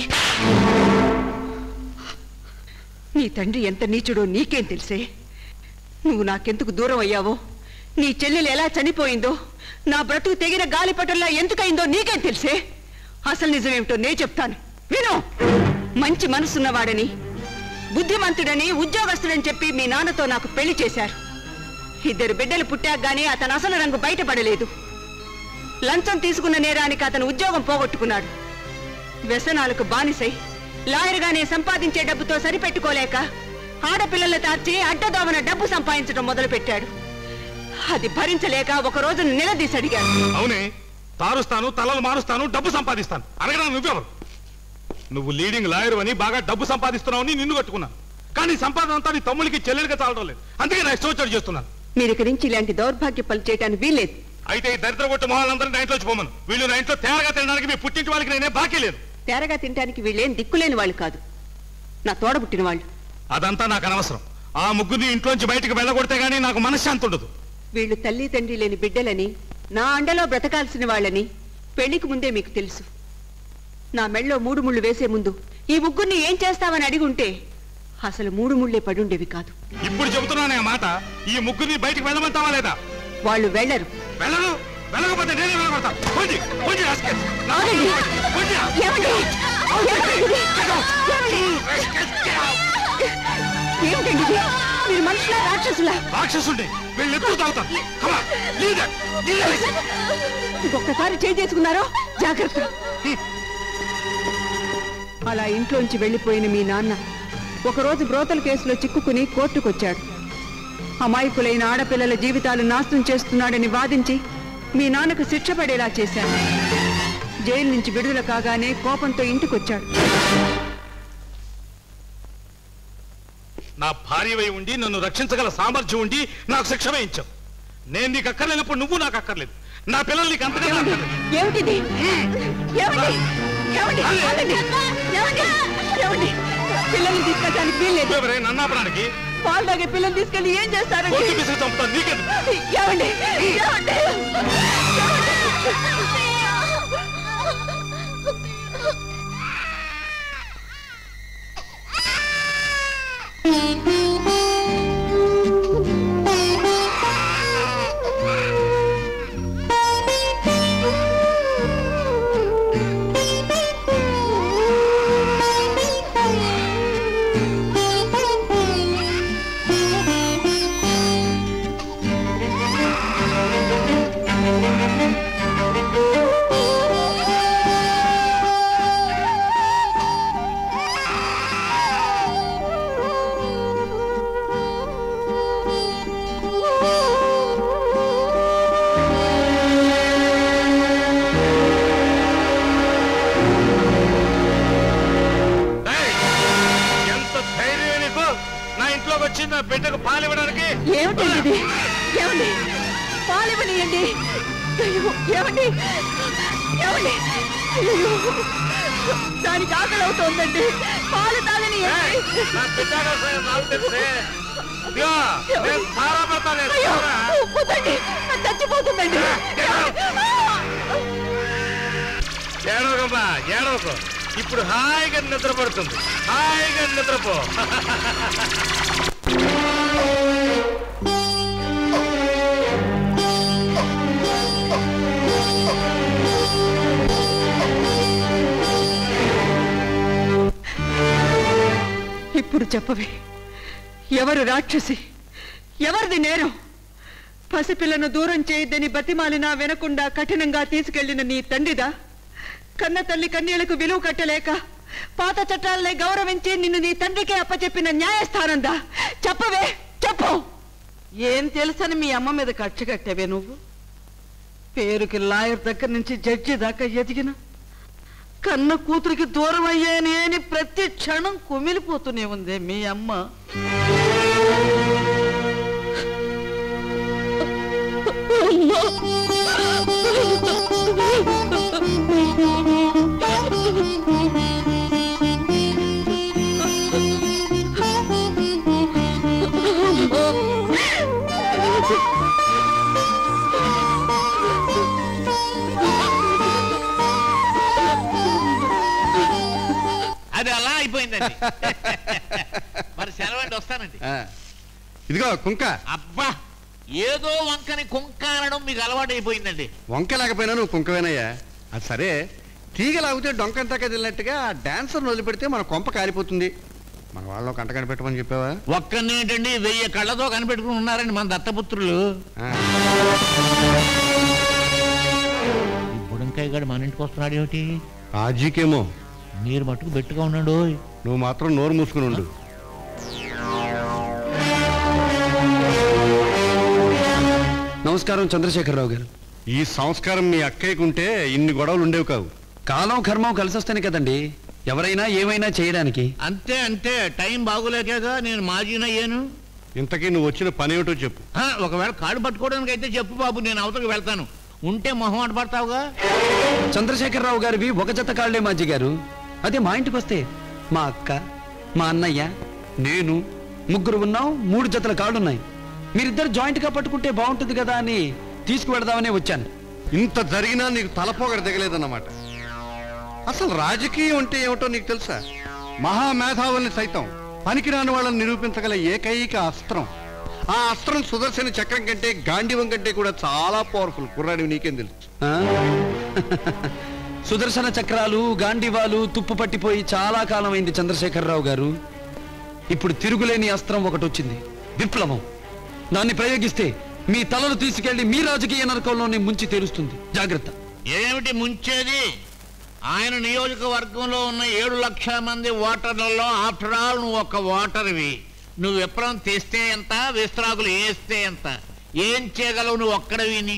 నీ తండ్రి ఎంత నీచుడో నీకేం తెలిసే నువ్వు నాకెందుకు దూరం అయ్యావో నీ చెల్లెలు ఎలా చనిపోయిందో నా బ్రతుకు తెగిన గాలిపటంలా ఎందుకయిందో నీకేం తెలిసే అసలు నిజమేమిటో నే చెప్తాను విను మంచి మనసున్నవాడని బుద్ధిమంతుడని ఉద్యోగస్తుడని చెప్పి మీ నాన్నతో నాకు పెళ్లి చేశారు ఇద్దరు బిడ్డలు పుట్టాక గానీ అతను అసలు రంగు బయటపడలేదు లంచం తీసుకున్న నేరానికి అతను ఉద్యోగం పోగొట్టుకున్నాడు వ్యసనాలకు బానిసై లాయర్గానే సంపాదించే డబ్బుతో సరిపెట్టుకోలేక ఆడపిల్లలు తార్చి అడ్డదోమన డబ్బు సంపాదించడం మొదలుపెట్టాడు అది భరించలేక ఒక రోజు నిలదీసి అడిగాడు అవునే తారుస్తాను తలలు మారుస్తాను డబ్బు సంపాదిస్తాను అడగడా నువ్వెవరు నువ్వు లీడింగ్ లాయర్ అని బాగా డబ్బు సంపాదిస్తున్నావని నిన్ను కట్టుకున్నాను కానీ సంపాదన అంతా నీ తమ్ముడికి చెల్లెలిగా చాలడం లేదు అందుకే నా ఇష్టం వచ్చాడు చేస్తున్నాను మీరు ఇక్కడి నుంచి ఇలాంటి దౌర్భాగ్య పనులు చేయడానికి వీల్లేదు అయితే ఈ దరిద్ర కొట్టు మొహాలందరినీ నా ఇంట్లో పోమను వీళ్ళు నా ఇంట్లో తేరగా తినడానికి మీ పుట్టింటి వాళ్ళకి నేనే బాకీ లేదు తేరగా తినడానికి వీళ్ళేం దిక్కులేని వాళ్ళు కాదు నా తోడబుట్టిన వాళ్ళు అదంతా నాకు అనవసరం ఆ ముగ్గురిని ఇంట్లోంచి బయటకు వెళ్ళగొడితే గానీ నాకు మనశ్శాంతి ఉండదు వీళ్ళు తల్లి తండ్రి లేని బిడ్డలని నా అండలో బ్రతకాల్సిన వాళ్ళని పెళ్లికి ముందే మీకు తెలుసు నా మెళ్ళో మూడు ముళ్ళు వేసే ముందు ఈ ముగ్గురిని ఏం చేస్తావని అడిగి ఉంటే అసలు మూడు ముళ్ళే పడుండేవి కాదు ఇప్పుడు చెబుతున్నానే ఆ మాట ఈ ముగ్గురిని బయటకు వెళ్ళమంటావా లేదా వాళ్ళు వెళ్ళరు వెళ్ళరు వెళ్ళకపోతే నేనే వెళ్ళగొడతా కొంచెం కొంచెం ఆగండి. ఏమండి? ఏమండి ఇది? ఏమిటండి ఇది? మీరు మనుషులా రాక్షసులా రాక్షసుండే వీళ్ళు ఎప్పుడు తాగుతాం ఒక్కసారి చేయి చేసుకున్నారో జాగ్రత్త అలా ఇంట్లోంచి వెళ్ళిపోయిన మీ నాన్న ఒకరోజు బ్రోతల కేసులో చిక్కుకుని కోర్టుకొచ్చాడు అమాయకులైన ఆడపిల్లల జీవితాలు నాశనం చేస్తున్నాడని వాదించి మీ నాన్నకు శిక్ష పడేలా చేశాడు జైలు నుంచి విడుదల కాగానే కోపంతో ఇంటికొచ్చాడు నా భార్యవై ఉండి నన్ను రక్షించగల సామర్థ్యం ఉండి నాకు శిక్ష వేయించావు నేను నీకు అక్కర్లేనప్పుడు నువ్వు నాకు అక్కర్లేదు నా పిల్లలు నీకు అంతగా అక్కర్లేదు ఏమిటిది ఏమండి ఏమండి ఆగండి. ఏమండి ఏమండి పిల్లల్ని తీసుకెళ్ళడానికి వీల్లేదు ఎవరే నన్నాపడానికి పాలు తాగే పిల్లల్ని తీసుకెళ్ళి ఏం చేస్తారండి కొట్టి పిసికి చంపుతాను నీకెందుకు ఏమండి ఏమండి ఎంత ధైర్యం నీకు నా ఇంట్లోకి వచ్చి నా బిడ్డకు పాలు ఇవ్వడానికి ఏమిటండి ఇది ఏమండి పాలివ్వనియండి అయ్యో, ఏమండి ఏమండి అయ్యో, దానికి ఆకలి అవుతోందండి పాలు తాగనియండి నా బిడ్డ కోసం నాకు తెలుసే. ఇదిగో, నేను సారా పడతాను, అయ్యో, సారా. వద్దండి అది చచ్చిపోతుందండి ఏడవకమ్మా ఏడవకు ఇప్పుడు హాయిగా నిద్రపడుతుంది హాయిగా నిద్రపో ఇప్పుడు చెప్పవే ఎవరు రాక్షసి ఎవరిది నేరం పసిపిల్లను దూరం చేయొద్దని బతిమాలినా వినకుండా కఠినంగా తీసుకెళ్లిన నీ తండ్రిదా కన్న తల్లి కన్నీళ్లకు విలువ కట్టలేక పాత చట్టాలనే గౌరవించి నిన్ను నీ తండ్రికే అప్పచెప్పిన న్యాయస్థానందా చెప్పవే చెప్పు ఏం తెలుసని మీ అమ్మ మీద కక్ష కట్టావే నువ్వు పేరుకి లాయర్ దగ్గర నుంచి జడ్జి దాకా ఎదిగిన కన్న కూతురికి దూరం అయ్యానే అని ప్రతి క్షణం కుమిలిపోతూనే ఉంది మీ అమ్మ అమ్మా అది అలా అయిపోయిందండి మరి సెలవండి వస్తానండి ఆ, ఇదిగో కుంక అబ్బా ఏదో వంకని కుంక అనడం మీకు అలవాటు అయిపోయిందండి వంక లేకపోయినా నువ్వు కుంకవేనయ్యా అది సరే తీగ లాగితే డొంకంతా కదిలినట్టుగా ఆ డాన్సర్ వదిలిపెడితే మన కొంప కారిపోతుంది మన వాళ్ళు కంట కనిపెట్టమని చెప్పావా ఒక్కనేంటండి వెయ్యి కళ్ళతో కనిపెట్టుకుని ఉన్నారండి మన దత్తపుత్రులు ఈ బుడంకాయ గడు మన ఇంటికి వస్తున్నాడు ఏమిటి రాజీకేమో మీరు మట్టుకు బెట్టుగా ఉన్నాడు నువ్వు మాత్రం నోరు మూసుకుని ఉండు నమస్కారం చంద్రశేఖరరావు గారు ఈ సంస్కారం మీ అక్కయ్యకు ఉంటే ఇన్ని గొడవలు ఉండేవి కావు కాలం కర్మం కలిసి వస్తేనే కదండి ఎవరైనా ఏమైనా చేయడానికి అంతే అంతే టైం బాగోలేకేగా నేను మాజీనయ్యాను ఇంతకీ నువ్వు వచ్చిన పని ఏమిటో చెప్పు ఆ, ఒకవేళ కాడు పట్టుకోవడానికి అయితే చెప్పు బాబు నేను అవతలకు వెళ్తాను ఉంటే మొహం అటు పడతావుగా చంద్రశేఖరరావు గారివి ఒక జత కాళ్లే మాజీ గారు అదే మా ఇంటికి వస్తే మా అక్క మా అన్నయ్య నేను ముగ్గురు ఉన్నాం మూడు జతల కాళ్ళున్నాయి మీరిద్దరు జాయింట్ గా పట్టుకుంటే బాగుంటుంది కదా అని తీసుకువెడదామనే వచ్చాను ఇంత జరిగినా నీకు తలపోగడ దిగలేదన్నమాట అసలు రాజకీయం అంటే ఏమిటో నీకు తెలుసా మహామేధావుల్ని సైతం పనికిరాని వాళ్ళని నిరూపించగల ఏకైక అస్త్రం ఆ అస్త్రం సుదర్శన చక్రం కంటే గాంధీవం కంటే కూడా చాలా పవర్ఫుల్ కుర్రాడివి నీకేం తెలుసు ఆ? సుదర్శన చక్రాలు గాంధీవాలు తుప్పు పట్టిపోయి చాలా కాలం అయింది చంద్రశేఖరరావు గారు ఇప్పుడు తిరుగులేని అస్త్రం ఒకటి వచ్చింది విప్లవం దాన్ని ప్రయోగిస్తే మీ తలలు తీసుకెళ్లి మీ రాజకీయ నరకంలోనే ముంచి తెరుస్తుంది జాగ్రత్త ఏమిటి ముంచేది ఆయన నియోజకవర్గంలో ఉన్న ఏడు లక్షల మంది ఓటర్లలో ఆఫ్టర్ ఆల్ నువ్వు ఒక ఓటర్వి నువ్వు విప్లవం తెస్తే ఎంత విస్త్రాకులు వేస్తే ఎంత ఏం చేయగలవు నువ్వు ఒక్కడ విని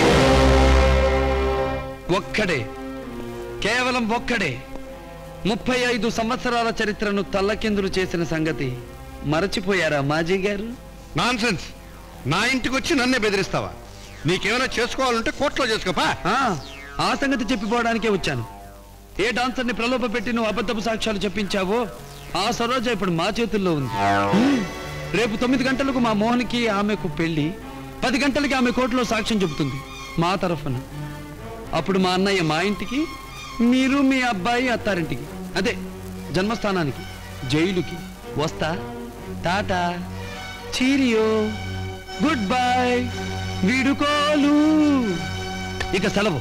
ఒక్కడే కేవలం ఒక్కడే ముప్పై ఐదు సంవత్సరాల చరిత్రను తల్లకిందులు చేసిన సంగతి మరచిపోయారా మాజీ గారు నాన్సెన్స్ నా ఇంటికి వచ్చి నన్నే బెదిరిస్తావా నీకేమైనా చేసుకోవాలంటే కోర్టులో చేసుకోపా ఆ, ఆ సంగతి చెప్పిపోవడానికే వచ్చాను ఏ డాన్సర్ ని ప్రలోభ పెట్టి నువ్వు అబద్ధపు సాక్ష్యాలు చెప్పించావో ఆ సరోజ ఇప్పుడు మా చేతుల్లో ఉంది రేపు తొమ్మిది గంటలకు మా మోహన్కి ఆమెకు పెళ్లి పది గంటలకి ఆమె కోర్టులో సాక్ష్యం చెబుతుంది మా తరఫున అప్పుడు మా అన్నయ్య మా ఇంటికి మీరు మీ అబ్బాయి అత్తారింటికి అదే జన్మస్థానానికి జైలుకి వస్తా టాటా చీరియో గుడ్ బై వీడుకోలు ఇక సెలవు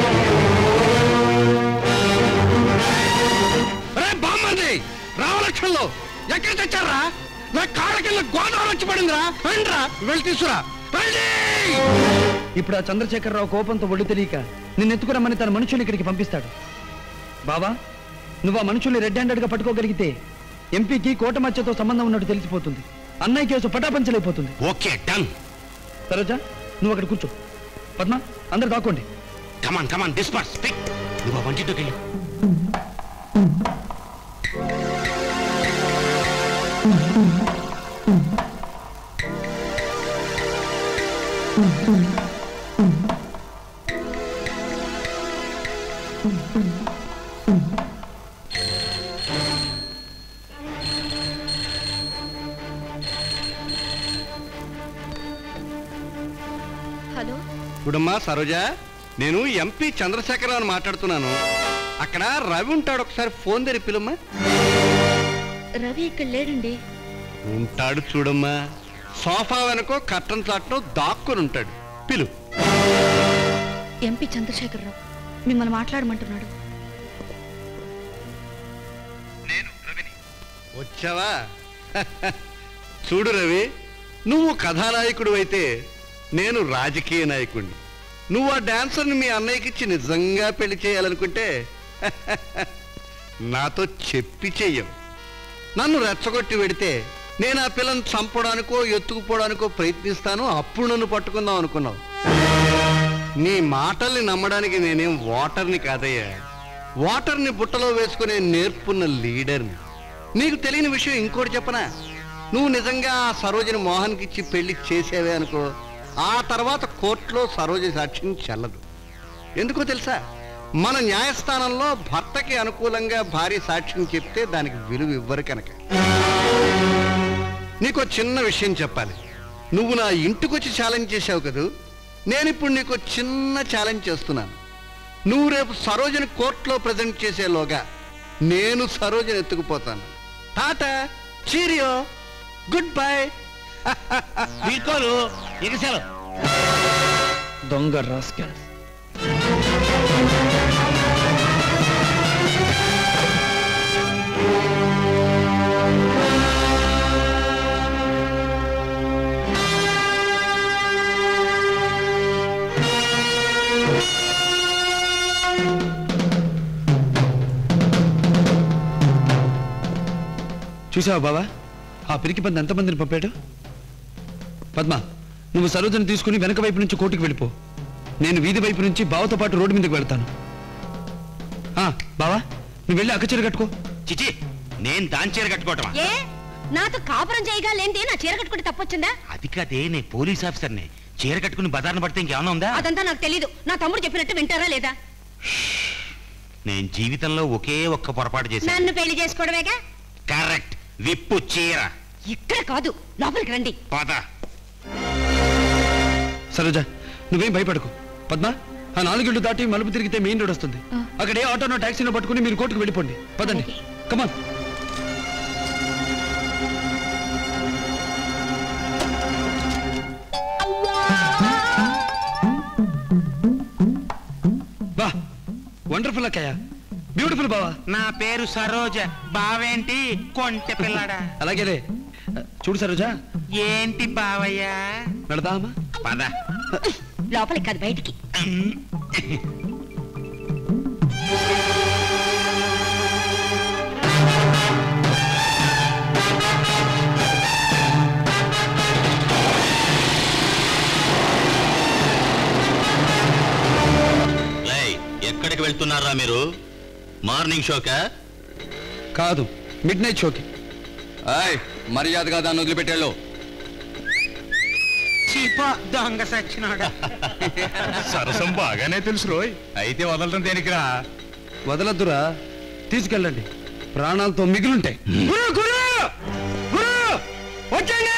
రే బామ్మంది రామలక్ష్మణ్లో ఎక్కడ తెచ్చారా నా కాళ్ళ కింద గోదావరి వచ్చి పడిందిరా రండిరా వెళ్ళి తీసుకురా రండి ఇప్పుడు ఆ చంద్రశేఖరరావు కోపంతో ఒళ్ళు తెలియక నిన్నెత్తుకురమ్మని తన మనుషులు ఇక్కడికి పంపిస్తాడు బావా నువ్వు ఆ మనుషుల్ని రెడ్ హ్యాండెడ్ గా పట్టుకోగలిగితే ఎంపీకి కోటమచ్చతో సంబంధం ఉన్నట్టు తెలిసిపోతుంది అన్నయ్య కేసు పటాపంచలైపోతుంది ఓకే డన్ సరోజా నువ్వు అక్కడ కూర్చో పద్మ అందరు దాక్కోండి కమాన్ కమాన్ డిస్పర్స్ పిక్ నువ్వు ఆ వంటింట్లోకి వెళ్ళు హలో చూడమ్మా సరోజ నేను ఎంపీ చంద్రశేఖరరావు అని మాట్లాడుతున్నాను అక్కడ రవి ఉంటాడు ఒకసారి ఫోన్ తెరి పిలమ్మా రవి ఇక్కడ లేడండి ఉంటాడు చూడమ్మా సోఫా వెనకో కట్టన్ చాట్లో దాక్కుని ఉంటాడు పిలు ఎంపీ చంద్రశేఖరరావు మిమ్మల్ని మాట్లాడమంటున్నాడు వచ్చావా చూడు రవి నువ్వు కథానాయకుడు అయితే నేను రాజకీయ నాయకుడిని నువ్వు ఆ డాన్సర్ని మీ అన్నయ్యకి ఇచ్చి నిజంగా పెళ్లి చేయాలనుకుంటే నాతో చెప్పి చెయ్యవు నన్ను రెచ్చగొట్టి పెడితే నేను ఆ పిల్లని చంపడానికో ఎత్తుకుపోవడానికో ప్రయత్నిస్తాను అప్పుడు నన్ను పట్టుకుందాం అనుకున్నావు నీ మాటల్ని నమ్మడానికి నేనేం వాటర్ని కాదయ్యా వాటర్ని బుట్టలో వేసుకునే నేర్పున్న లీడర్ని నీకు తెలియని విషయం ఇంకోటి చెప్పనా నువ్వు నిజంగా ఆ సరోజని మోహన్కి ఇచ్చి పెళ్లి చేసేవే అనుకో ఆ తర్వాత కోర్టులో సరోజ సాక్ష్యం చెల్లదు ఎందుకో తెలుసా మన న్యాయస్థానంలో భర్తకి అనుకూలంగా భార్య సాక్ష్యం చెప్తే దానికి విలువ ఇవ్వరు కనుక నీకు చిన్న విషయం చెప్పాలి నువ్వు నా ఇంటికొచ్చి ఛాలెంజ్ చేశావు కదూ నేను ఇప్పుడు నీకు చిన్న ఛాలెంజ్ చేస్తున్నాను నువ్వు రేపు సరోజని కోర్టులో ప్రజెంట్ చేసేలోగా నేను సరోజని ఎత్తుకుపోతాను టాటా చీరియో గుడ్ బై వీకోలు ఎగసాలు దొంగ రాస్కెల్ చూసావా బావా ఆ పిరికి పంది ఎంతమందిని పంపాడు పద్మ నువ్వు సరోజను తీసుకుని వెనక వైపు నుంచి కోర్టుకు వెళ్ళిపో నేను వీధి వైపు నుంచి బావతో పాటు రోడ్డు మీదకి వెళ్తాను ఆ, బావా నువ్వు వెళ్ళి అక్కచీర కట్టుకో చిచి నేను దాని చీర కట్టుకోవటమా ఏ నాతో కాపురం చేయగా లేనిదే నా చీర కట్టుకుంటే తప్పొచ్చిందా అది కాదే నేను పోలీస్ ఆఫీసర్ని చీర కట్టుకుని బజార్న పడితే ఇంకేమన్నా ఉందా అదంతా నాకు తెలీదు నా తమ్ముడు చెప్పినట్టు వింటారా లేదా నేను జీవితంలో ఒకే ఒక్క పొరపాటు చేశాను నన్ను పెళ్లి చేసుకోవడమేగా కరెక్ట్ విప్పు చీర ఇక్కడ కాదు లోపలికి రండి పద సరోజ నువ్వేం భయపడకు పద్మ ఆ నాలుగిళ్ళు దాటి మలుపు తిరిగితే మెయిన్ రోడ్ వస్తుంది అక్కడ ఏ ఆటోనో టాక్సీనో పట్టుకుని మీరు కోర్టుకు వెళ్ళిపోండి పదండి కమాన్ బా వండర్ఫుల్ అక్కయ్య బ్యూటిఫుల్ బావా నా పేరు సరోజ బావేంటి కొంటె పిల్లడా అలాగేలే చూడు సరోజ ఏంటి బావయ్యా వెళదామా పద లోపలికి కాదు బయటికి లై ఎక్కడికి వెళ్తున్నారా మీరు మార్నింగ్ షోకా కాదు మిడ్ నైట్ షోకి ఆయ్ మర్యాదగా దాన్ని వదిలిపెట్టాళ్ళు చీపా దొంగ సచ్చినాడా సరసం బాగానే తెలుసు రోయ్ అయితే వదలటం దేనికిరా వదలద్దురా తీసుకెళ్ళండి ప్రాణాలతో మిగిలుంటాయి గురు గురు గురు వచ్చండి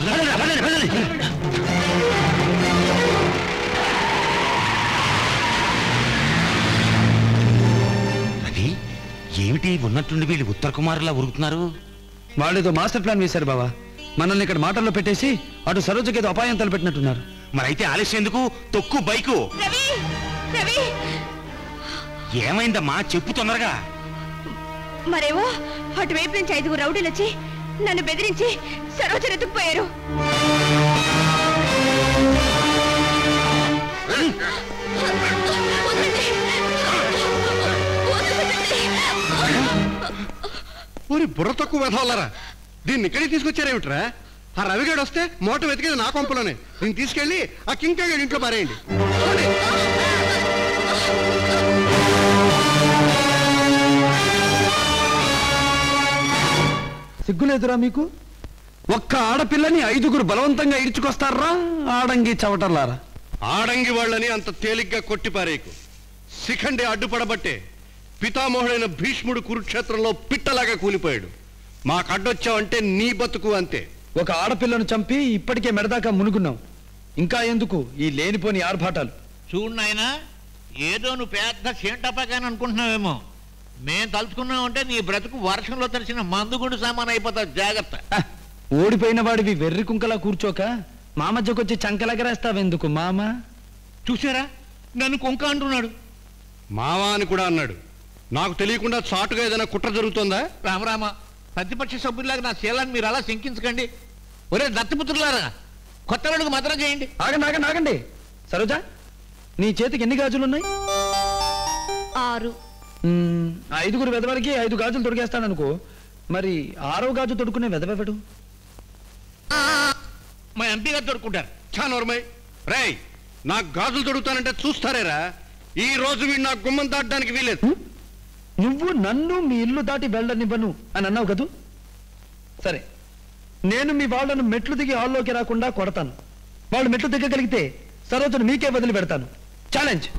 రవి ఏమిటి ఉన్నట్టుండి వీళ్ళు ఉత్తర కుమారులా ఉరుకుతున్నారు వాళ్ళేదో మాస్టర్ ప్లాన్ వేశారు బావా మనల్ని ఇక్కడ మాటల్లో పెట్టేసి అటు సరోజకి ఏదో అపాయం తలపెట్టినట్టున్నారు మరైతే ఆలస్యం ఎందుకు తొక్కు బైకు రవి రవి ఏమైందమ్మా చెప్పు తొందరగా మరేవో అటువైపు నుంచి ఐదుగురు రౌడీలు వచ్చి నన్ను బెదిరించి సరోజను ఎత్తుకుపోయారు ఊరి బుర్ర తక్కువ వెధవల్లరా దీన్ని ఇక్కడికి తీసుకొచ్చారేమిట్రా ఆ రవిగాడు వస్తే మోట వెతికేది నా కొంపలోనే దీన్ని తీసుకెళ్ళి ఆ కింకా గారి ఇంట్లో పారేయండి సిగ్గులేదురా మీకు ఒక్క ఆడపిల్లని ఐదుగురు బలవంతంగా ఇడ్చుకొస్తారా ఆడంగి చవటర్లారా ఆడంగి వాళ్ళని అంత తేలిగ్గా కొట్టిపారేయకు శిఖండి అడ్డుపడబట్టే పితామోహుడైన భీష్ముడు కురుక్షేత్రంలో పిట్టలాగా కూలిపోయాడు మాకు అడ్డొచ్చావంటే నీ బతుకు అంతే ఒక ఆడపిల్లను చంపి ఇప్పటికే మెడదాకా మునుగున్నాం ఇంకా ఎందుకు ఈ లేనిపోని ఆర్భాటాలు చూడు నాయనా ఏదో నువ్వు పెద్ద చీంటపాకాని అనుకుంటున్నావేమో మేం తలుచుకున్నామంటే నీ బ్రతుకు వర్షంలో తడిసిన మందుగుండు సామాన్ అయిపోతావు జాగ్రత్త ఓడిపోయిన వాడివి వెర్రి కుంకలా కూర్చోక మా మధ్యకొచ్చి చంకలగరేస్తావెందుకు మామ చూసారా నన్ను కుంక అంటున్నాడు మావా అని కూడా అన్నాడు నాకు తెలియకుండా చాటుగా ఏదైనా కుట్ర జరుగుతుందా రామరామ ప్రతిపక్ష సభ్యులాగా నా శీలాన్ని మీరు అలా శంకించకండి ఒరే దత్తపుత్రులారా కొత్త వాళ్ళకు మద్రం చేయండి ఆగండి ఆగండి ఆగండి సరోజా నీ చేతికి ఎన్ని గాజులున్నాయి ఆరు మ్మ్, ఐదుగురు వెదవలకి ఐదు గాజులు తొడిగేస్తాననుకో మరి ఆరో గాజు తొడుకునే వెదవెవడు మా ఎంపీ గారు తోడుకుంటారు చానోర్మై రేయ్ నాకు గాజులు దొరుకుతానంటే చూస్తారేరా ఈ రోజు వీడు నా గుమ్మం దాటడానికి వీలేదు నువ్వు నన్ను మీ ఇల్లు దాటి వెళ్ళనివ్వను అని అన్నావు కదూ సరే నేను మీ వాళ్ళను మెట్లు దిగి హాల్లోకి రాకుండా కొడతాను వాళ్ళు మెట్లు దిగగలిగితే సరోజను మీకే వదిలి పెడతాను ఛాలెంజ్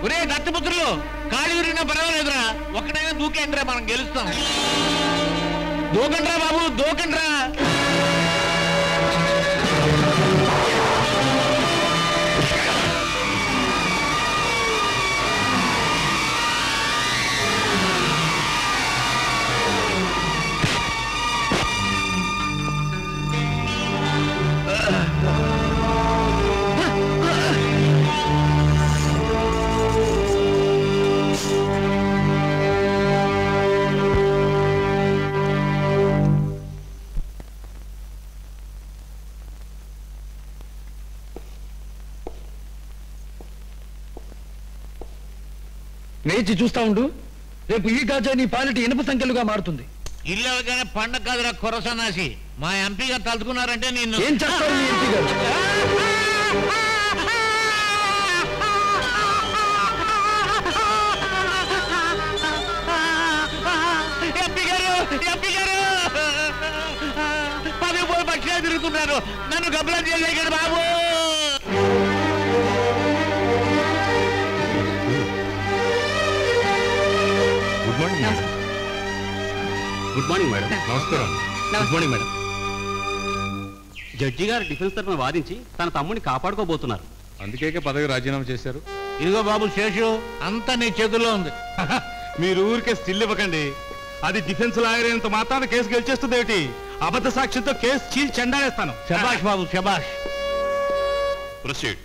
ఒరే దత్తపుత్రులు కాళీ విరిగినా పర్వాలేదురా ఒక్కడైనా దూకేంట్రా మనం గెలుస్తాం దూకండ్రా బాబు దూకండ్రా వేచి చూస్తా ఉండు రేపు ఈ గాజా నీ పాలిటి ఇనుప సంఖ్యలుగా మారుతుంది ఇల్లు అవగానే పండగ కాదురా కొరసనాసి మా ఎంపీ గారు తలుచుకున్నారంటే నిన్ను ఏం చేస్తావు ఈ ఎంపీ గారు? ఎంపీ గారు ఎంపీ గారు పది పోయి పక్షిగా తిరుగుతున్నారు నన్ను గబ్బలా చేయలేకండి బాబు good morning madam good morning madam నమస్కారం good morning madam judge garu defence తరఫున వాదించి తన తమ్ముడిని కాపాడుకోబోతున్నారు అందుకే పదవి రాజీనామా చేశారు ఇదిగో బాబు శేషు అంతా నీ చేతుల్లో ఉంది మీరు ఊరికే స్టిల్ ఇవ్వకండి అది డిఫెన్స్ లాయర్ అయినంత మాత్రాన కేసు గెలిచేస్తుంది ఏమిటి అబద్ధ సాక్ష్యంతో కేసు చీల్ చెండాలేస్తాను శబాష్ బాబు శబాష్ ప్రొసీడ్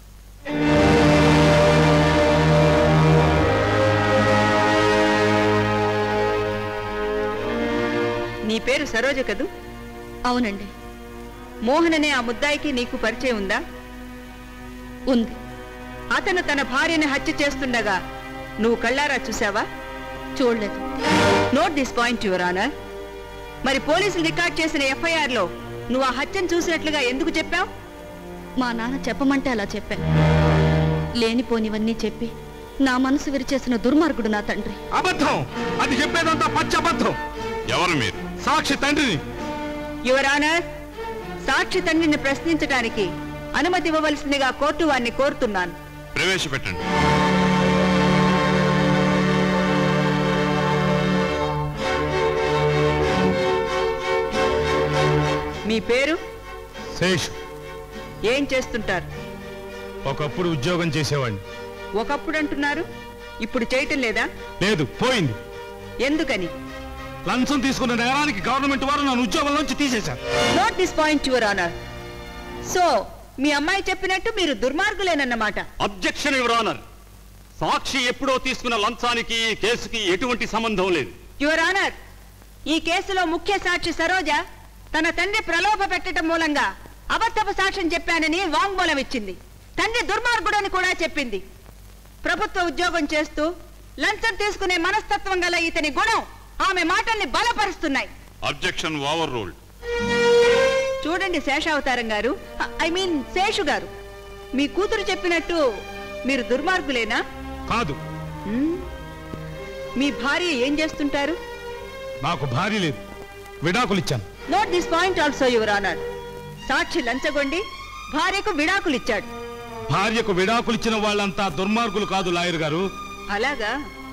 నీ పేరు సరోజ కదూ అవునండి మోహన్ అనే ఆ ముద్దాయికి నీకు పరిచయం ఉందా ఉంది అతను తన భార్యని హత్య చేస్తుండగా నువ్వు కళ్ళారా చూసావా చూడలేదు note this point your honour మరి పోలీసులు రికార్డ్ చేసిన ఎఫ్ఐఆర్ లో నువ్వు ఆ హత్యను చూసినట్లుగా ఎందుకు చెప్పావు మా నాన్న చెప్పమంటే అలా చెప్పాను లేనిపోనివన్నీ చెప్పి నా మనసు విరిచేసిన దుర్మార్గుడు నా తండ్రి అబద్ధం అది చెప్పేదంతా పచ్చి అబద్ధం ఎవరు మీరు సాక్షి తండ్రిని యువర్ ఆనర్ సాక్షి తండ్రిని ప్రశ్నించడానికి అనుమతి ఇవ్వవలసిందిగా కోర్టు వారిని కోరుతున్నాను ప్రవేశపెట్టండి మీ పేరు శేష్ ఏం చేస్తుంటారు ఒకప్పుడు ఉద్యోగం చేసేవాడిని ఒకప్పుడు అంటున్నారు ఇప్పుడు చేయటం లేదా లేదు పోయింది ఎందుకని లంచం తీసుకున్న నేరానికి గవర్నమెంట్ వారు నన్ను ఉద్యోగం నుంచి తీసేశారు note this point your honour so మీ అమ్మాయి చెప్పినట్టు మీరు దుర్మార్గులేనన్నమాట అబ్జెక్షన్ యువర్ ఆనర్ సాక్షి ఎప్పుడో తీసుకున్న లంచానికి ఈ కేసుకి ఎటువంటి సంబంధం లేదు యువర్ ఆనర్ ఈ కేసులో ముఖ్య సాక్షి సరోజ తన తండ్రి ప్రలోభ పెట్టడం మూలంగా అబద్ధపు సాక్ష్యం చెప్పానని వాంగ్మూలం ఇచ్చింది తండ్రి దుర్మార్గుడని కూడా చెప్పింది ప్రభుత్వ ఉద్యోగం చేస్తూ లంచం తీసుకునే మనస్తత్వం గల ఇతని గుణం ఆమె మాటల్ని బలపరుస్తున్నాయి అబ్జెక్షన్ ఓవర్ రూల్డ్ చూడండి శేషావతారం గారు ఐ మీన్ శేషు గారు మీ కూతురు చెప్పినట్టు మీరు దుర్మార్గులేనా కాదు మ్మ్. మీ భార్య ఏం చేస్తుంటారు నాకు భార్య లేదు విడాకులు ఇచ్చాను note this point also your honour సాక్షి లంచగొండి భార్యకు విడాకులు ఇచ్చాడు భార్యకు విడాకులు ఇచ్చిన వాళ్ళంతా దుర్మార్గులు కాదు లాయర్ గారు అలాగా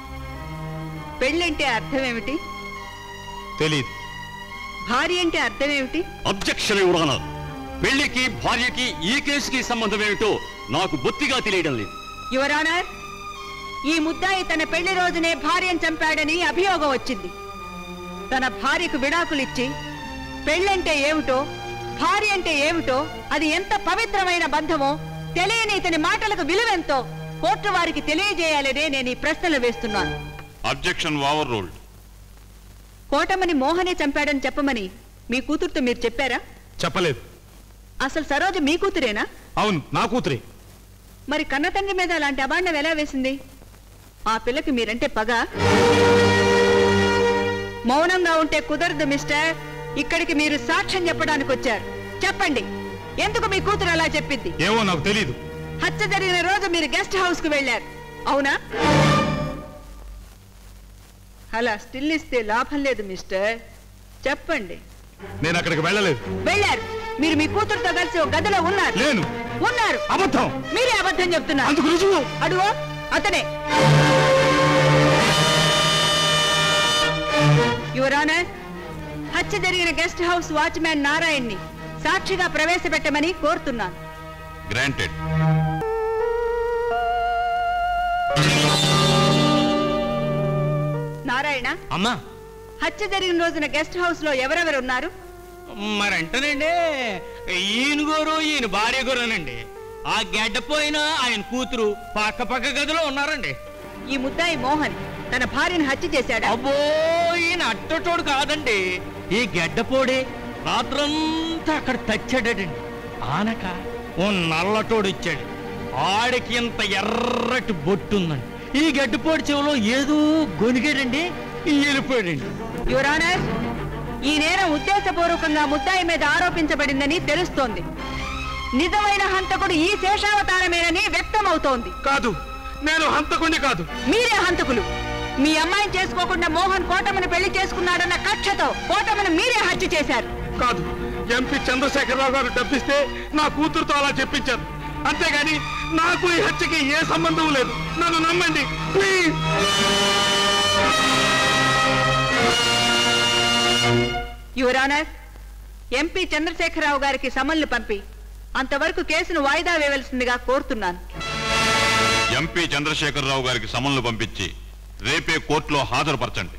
పెళ్ళంటే అర్థం ఏమిటి తెలియదు భార్య అంటే అర్థం ఏమిటి అబ్జెక్షన్ యువర్ ఆనర్ పెళ్లికి భార్యకి ఈ కేసుకి సంబంధం ఏమిటో నాకు బొత్తిగా తెలియడం లేదు యువర్ ఆనర్ ఈ ముద్దాయి తన పెళ్లి రోజునే భార్యను చంపాడని అభియోగం వచ్చింది తన భార్యకు విడాకులు ఇచ్చి పెళ్ళంటే ఏమిటో భార్య అంటే ఏమిటో అది ఎంత పవిత్రమైన బంధమో తెలియని ఇతని మాటలకు విలువెంతో కోర్టు వారికి తెలియజేయాలనే నేను ఈ ప్రశ్నలు వేస్తున్నాను అబ్జెక్షన్ ఓవర్ రూల్డ్ కోటమని మోహనే చంపాడని చెప్పమని మీ కూతురుతో మీరు చెప్పారా చెప్పలేదు అసలు సరోజ మీ కూతురేనా అవును నా కూతురే మరి కన్న తండ్రి మీద అలాంటి అబాండం ఎలా వేసింది ఆ పిల్లకి మీరంటే పగ మౌనంగా ఉంటే కుదరదు మిస్టర్ ఇక్కడికి మీరు సాక్ష్యం చెప్పడానికి వచ్చారు చెప్పండి ఎందుకు మీ కూతురు అలా చెప్పింది ఏమో నాకు తెలియదు హత్య జరిగిన రోజు మీరు గెస్ట్ హౌస్ కు వెళ్ళారు అవునా అలా స్టిల్ ఇస్తే లాభం లేదు మిస్టర్ చెప్పండి నేను అక్కడికి వెళ్ళలేదు వెళ్ళారు మీరు మీ కూతురుతో కలిసి ఒక గదిలో ఉన్నారు లేను ఉన్నారు అబద్ధం మీరే అబద్ధం చెప్తున్నారు అందుకు రుజువు అడుగు అతనే యువరానా హత్య జరిగిన గెస్ట్ హౌస్ వాచ్మ్యాన్ నారాయణ్ని సాక్షిగా ప్రవేశపెట్టమని కోరుతున్నాను గ్రాంటెడ్ నారాయణ అమ్మా హత్య జరిగిన రోజున గెస్ట్ హౌస్ లో ఎవరెవరు ఉన్నారు మరంటేనండి ఈయన గోరు ఈయన భార్య గోరునండి ఆ గడ్డపోయిన ఆయన కూతురు పక్క పక్క గదిలో ఉన్నారండి ఈ ముద్దాయి మోహన్ తన భార్యను హత్య చేశాడు అబ్బో ఈయన అట్టటోడు కాదండి ఈ గడ్డపోడే రాత్రంతా అక్కడ తచ్చాడండి ఆనక ఓ నల్లటోడు ఇచ్చాడు ఆడికి ఇంత ఎర్రటి బొట్టు ఉందండి ఈ గడ్డిపోడి చెవిలో ఏదో గొనిగాడండి వెళ్ళిపోయాడండి యువరానర్ ఈ నేరం ఉద్దేశపూర్వకంగా ముద్దాయి మీద ఆరోపించబడిందని తెలుస్తోంది నిజమైన హంతకుడు ఈ శేషావతారమేనని వ్యక్తమవుతోంది కాదు నేను హంతకుండి కాదు మీరే హంతకులు మీ అమ్మాయిని చేసుకోకుండా మోహన్ కోటమని పెళ్లి చేసుకున్నాడన్న కక్షతో కోటమని మీరే హత్య చేశారు కాదు ఎంపీ చంద్రశేఖరరావు గారు డబ్బిస్తే నా కూతురుతో అలా చెప్పించారు అంతేగాని నాకు ఈ హత్యకి ఏ సంబంధం లేదు నన్ను నమ్మండి ప్లీజ్ యువరానర్ ఎంపీ చంద్రశేఖరరావు గారికి సమన్లు పంపి అంతవరకు కేసును వాయిదా వేయవలసిందిగా కోరుతున్నాను ఎంపీ చంద్రశేఖరరావు గారికి సమన్లు పంపించి రేపే కోర్టులో హాజరుపరచండి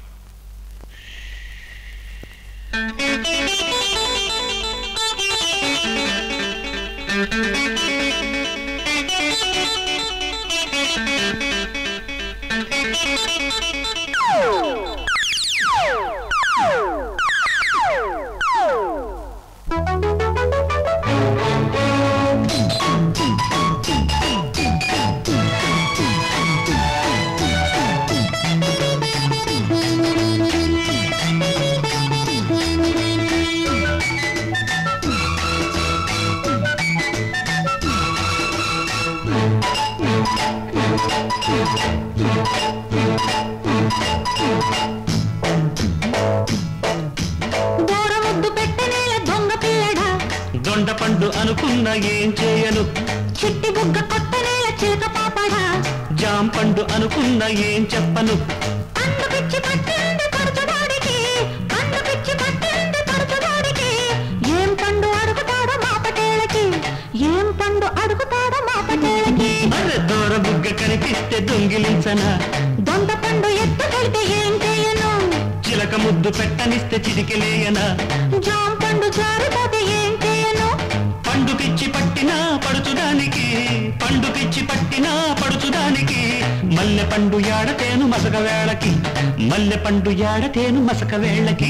దూర ముద్దు పెట్టనేల దొంగ పిల్లడా దొండ పండు అనుకున్నా ఏం చేయను చిట్టి బుగ్గ కొట్టనేల చిలక పాపడా జాం పండు అనుకున్నా ఏం చెప్పను పండు పిచ్చి పట్టింది పరచువాడికి పండు పిచ్చి పట్టింది పరచువాడికి ఏం పండు అడుగుతాడో మా పటేళ్ళకి ఏం పండు అడుగుతాడో మా పటేళ్ళకి అరే దూర బుగ్గ కనిపిస్తే దొంగిలించనా దొండ పండు ఎత్తుకెళ్తే ఏం చేయను చిలక ముద్దు పెట్టనిస్తే చిటికెలేయనా జాం పండు జారిపోతే ఏం చేయను పండు పిచ్చి పట్టినా పడుచుదానికి పండు పిచ్చి పట్టినా పడుచుదానికి మల్లె పండు యాడతేను మసక వేళకి మల్లె పండు యాడతేను మసక వేళకి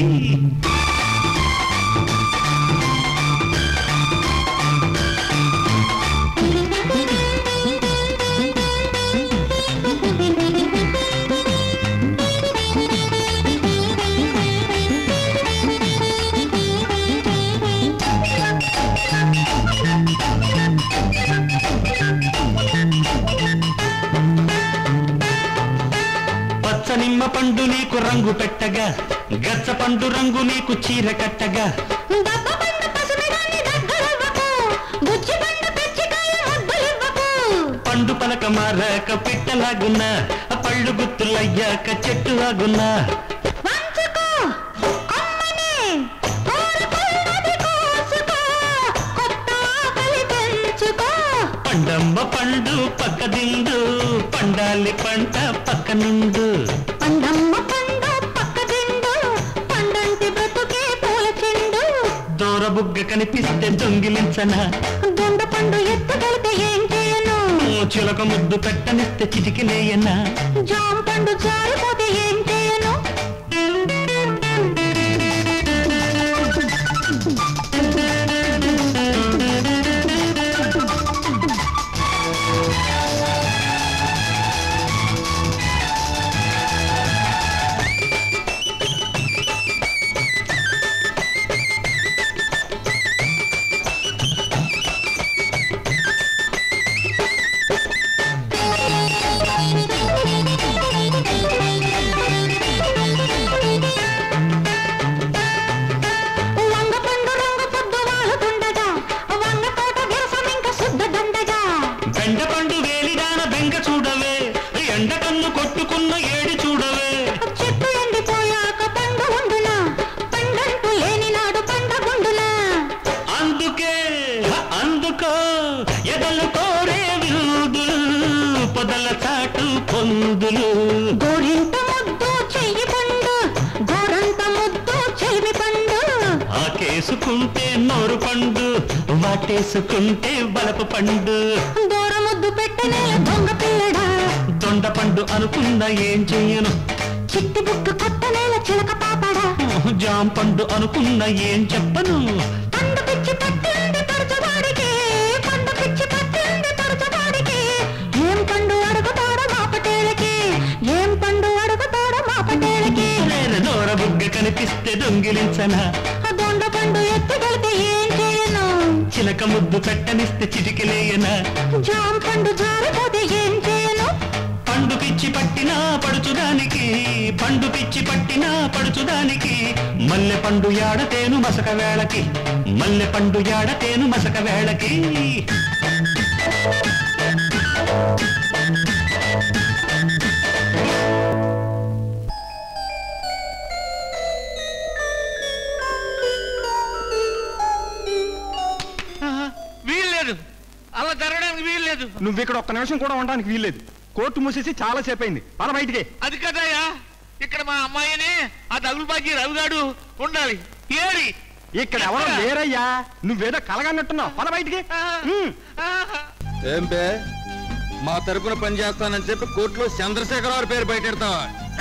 పచ్చ నిమ్మ పండు నీకు రంగు పెట్టగా గచ్చ పండు రంగు నీకు చీర కట్టగా దప్ప పండు పసుమిడాన్ని దగ్గరవ్వకు బుచ్చి పండు పెచ్చికాయ ముద్దలివ్వకు పండు పలక మారాక పిట్టలాగున్నా ఆ పళ్ళు గుత్తులయ్యాక చెట్టు ఆగున్నా వంచుకో అమ్మని కోరుకున్నది కోసుకో కొత్త ఆకలి పెంచుకో పండమ్మ పండు పక్క దిండు పండాలి పంట పక్క నిండు పండమ్మ పండు పక్క దిండు పండంటి బ్రతుకే పూల చెండు దూర బుగ్గ కనిపిస్తే దొంగిలించనా దొండ పండు ఎత్తుకెళ్తే ఏం చేయను చిలక ముద్దు పెట్టనిస్తే చిటికిలేయనా జామ పండు జారిపోతే ఏం చేయను కొట్టుకున్న ఏడి చూడవే చెట్టు ఎండిపోయాక పండు ఉండునా పండంటూ లేని నాడు పండగుండునా అందుకే హ, అందుకో ఎదలు కోరే విరుదులు పొదల చాటు పొందులు గోరింత ముద్దు చెయ్యి పండు గోరంత ముద్దు చెవి పండు ఆకేసుకుంటే నోరు పండు వాటేసుకుంటే బలపు పండు దూర ముద్దు పెట్టనేల దొంగ పిల్లడా దొండ పండు అనుకున్నా ఏం చెయ్యను చిట్టి బుక్క కొట్టనేల చిలక పాపడా జాం పండు అనుకున్నా ఏం చెప్పను పండు పిచ్చి పట్టింది తరచువాడికి పండు పిచ్చి పట్టింది తరచువాడికి ఏం పండు అడుగుతాడో మా పటేలకి ఏం పండు అడుగుతాడో మా పటేలకి లేర నోర బుగ్గ కనిపిస్తే దొంగిలించనా ఆ దొండ పండు ఎత్తుకెళ్తే ఏం చేయను చిలక ముద్దు పెట్టనిస్తే చిటికెలేయనా జామ పండు జారిపోతే ఏం చేయను పండు పిచ్చి పట్టినా పడుచుదానికి పండు పిచ్చి పట్టినా పడుచుదానికి మల్లె పండు యాడతేను మసక వేళకి మల్లె పండు యాడతేను మసక వేళకి వీల్లేదు అలా జరగడానికి వీల్లేదు నువ్వు ఇక్కడ ఒక్క నిమిషం కూడా ఉండడానికి వీల్లేదు కోర్టు మూసేసి చాలా సేపు అయింది పద బయటికి అది కదయ్యా ఇక్కడ మా అమ్మాయిని ఆ తగులుబాకి రవిగాడు ఉండాలి ఏరి ఇక్కడ ఎవరో లేరయ్యా నువ్వేదో కలగన్నట్టున్నావు పద బయటికి ఉమ్. ఏం పే మా తరపున పనిచేస్తానని చెప్పి కోర్టులో చంద్రశేఖరరావు పేరు బయటెడతావా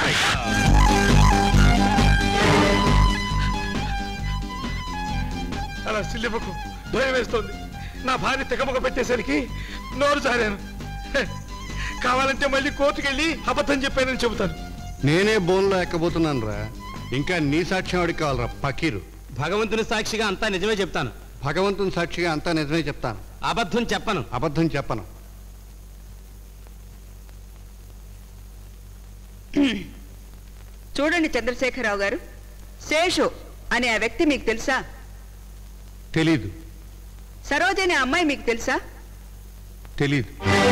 అలా సిల్లిపకు భయం వేస్తోంది నా భార్య తెగమొక పెట్టేసరికి నోరు జారాను హె, కావాలంటే మళ్ళీ కోర్టుకెళ్ళి అబద్ధం చెప్పానని చెబుతాను నేనే బోన్లో ఎక్కబోతున్నాను రా ఇంకా నీ సాక్ష్యం అడిగి కావాలరా పకీరు భగవంతుని సాక్షిగా అంతా నిజమే చెప్తాను భగవంతుని సాక్షిగా అంతా నిజమే చెప్తాను అబద్ధం చెప్పను అబద్ధం చెప్పను చూడండి చంద్రశేఖరరావు గారు శేషు అనే ఆ వ్యక్తి మీకు తెలుసా తెలీదు సరోజ అనే అమ్మాయి మీకు తెలుసా తెలీదు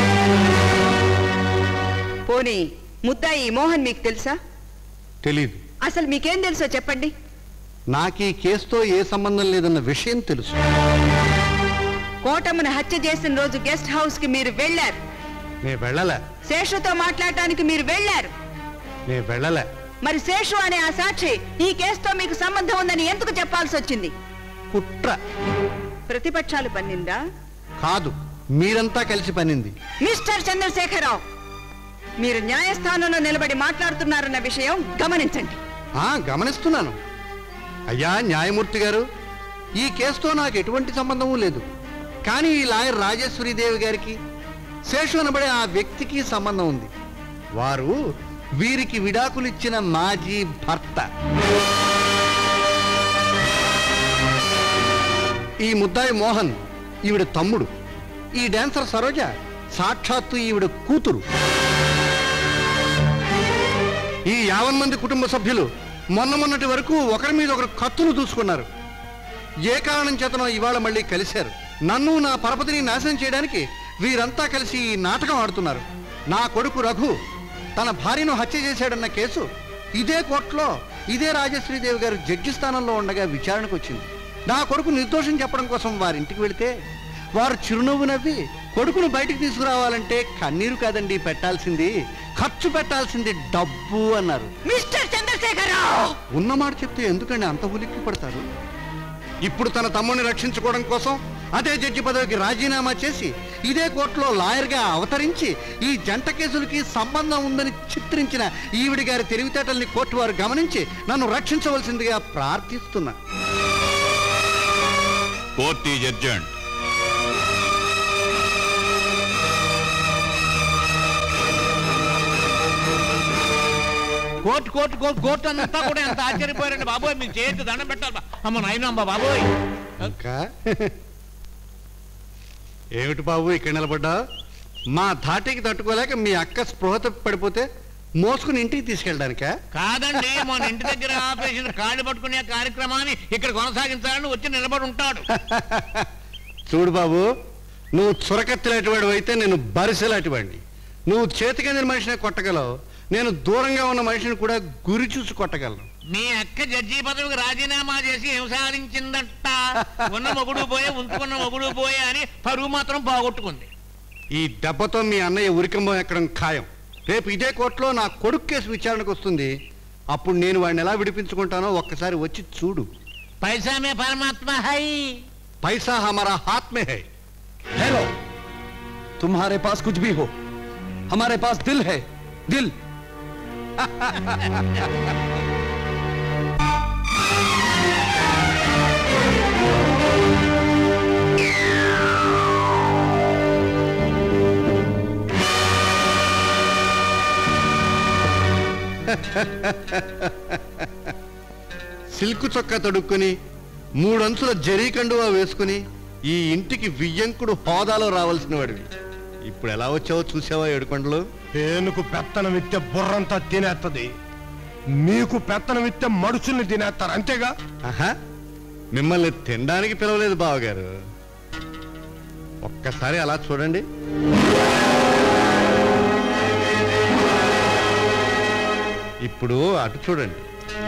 పోనీ ముద్దాయి మోహన్ మీకు తెలుసా తెలీదు అసలు మీకేం తెలుసో చెప్పండి నాకు ఈ కేసుతో ఏ సంబంధం లేదన్న విషయం తెలుసు కోటమ్మను హత్య చేసిన రోజు గెస్ట్ హౌస్ కి మీరు వెళ్ళారు నే వెళ్ళలే శేషుతో మాట్లాడటానికి మీరు వెళ్ళారు నే వెళ్ళలే మరి శేషు అనే ఆ సాక్షి ఈ కేసుతో మీకు సంబంధం ఉందని ఎందుకు చెప్పాల్సి వచ్చింది కుట్ర ప్రతిపక్షాలు పన్నిందా కాదు మీరంతా కలిసి పనింది మిస్టర్ చంద్రశేఖరరావు మీరు న్యాయస్థానంలో నిలబడి మాట్లాడుతున్నారన్న విషయం గమనించండి ఆ గమనిస్తున్నాను అయ్యా న్యాయమూర్తి గారు ఈ కేసుతో నాకు ఎటువంటి సంబంధము లేదు కానీ ఈ లాయర్ రాజేశ్వరీదేవి గారికి శేషు అనబడే ఆ వ్యక్తికి సంబంధం ఉంది వారు వీరికి విడాకులిచ్చిన మాజీ భర్త ఈ ముద్దాయి మోహన్ ఈవిడ తమ్ముడు ఈ డాన్సర్ సరోజ సాక్షాత్తు ఈవిడ కూతురు ఈ యావన్ మంది కుటుంబ సభ్యులు మొన్న మొన్నటి వరకు ఒకరి మీద ఒకరు కత్తులు దూసుకున్నారు ఏ కారణం చేతనో ఇవాళ మళ్ళీ కలిశారు నన్ను నా పరపతిని నాశనం చేయడానికి వీరంతా కలిసి ఈ నాటకం ఆడుతున్నారు నా కొడుకు రఘు తన భార్యను హత్య చేశాడన్న కేసు ఇదే కోర్టులో ఇదే రాజశ్రీదేవి గారు జడ్జి స్థానంలో ఉండగా విచారణకు వచ్చింది నా కొడుకు నిర్దోషం చెప్పడం కోసం వారింటికి వెళితే వారు చిరునవ్వు నవ్వి కొడుకును బయటికి తీసుకురావాలంటే కన్నీరు కాదండి పెట్టాల్సింది ఖర్చు పెట్టాల్సింది డబ్బు అన్నారు మిస్టర్ చంద్రశేఖరరావు ఉన్నమాట చెప్తే ఎందుకండి అంత ఉలిక్కి పడతారు ఇప్పుడు తన తమ్ముడిని రక్షించుకోవడం కోసం అదే జడ్జి పదవికి రాజీనామా చేసి ఇదే కోర్టులో లాయర్గా అవతరించి ఈ జంట కేసులకి సంబంధం ఉందని చిత్రించిన ఈవిడి గారి తెలివితేటల్ని కోర్టు వారు గమనించి నన్ను రక్షించవలసిందిగా ప్రార్థిస్తున్నా court is adjourned court court court court అంతా కూడా ఎంత ఆశ్చర్యపోయారండి బాబోయ్ మీకు చేతి దండం పెట్టాలి బా- అమ్మ నాయనమ్మ బాబోయ్ ఇంకా ఏమిటి బాబు ఇక్కడ నిలబడ్డా మా ధాటికి తట్టుకోలేక మీ అక్క స్పృహ తప్పి పడిపోతే మోసుకుని ఇంటికి తీసుకెళ్ళడానికా కాదండి మన ఇంటి దగ్గర ఆపేసిన కాళ్ళు పట్టుకునే కార్యక్రమాన్ని ఇక్కడ కొనసాగించాలని వచ్చి నిలబడి ఉంటాడు చూడు బాబు నువ్వు చురకత్తిలాంటివాడు అయితే నేను బరిసెలాంటివాడిని నువ్వు చేతికందిన మనిషిని కొట్టగలవు నేను దూరంగా ఉన్న మనిషిని కూడా గురి చూసి కొట్టగలను మీ అక్క జడ్జి పదవికి రాజీనామా చేసి ఏం సాధించిందట ఉన్న మొగుడు పోయే ఉంచుకున్న మొగుడు పోయే అని పరువు మాత్రం పోగొట్టుకుంది ఈ దెబ్బతో మీ అన్నయ్య ఉరికంబం ఎక్కడం ఖాయం రేపు ఇదే కోర్టులో నా కొడుకు కేసు విచారణకు వస్తుంది అప్పుడు నేను వాడిని ఎలా విడిపించుకుంటానో ఒక్కసారి వచ్చి చూడు పైసా మే పరమాత్మ హై पैसा हमारा हाथ में है हेलो तुम्हारे पास कुछ भी हो हमारे पास दिल है दिल సిల్కు చొక్కా తడుక్కొని మూడంచుల జరీ కండువా వేసుకుని ఈ ఇంటికి వియ్యంకుడు హోదాలో రావాల్సిన వాడివి ఇప్పుడు ఎలా వచ్చావో చూసావా ఏడుకొండలు పేనుకు పెత్తనం ఇస్తే బుర్రంతా తినేస్తుంది మీకు పెత్తనం ఇస్తే మడుచుల్ని తినేస్తారు అంతేగా ఆహా మిమ్మల్ని తినడానికి పిలవలేదు బావగారు ఒక్కసారి అలా చూడండి ఇప్పుడు అటు చూడండి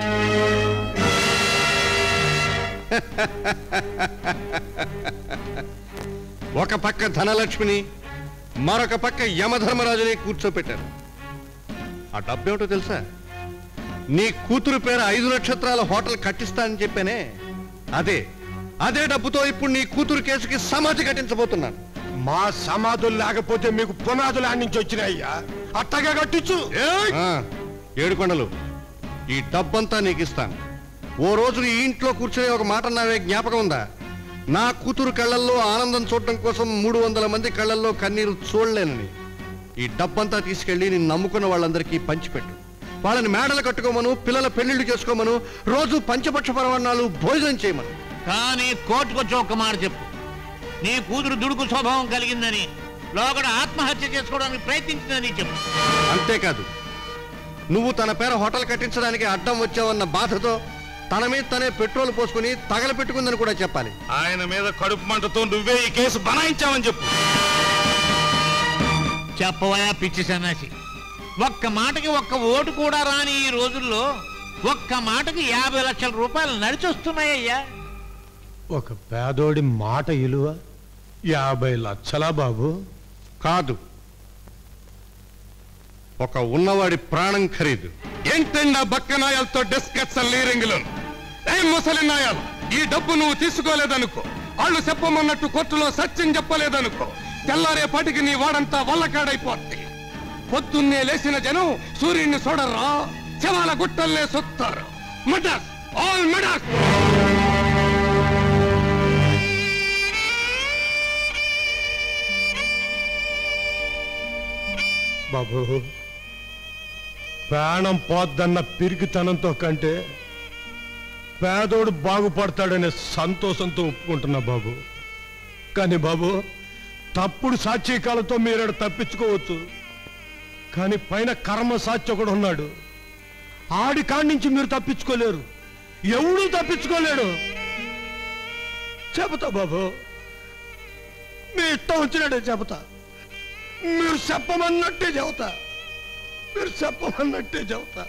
ఒక పక్క ధనలక్ష్మిని మరొక పక్క యమధర్మరాజుని కూర్చోపెట్టారు ఆ డబ్బేమిటో తెలుసా నీ కూతురు పేరు ఐదు నక్షత్రాల హోటల్ కట్టిస్తానని చెప్పానే అదే అదే డబ్బుతో ఇప్పుడు నీ కూతురు కేసుకి సమాధి కట్టించబోతున్నాను మా సమాధులు లేకపోతే మీకు పునాదులు ఆడి నుంచి వచ్చినాయ్యా అట్టగా కట్టించు ఆ, ఏడుకొండలు ఈ డబ్బంతా నీకు ఇస్తాను ఓ రోజు ఈ ఇంట్లో కూర్చుని ఒక మాట నావే జ్ఞాపకం ఉందా నా కూతురు కళ్ళల్లో ఆనందం చూడటం కోసం మూడు వందల మంది కళ్ళల్లో కన్నీరు చూడలేనని ఈ డబ్బంతా తీసుకెళ్లి నేను నమ్ముకున్న వాళ్ళందరికీ పంచిపెట్టు వాళ్ళని మేడలు కట్టుకోమను పిల్లల పెళ్లిళ్ళు చేసుకోమను రోజు పంచపక్ష పరవన్నాలు భోజనం చేయమను కానీ కోర్టుకొచ్చి ఒక్క మాట చెప్పు నీ కూతురు దుడుకు స్వభావం కలిగిందని లోగడ ఆత్మహత్య చేసుకోవడానికి ప్రయత్నించిందని చెప్పు అంతేకాదు నువ్వు తన పేర హోటల్ కట్టించడానికి అడ్డం వచ్చావన్న బాధతో తన మీద తనే పెట్రోల్ పోసుకుని తగలపెట్టుకుందని కూడా చెప్పాలి ఆయన మీద కడుపు మంటతో నువ్వే ఈ కేసు బనాయించావని చెప్పు చెప్పవయా పిచ్చి సన్నాసి ఒక్క మాటకి ఒక్క ఓటు కూడా రాని ఈ రోజుల్లో ఒక్క మాటకి యాభై లక్షల రూపాయలు నడిచొస్తున్నాయ్యా ఒక పేదోడి మాట ఇలువ యాభై లక్షలా బాబు కాదు ఒక ఉన్నవాడి ప్రాణం ఖరీదు ఏంటండి ఆ బక్క నాయాలతో డిస్కషన్ లీరింగ్లు ఏం ముసలి నాయాలు ఈ డబ్బు నువ్వు తీసుకోలేదనుకో వాళ్ళు చెప్పమన్నట్టు కోర్టులో సత్యం చెప్పలేదనుకో తెల్లారేపాటికి నీ వాడంతా వల్లకాడైపోద్ది పొద్దున్నే లేచిన జనం సూర్యుడిని చూడర్రా శవాల గుట్టల్నే సొత్తారు మడస్ ఆల్ మడస్ బాబు ప్రాణం పోద్దన్న పిరికితనంతో కంటే పేదోడు బాగుపడతాడనే సంతోషంతో ఒప్పుకుంటున్నా బాబు కానీ బాబు తప్పుడు సాక్షికాలతో మీరు తప్పించుకోవచ్చు కానీ పైన కర్మ సాక్షి ఒకడు ఉన్నాడు ఆడి కాడి నుంచి మీరు తప్పించుకోలేరు ఎవడూ తప్పించుకోలేడు చెబుతా బాబు మీ ఇష్టం వచ్చినట్టే చెబుతా మీరు చెప్పమన్నట్టే చెబుతా మీరు చెప్పమన్నట్టే చెబుతా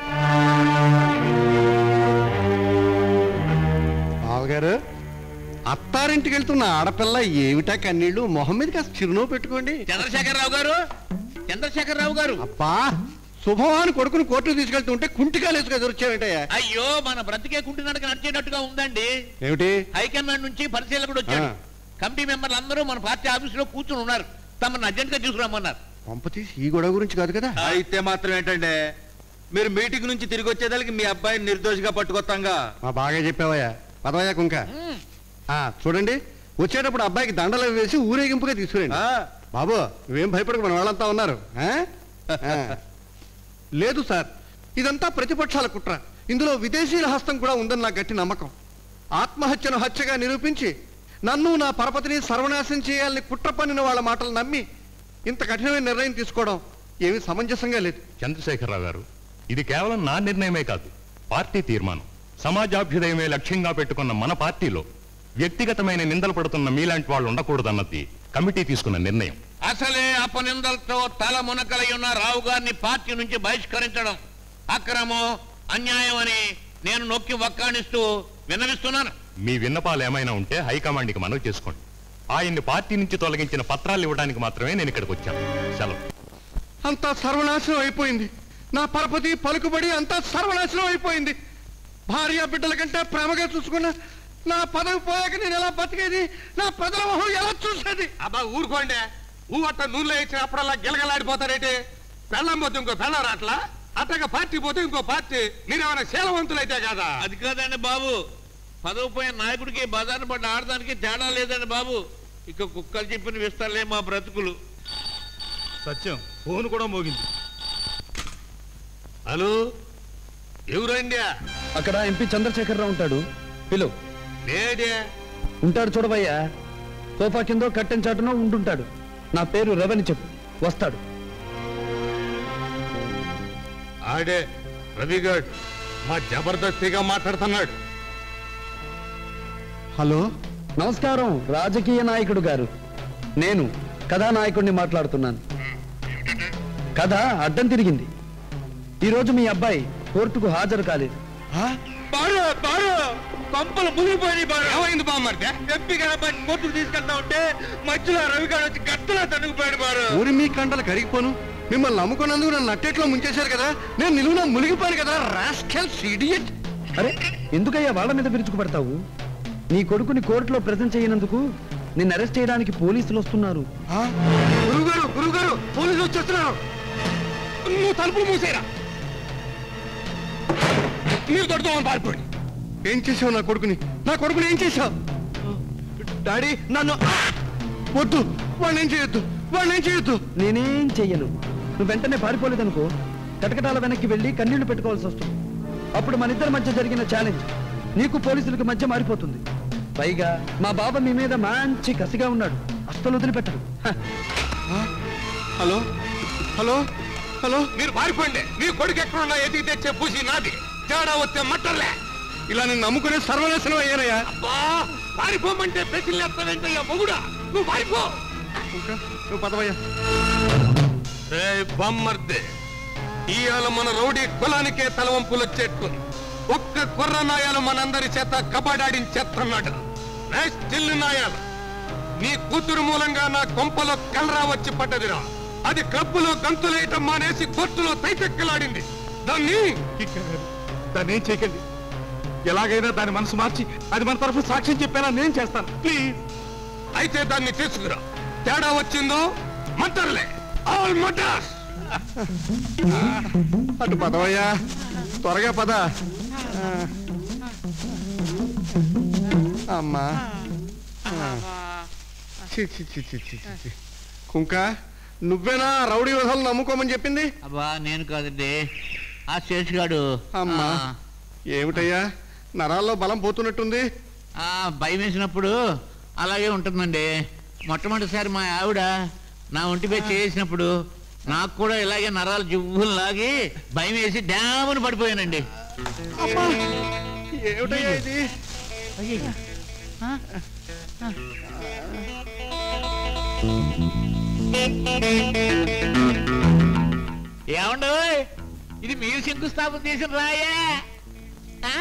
బావగారు అత్తారింటికి వెళ్తున్న ఆడపిల్ల ఏమిటా కన్నీళ్లు మొహం మీద కాస్త చిరునవ్వు పెట్టుకోండి చంద్రశేఖరరావు గారు చంద్రశేఖరరావు గారు అబ్బా శుభవాన్ని కొడుకుని కోర్టుకు తీసుకెళ్తుంటే కుంటికాలు వేసుకు ఎదురొచ్చావేంటయ్యా అయ్యో మన బ్రతికే కుంటున్నట్టుగా నడిచేటట్టుగా ఉందండి ఏమిటి హైకమాండ్ నుంచి పరిశీలకుడు వచ్చాడు ఆ. కమిటీ మెంబర్లు అందరూ మన పార్టీ ఆఫీసులో కూర్చుని ఉన్నారు తమను అర్జెంట్ గా తీసుకురమ్మన్నారు పంప తీసి ఈ గొడవ గురించి కాదు కదా అయితే మాత్రం ఏంటంటే మీరు మీటింగ్ నుంచి తిరిగి వచ్చేదానికి మీ అబ్బాయిని నిర్దోషిగా పట్టుకొస్తాంగా మా బాగా చెప్పావయ్యా పదవయ్యా కుంక ఆ, చూడండి వచ్చేటప్పుడు అబ్బాయికి దండలు వేసి ఊరేగింపుగా తీసుకురండి బాబు నువ్వేం భయపడకు మన వాళ్ళంతా ఉన్నారు ఆ? ఆ. లేదు సార్ ఇదంతా ప్రతిపక్షాల కుట్ర ఇందులో విదేశీయుల హస్తం కూడా ఉందని నా గట్టి నమ్మకం ఆత్మహత్యను హత్యగా నిరూపించి నన్ను నా పరపతిని సర్వనాశనం చేయాలని కుట్ర పన్నిన వాళ్ళ మాటలు నమ్మి ఇంత కఠినమైన నిర్ణయం తీసుకోవడం ఏమీ సమంజసంగా లేదు చంద్రశేఖరరావు గారు ఇది కేవలం నా నిర్ణయమే కాదు పార్టీ తీర్మానం సమాజాభ్యుదయమే లక్ష్యంగా పెట్టుకున్న మన పార్టీలో వ్యక్తిగతమైన నిందలు పడుతున్న మీలాంటి వాళ్ళు ఉండకూడదన్నది కమిటీ తీసుకున్న నిర్ణయం అసలే అపనిందలతో తల మునకలై ఉన్న రావు గారిని పార్టీ నుంచి బహిష్కరించడం అక్రమం అన్యాయం అని నేను నొక్కి వక్కాణిస్తూ విన్నవిస్తున్నాను మీ విన్నపాలు ఏమైనా ఉంటే హైకమాండ్కి మనవి చేసుకోండి ఆయన్ని పార్టీ నుంచి తొలగించిన పత్రాలు ఇవ్వడానికి మాత్రమే నేను ఇక్కడికి వచ్చాను సెలవు అంతా సర్వనాశనం అయిపోయింది నా పరపతి పలుకుబడి అంతా సర్వనాశనం అయిపోయింది భార్య బిడ్డల కంటే ప్రేమగా చూసుకున్న నా పదవి పోయాక నేను ఎలా బతికేది నా ప్రజల మొహం ఎలా చూసేది అబ్బా ఊరుకోండి ఊ అట్ట నూనెలో ఇచ్చినప్పుడల్లా గిలగలాడిపోతారేంటి పెళ్ళం పోతే ఇంకో పెళ్ళం రాట్లా అట్టగా పార్టీ పోతే ఇంకో పార్టీ మీరేమైనా శీలవంతులైతే కాదా అది కాదండి బాబు పదవి పోయిన నాయకుడికి బజారు పడ్డ ఆడదానికి తేడా లేదండి బాబు ఇక కుక్కలు చెప్పిన విస్తారులే మా బ్రతుకులు సత్యం ఫోన్ కూడా మోగింది హలో ఎవరండి అక్కడ ఎంపీ చంద్రశేఖరరావు ఉంటాడు పిలు లేడే ఉంటాడు చూడవయ్యా సోఫా కిందో కట్టెన్ చాటునో ఉంటుంటాడు నా పేరు రవని చెప్పు వస్తాడు ఆడే రవిగాడ్ మా జబర్దస్తిగా మాట్లాడుతున్నాడు హలో నమస్కారం రాజకీయ నాయకుడు గారు నేను కథానాయకుడిని మాట్లాడుతున్నాను కథ అడ్డం తిరిగింది ఈరోజు మీ అబ్బాయి కోర్టుకు హాజరు కాలేదు బారు బారు పంపలు మునిగిపోయినాయి బారు ఏమైంది బామ్మర్దే ఎంపీ గారు కోర్టుకు తీసుకెళ్తా ఉంటే మధ్యలో రవిగాడు వచ్చి గట్టలా తనుగుపోయాడు బారు ఊరి మీ కండలు కరిగిపోను మిమ్మల్ని నమ్ముకున్నందుకు నన్ను నట్టేట్లో ముంచేశారు కదా నేను నిలువున మునిగిపోయాను కదా రాస్కెల్స్ ఇడియట్ అరే ఎందుకయ్యా వాళ్ళ మీద విరుచుకుపడతావు నీ కొడుకుని కోర్టులో ప్రజెంట్ చేయనందుకు నిన్ను అరెస్ట్ చేయడానికి పోలీసులు వస్తున్నారు గురుగారు గురుగారు పోలీసులు వచ్చేస్తున్నారు నువ్వు తలుపులు మూసేరా మీరు దొరుకుతామని పారిపోండి ఏం చేసావు నా కొడుకుని నా కొడుకుని ఏం చేసావు డాడీ నన్ను వద్దు వాడిని ఏం చేయొద్దు వాడిని ఏం చేయొద్దు నేనేం చెయ్యను నువ్వు వెంటనే పారిపోలేదనుకో కటకటాల వెనక్కి వెళ్ళి కన్నీళ్లు పెట్టుకోవాల్సి వస్తుంది అప్పుడు మన ఇద్దరి మధ్య జరిగిన ఛాలెంజ్ నీకు పోలీసులకు మధ్య మారిపోతుంది పైగా మా బాబా మీ మీద మంచి కసిగా ఉన్నాడు అస్సలు వదిలిపెట్టడు హ. హలో హలో హలో మీరు పారిపోండి మీ కొడుకు ఎక్కడున్నా ఎదిగి తెచ్చే పూసి నాది తేడా వస్తే మట్టర్లే ఇలా నేను నమ్ముకునే సర్వనాశనం అయ్యానయ్యా అబ్బా పారిపోమంటే ప్రశ్నలు ఎత్తవేంటయ్యా మొగుడా నువ్వు పారిపో నువ్వు పదవయ్యా రే బొమ్మర్దే ఇవాళ మన రౌడీ కులానికే తలవంపులు వచ్చేట్టుంది ఒక్క కుర్ర నాయాలు మనందరి చేత కబడాడించేస్తున్నాడు చిల్లు నాయాలు నీ కూతురు మూలంగా నా కొంపలో కలరా వచ్చి పడ్డదిరా అది క్లబ్బులో గంతులేయటం మానేసి కోర్టులో తైతెక్కలాడింది దాన్ని దాన్ని ఏం చేయకండి ఎలాగైనా దాని మనసు మార్చి అది మన తరఫు సాక్ష్యం చెప్పేలా నేను చేస్తాను ప్లీజ్ అయితే దాన్ని తీసుకురా తేడా వచ్చిందో మంటర్లే ఆల్ మటర్స్ అటు పదవయ్యా త్వరగా పద ఆ. అమ్మా ఆ. చి, చి, చి, చి, చి, చి, చి. కుంక నువ్వేనా రౌడీ వదలు నమ్ముకోమని చెప్పింది అబ్బా నేను కాదండి ఆ శేషుగాడు అమ్మా ఏమిటయ్యా నరాల్లో బలం పోతున్నట్టుంది ఆ భయం వేసినప్పుడు అలాగే ఉంటుందండి మొట్టమొదటిసారి మా ఆవిడ నా ఒంటిపై చేసినప్పుడు నాకు కూడా ఇలాగే నరాలు జువ్వులు లాగి భయం వేసి డ్యామును పడిపోయానండి అమ్మా ఏమిటయ్యా ఇది ఏమండు ఇది మీరు శంకుస్థాపన చేసిన రాయే ఆ?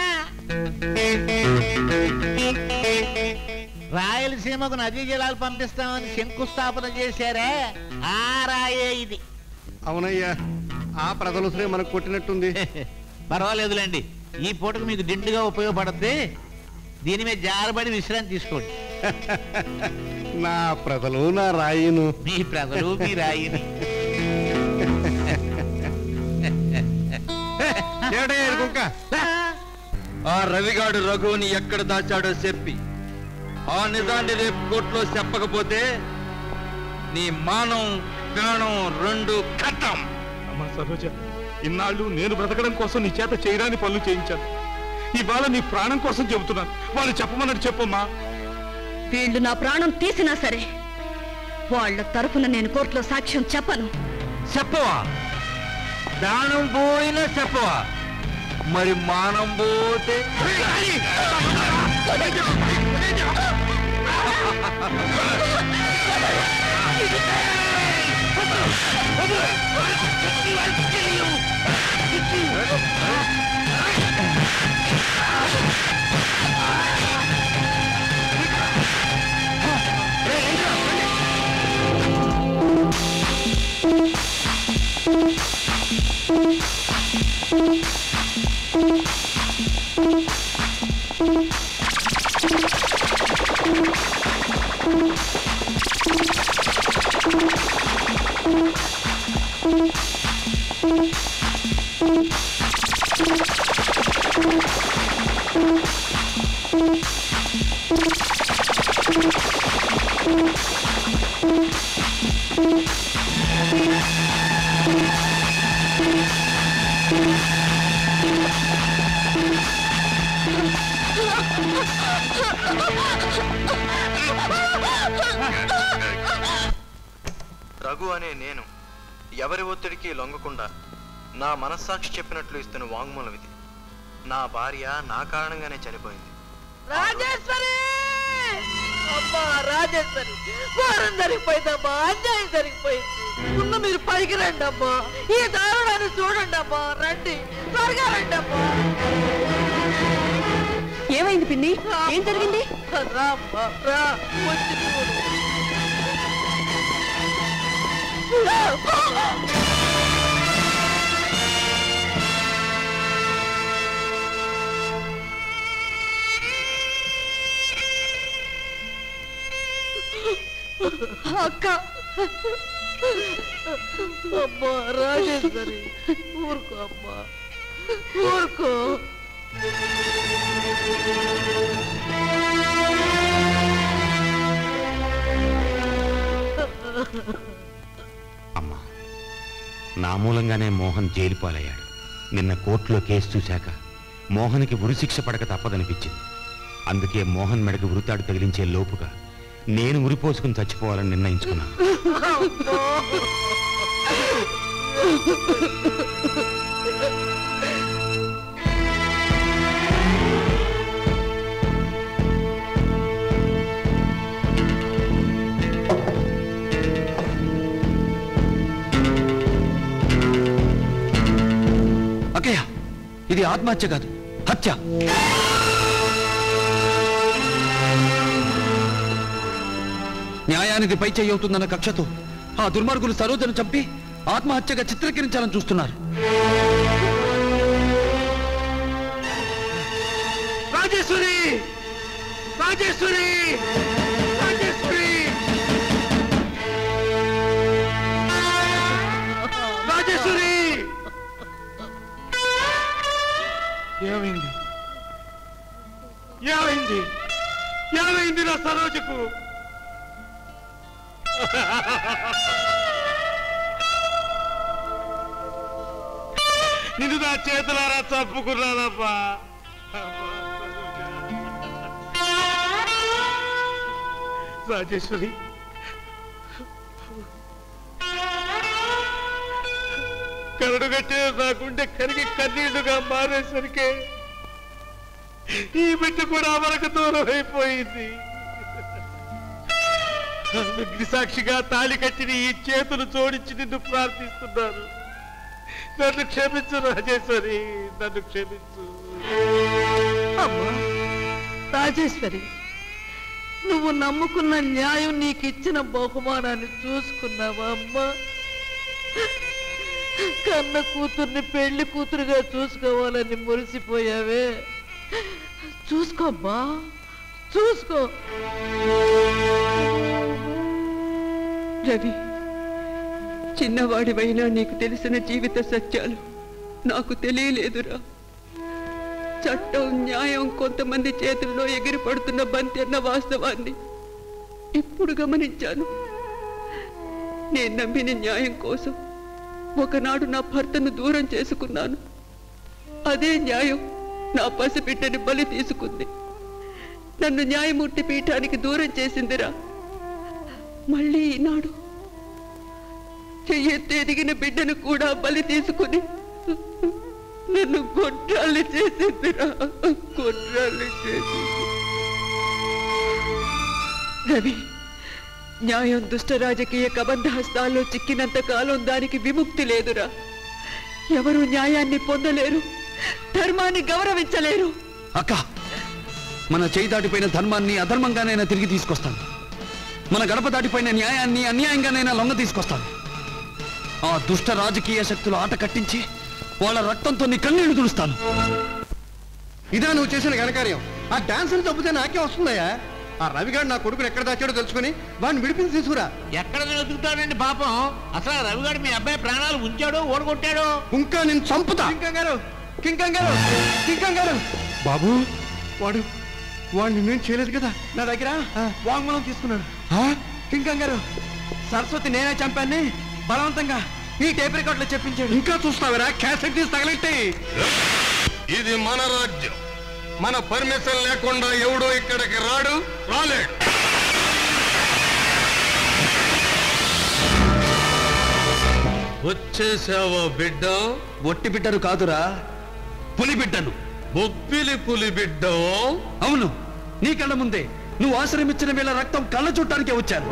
రాయలసీమకు నదీ జలాలు పంపిస్తామని శంకుస్థాపన చేశారే ఆ రాయే ఇది అవునయ్యా ఆ ప్రజలు శ్రీ మనకు కొట్టినట్టుంది పర్వాలేదులేండి ఈ పూటకు మీకు దిండుగా ఉపయోగపడుద్ది దీని మీద జారబడి విశ్రాంతి తీసుకోండి నా ప్రజలు నా రాయిను మీ ప్రజలు మీ రాయిని ఏమిటయ్యా ఇది కుంక ఆ రవిగాడు రఘువుని ఎక్కడ దాచాడో చెప్పి ఆ నిజాన్ని రేపు కోర్టులో చెప్పకపోతే నీ మానం ప్రాణం రెండు కట్టం అమ్మా సరోజ ఇన్నాళ్ళు నేను బ్రతకడం కోసం నీ చేత చేయరాని పనులు చేయించాను ఇవాళ నీ ప్రాణం కోసం చెబుతున్నాను వాళ్ళు చెప్పమన్నట్టు చెప్పమ్మా వీళ్ళు నా ప్రాణం తీసినా సరే వాళ్ళ తరఫున నేను కోర్టులో సాక్ష్యం చెప్పను చెప్పవా ప్రాణం పోయినా చెప్పవా మరి మానం పోతే రఘు అనే నేను ఎవరి ఒత్తిడికి లొంగకుండా నా మనస్సాక్షి చెప్పినట్లు ఇస్తున్న వాంగ్మూలం ఇది నా భార్య నా కారణంగానే చనిపోయింది రాజేశ్వరి అమ్మా రాజేశ్వరి ఘోరం జరిగిపోయిందమ్మా అన్యాయం జరిగిపోయింది ముందు మీరు పైకి రండి అమ్మా ఈ దారుణాన్ని చూడండి అమ్మా రండి త్వరగా రండి అమ్మా ఏమైంది పిన్ని ఏం జరిగింది రా అమ్మా, రా వచ్చి చూడు. అక్క అమ్మా రాజేశ్వరి ఊరుకో అమ్మా ఊరుకో అమ్మా నా మూలంగానే మోహన్ జైలు పాలయ్యాడు నిన్న కోర్టులో కేసు చూశాక మోహన్కి ఉరిశిక్ష పడక తప్పదనిపించింది అందుకే మోహన్ మెడకు ఉరితాడు తగిలించే లోపుగా నేను ఉరిపోసుకుని చచ్చిపోవాలని నిర్ణయించుకున్నాను అక్కయ్య ఇది ఆత్మహత్య కాదు హత్య న్యాయానికి పై చేయి అవుతుందన్న కక్షతో ఆ దుర్మార్గులు సరోజను చంపి ఆత్మహత్యగా చిత్రీకరించాలని చూస్తున్నారు రాజేశ్వరి రాజేశ్వరి రాజేశ్వరి రాజేశ్వరి ఏమైంది ఏమైంది ఏమైంది నా సరోజకు నిన్ను నా చేతులారా చంపుకున్నానప్పా రాజేశ్వరి కరడు కట్టే నా గుండె కరిగి కన్నీళ్లుగా మారేసరికి ఈ బిడ్డ కూడా మనకు దూరం అయిపోయింది అగ్నిసాక్షిగా తాళి కట్టిన ఈ చేతులు జోడించి నిన్ను ప్రార్థిస్తున్నారు నన్ను క్షమించు రాజేశ్వరి నన్ను క్షమించు అమ్మా రాజేశ్వరి నువ్వు నమ్ముకున్న న్యాయం నీకు ఇచ్చిన బహుమానాన్ని చూసుకున్నావా అమ్మా కన్న కూతుర్ని పెళ్లి కూతురుగా చూసుకోవాలని మురిసిపోయావే చూసుకోమ్మా చూసుకో రవి చిన్నవాడివైనా నీకు తెలిసిన జీవిత సత్యాలు నాకు తెలియలేదురా చట్టం న్యాయం కొంతమంది చేతుల్లో ఎగిరి పడుతున్న బంతి అన్న వాస్తవాన్ని ఇప్పుడు గమనించాను నేను నమ్మిన న్యాయం కోసం ఒకనాడు నా భర్తను దూరం చేసుకున్నాను అదే న్యాయం నా పసిబిడ్డని బలి తీసుకుంది నన్ను న్యాయమూర్తి పీఠానికి దూరం చేసిందిరా మళ్ళీ ఈనాడు చెయ్యెత్తి ఎదిగిన బిడ్డను కూడా బలి తీసుకుని నన్ను గొడ్రాళ్ళు చేసిందిరా గొడ్రాళ్ళు చేసింది రవి న్యాయం దుష్ట రాజకీయ కబంధ హస్తాల్లో చిక్కినంత కాలం దానికి విముక్తి లేదురా ఎవరు న్యాయాన్ని పొందలేరు ధర్మాన్ని గౌరవించలేరు అక్క మన చేయి దాటిపోయిన ధర్మాన్ని అధర్మంగానైనా తిరిగి తీసుకొస్తాను మన గడప దాటిపోయిన న్యాయాన్ని అన్యాయంగానైనా లొంగ తీసుకొస్తాను ఆ దుష్ట రాజకీయ శక్తులు ఆట కట్టించి వాళ్ళ రక్తంతో నీ కన్నీళ్లు తుడుస్తాను ఇదా నువ్వు చేసిన ఘనకార్యం ఆ డాన్సులు తప్పితే నాకే వస్తుందయ్యా ఆ రవిగాడు నా కొడుకుని ఎక్కడ దాచాడో తెలుసుకుని వాడిని విడిపించి తీసుకురా ఎక్కడ వెతుకుతాడండి పాపం అసలు ఆ రవిగాడు మీ అబ్బాయి ప్రాణాలు ఉంచాడో ఓడగొట్టాడో ఇంకా నేను చంపుతా గారు కింకం గారు కింకం గారు బాబు వాడు వాడు నిన్నేం చేయలేదు కదా నా దగ్గర వాంగ్మూలం తీసుకున్నాడు కింకం గారు సరస్వతి నేనే చంపాన్ని బలవంతంగా ఈ టేప్ రికార్డులో చెప్పించాడు ఇంకా చూస్తావరా క్యాసెట్ తీసి తగలెట్టి ఇది మన రాజ్యం మన పర్మిషన్ లేకుండా ఎవడో ఇక్కడికి రాడు రాలేడు వచ్చేసావా బిడ్డ ఒట్టి బిడ్డను కాదురా పులి బిడ్డను బొబ్బిలి పులి బిడ్డ అవును నీ కళ్ళ ముందే నువ్వు ఆశ్రమించిన వేళ రక్తం కళ్ళ చుట్టానికే వచ్చాను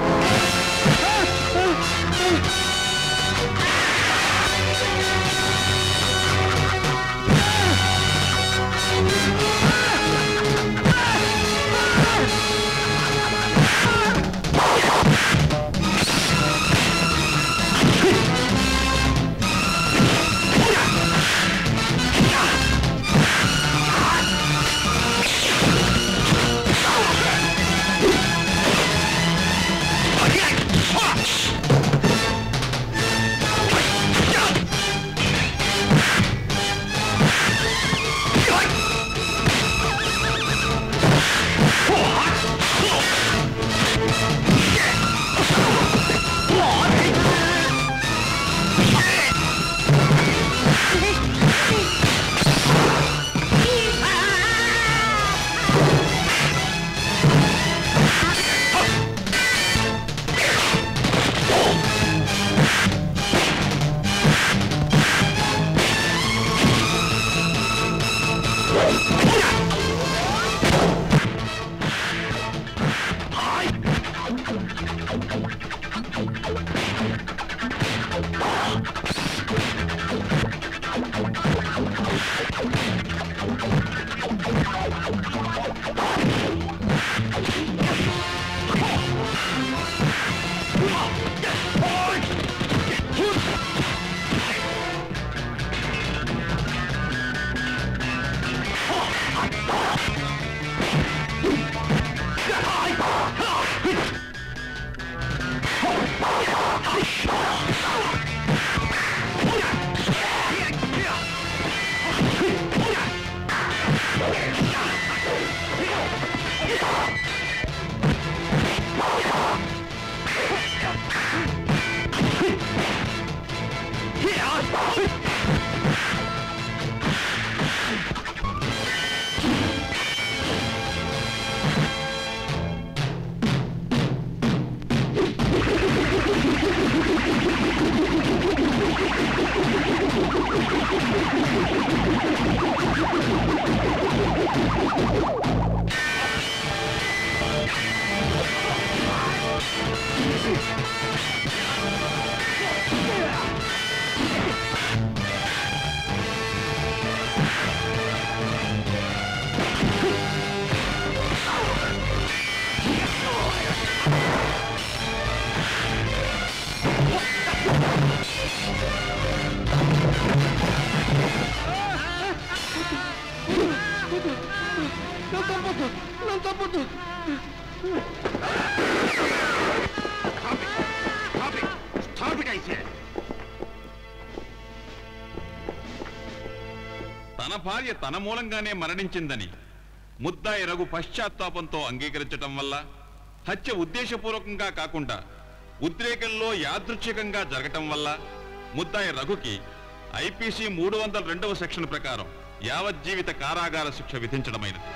తన భార్య తన మూలంగానే మరణించిందని ముద్దాయి రఘు పశ్చాత్తాపంతో అంగీకరించటం వల్ల హత్య ఉద్దేశపూర్వకంగా కాకుండా ఉద్రేకంలో యాదృచ్ఛికంగా జరగటం వల్ల ముద్దాయి రఘుకి ఐపీసీ మూడు వందల రెండవ సెక్షన్ ప్రకారం యావజ్జీవిత కారాగార శిక్ష విధించడమైనది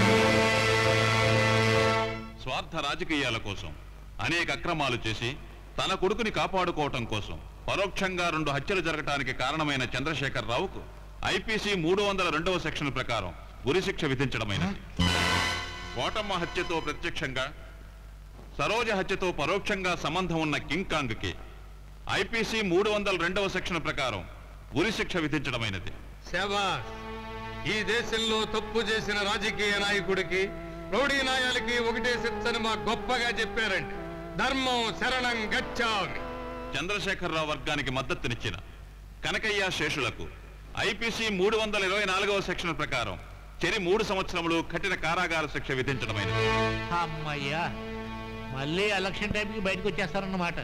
స్వార్థ రాజకీయాల కోసం అనేక అక్రమాలు చేసి తన కొడుకుని కాపాడుకోవటం కోసం పరోక్షంగా రెండు హత్యలు జరగటానికి కారణమైన చంద్రశేఖర్ రావుకు ఐపీసీ మూడు వందల రెండవ సెక్షన్ ప్రకారం ఉరిశిక్ష విధించడమైనది కోటమ్మ హత్యతో ప్రత్యక్షంగా సరోజ హత్యతో పరోక్షంగా సంబంధం ఉన్న కింగ్ కాంగ్కి ఐపీసీ మూడు వందల రెండవ సెక్షన్ ప్రకారం ఉరి శిక్ష విధించడమైనది శబాస్ ఈ దేశంలో తప్పు చేసిన రాజకీయ నాయకుడికి రౌడీ నాయాలకి ఒకటే శిక్షని మా గొప్పగా చెప్పారండి ధర్మం శరణం గచ్చామి చంద్రశేఖరరావు వర్గానికి మద్దతునిచ్చిన కనకయ్య శేషులకు ఐపీసీ మూడు వందల ఇరవై నాలుగవ సెక్షన్ ప్రకారం చెరి మూడు సంవత్సరములు కఠిన కారాగార శిక్ష విధించడమైనది అమ్మయ్యా మళ్ళీ ఎలక్షన్ టైంకి బయటకు వచ్చేస్తారన్నమాట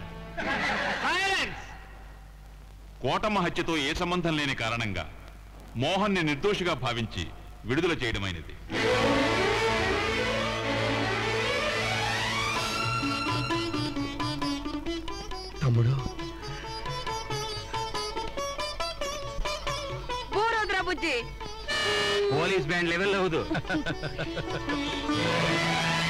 కోటమ్మ హత్యతో ఏ సంబంధం లేని కారణంగా మోహన్ని నిర్దోషిగా భావించి విడుదల చేయడమైనది తమ్ముడు పూరోద్రా బుజ్జి పోలీస్ బ్యాండ్ లెవెల్ అవుదు